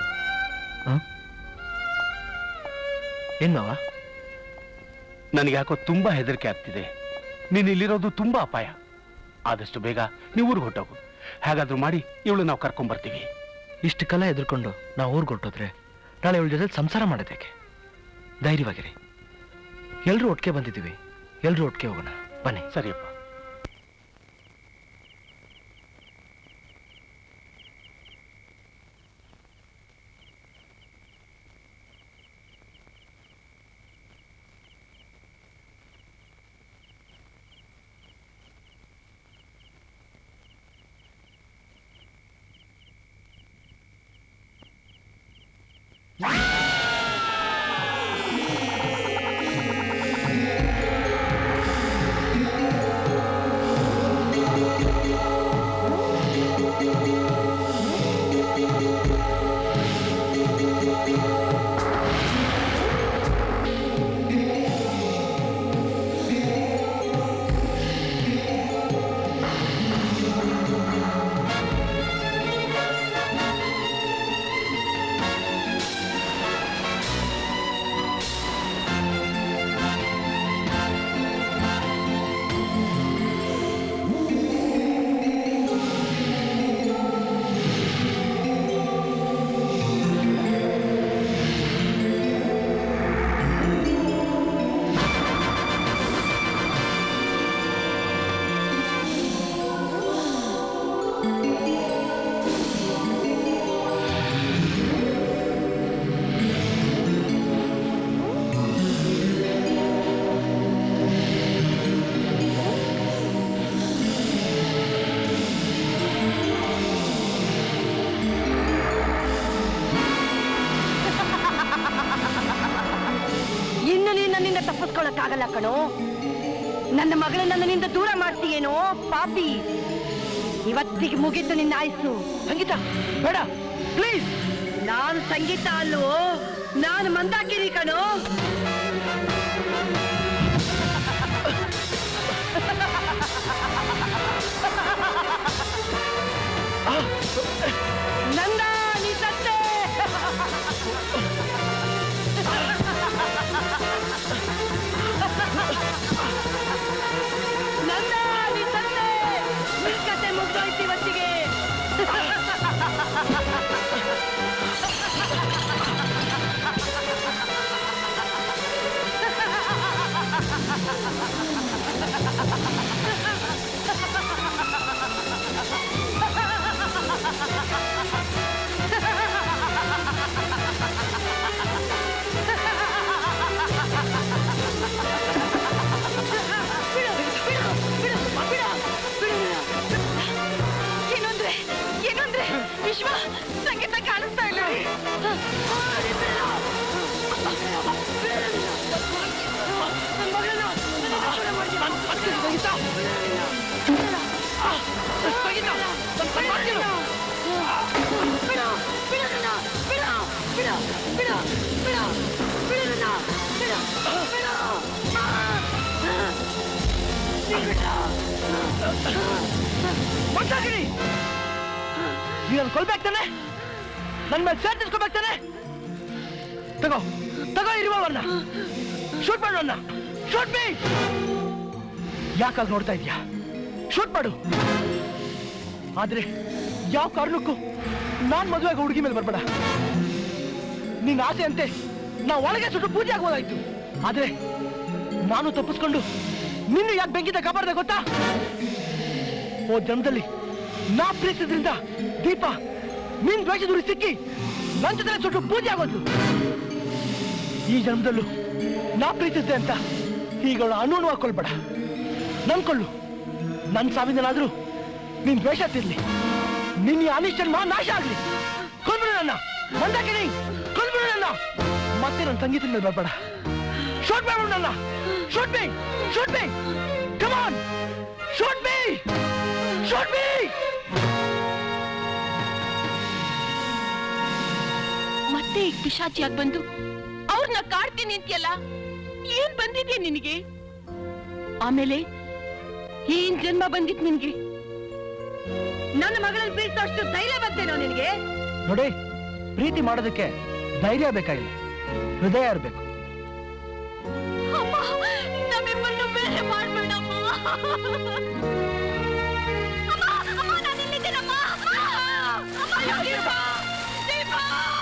ಏನ್ ಮಾವ ನನಗೆ ಯಾಕೋ ತುಂಬಾ ಹೆದರಿಕೆ ಆಗ್ತಿದೆ ನೀನು ಇಲ್ಲಿರೋದು ತುಂಬಾ ಅಪಾಯ ಆದಷ್ಟು ಬೇಗ ನೀವು ಊರಿಗೆ ಹೊಟ್ಟೋಗು ಹೇಗಾದ್ರೂ ಮಾಡಿ ಇವಳು ನಾವು ಕರ್ಕೊಂಡ್ ಬರ್ತೀವಿ ಇಷ್ಟು ಕಾಲ ಎದುರ್ಕೊಂಡು ನಾವು ಊರ್ಗ್ ಹೊರ್ಟೋದ್ರೆ ನಾಳೆ ಇವಳ ಜೊತೆ ಸಂಸಾರ ಮಾಡೋದಕ್ಕೆ ಧೈರ್ಯವಾಗಿರಿ ಎಲ್ರೂ ಒಟ್ಟಿಗೆ ಬಂದಿದ್ದೀವಿ ಎಲ್ರೂ ಒಟ್ಟಿಗೆ ಹೋಗೋಣ ಬನ್ನಿ ಸರಿಯಪ್ಪ ಆ ತಪ್ಪಿಸ್ಕೊಳಕ್ಕಾಗಲ್ಲ ಕಣೋ ನನ್ನ ಮಗಳನ್ನ ನನ್ನಿಂದ ದೂರ ಮಾಡ್ತೀಯೇನೋ ಪಾಪಿ ಇವತ್ತಿಗೆ ಮುಗೀತು ನಿನ್ನ ಆಯ್ಸು ಸಂಗೀತ ಬೇಡ ಪ್ಲೀಸ್ ನಾನು ಸಂಗೀತ ಅಲ್ವೋ ನಾನು ಮಂದಾಕಿರಿ ಕಣೋ ನಂದ ನೀ ಸತ್ತೆ ನಂದ ನೀ ಸತ್ತೆ ಈ ಕತೆ ಮುಗ್ದೋಯ್ತು ಇವತ್ತಿಗೆ ಏನು ಅಂದ್ರೆ ಏನು ಅಂದ್ರೆ ವಿಶ್ವ ಸಂಗೀತ ಕಾಣಿಸ್ತಾ ಇಲ್ಲ ಮಂಟಾಗಿರಿ ನೀನು ಕೊಲ್ಬೇಕು ತಾನೆ ನನ್ನ ಮೇಲೆ ಸೇರ್ ತಿಳ್ಕೊಬೇಕು ತಾನೆ ತಗೋ ತಗೋ ಇರುವವನ್ನ ಶೂಟ್ ಮಾಡು ಅನ್ನ ಶೂಟ್ ಮೀ ಯಾಕಾಗ ನೋಡ್ತಾ ಇದ್ಯಾ ಶೂಟ್ ಮಾಡು ಆದ್ರೆ ಯಾವ ಕಾರಣಕ್ಕೂ ನಾನ್ ಮದುವೆ ಆಗೋ ಹುಡುಗಿ ಮೇಲೆ ಬರ್ಬೇಡ ನಿನ್ನ ಆಸೆ ಅಂತೆ ನಾ ಒಳಗೆ ಸುಟ್ಟು ಪೂಜೆ ಆಗ್ಬೋದಾಯ್ತು ಆದ್ರೆ ನಾನು ತಪ್ಪಿಸ್ಕೊಂಡು ನಿನ್ನ ಯಾಕೆ ಬೆಂಕಿತ ಕಾಪಾಡ್ದೆ ಗೊತ್ತಾ ಓ ಜನ್ಮದಲ್ಲಿ ನಾ ಪ್ರೀತಿದ್ರಿಂದ ದೀಪ ನಿನ್ ದ್ವೇಷದೂರಿ ಸಿಕ್ಕಿ ನನ್ ಜೊತೆ ಸುಟ್ಟು ಪೂಜೆ ಆಗೋದು ಈ ಜನ್ಮದಲ್ಲೂ ನಾ ಪ್ರೀತಿಸಿದೆ ಅಂತ ಈಗ ಅನುಣು ಹಾಕೊಳ್ಬೇಡ ನನ್ಕೊಳ್ಳು ನನ್ ಸಾವಿಂದನಾದ್ರೂ ನಿನ್ ದ್ವೇಷ ತಿರ್ಲಿ ನಿನ್ನ ಈ ಅನಿಷ್ಟ ಜನ್ಮ ನಾಶ ಆಗ್ಲಿ ಕೊಲ್ಬಿಡು ನನ್ನ ಮಂದಾಕಿನಿ ಕೊಲ್ಬಿಡು ನನ್ನ ಮತ್ತೆ ನನ್ನ ಸಂಗೀತದ ಮೇಲೆ ಬರ್ಬೇಡ ಶೂಟ್ ಮಾಡ್ಬಿಡು ನನ್ನ shoot me shoot me come on shoot me shoot me ಮತ್ತೆ ಈಗ ಪಿಶಾಚಿಯಾಗಿ ಬಂದು ಅವ್ರನ್ನ ಕಾಡ್ತೀನಿ ಅಂತೀಯಲ್ಲ ಏನ್ ಬಂದಿದ್ಯಾ ನಿನಗೆ ಆಮೇಲೆ ಏನ್ ಜನ್ಮ ಬಂದಿತ್ ನಿನ್ಗೆ ನನ್ನ ಮಗಳನ್ನ ಪ್ರೀತಿಸೋಷ್ಟು ಧೈರ್ಯ ಬರ್ತೇನೋ ನಿನಗೆ ನೋಡಿ ಪ್ರೀತಿ ಮಾಡೋದಕ್ಕೆ ಧೈರ್ಯ ಬೇಕಾಗಿಲ್ಲ ಹೃದಯ ಇರಬೇಕು ಅಮ್ಮ ನಮ್ಮಿಬ್ಬರನ್ನು ಬೇರೆ ಮಾಡ್ಬೇಡಮ್ಮ ಅಮ್ಮ ಅಮ್ಮ ನಾನು ಇಲ್ಲಿದ್ದೀನಮ್ಮ ಅಮ್ಮ ಅಮ್ಮ ದೀಪ ದೀಪ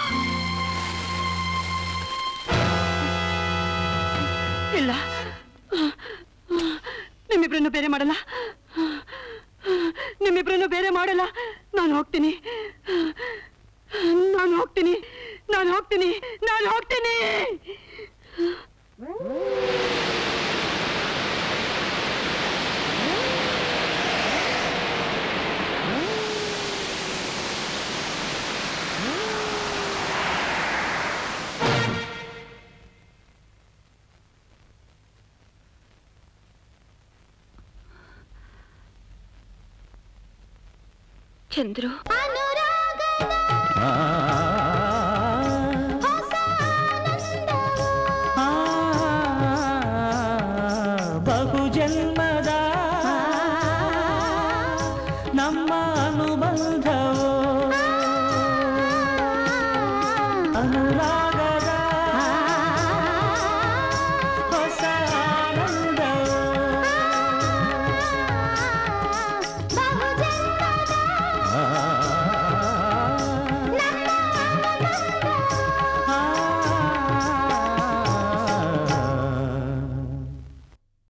ಇಲ್ಲ ನಿಮ್ಮಿಬ್ರನ್ನು ಬೇರೆ ಮಾಡಲ್ಲ ನಿಮ್ಮಿಬ್ರನ್ನು ಬೇರೆ ಮಾಡಲ್ಲ ನಾನು ಹೋಗ್ತೀನಿ ನಾನು ಹೋಗ್ತೀನಿ ನಾನು ಹೋಗ್ತೀನಿ ನಾನು ಹೋಗ್ತೀನಿ ಚಂದ್ರು ಬಹುಜನ್ಮದ ನಮ್ಮ ಅನುಬಂಧವೋ ಅನುರಾಗ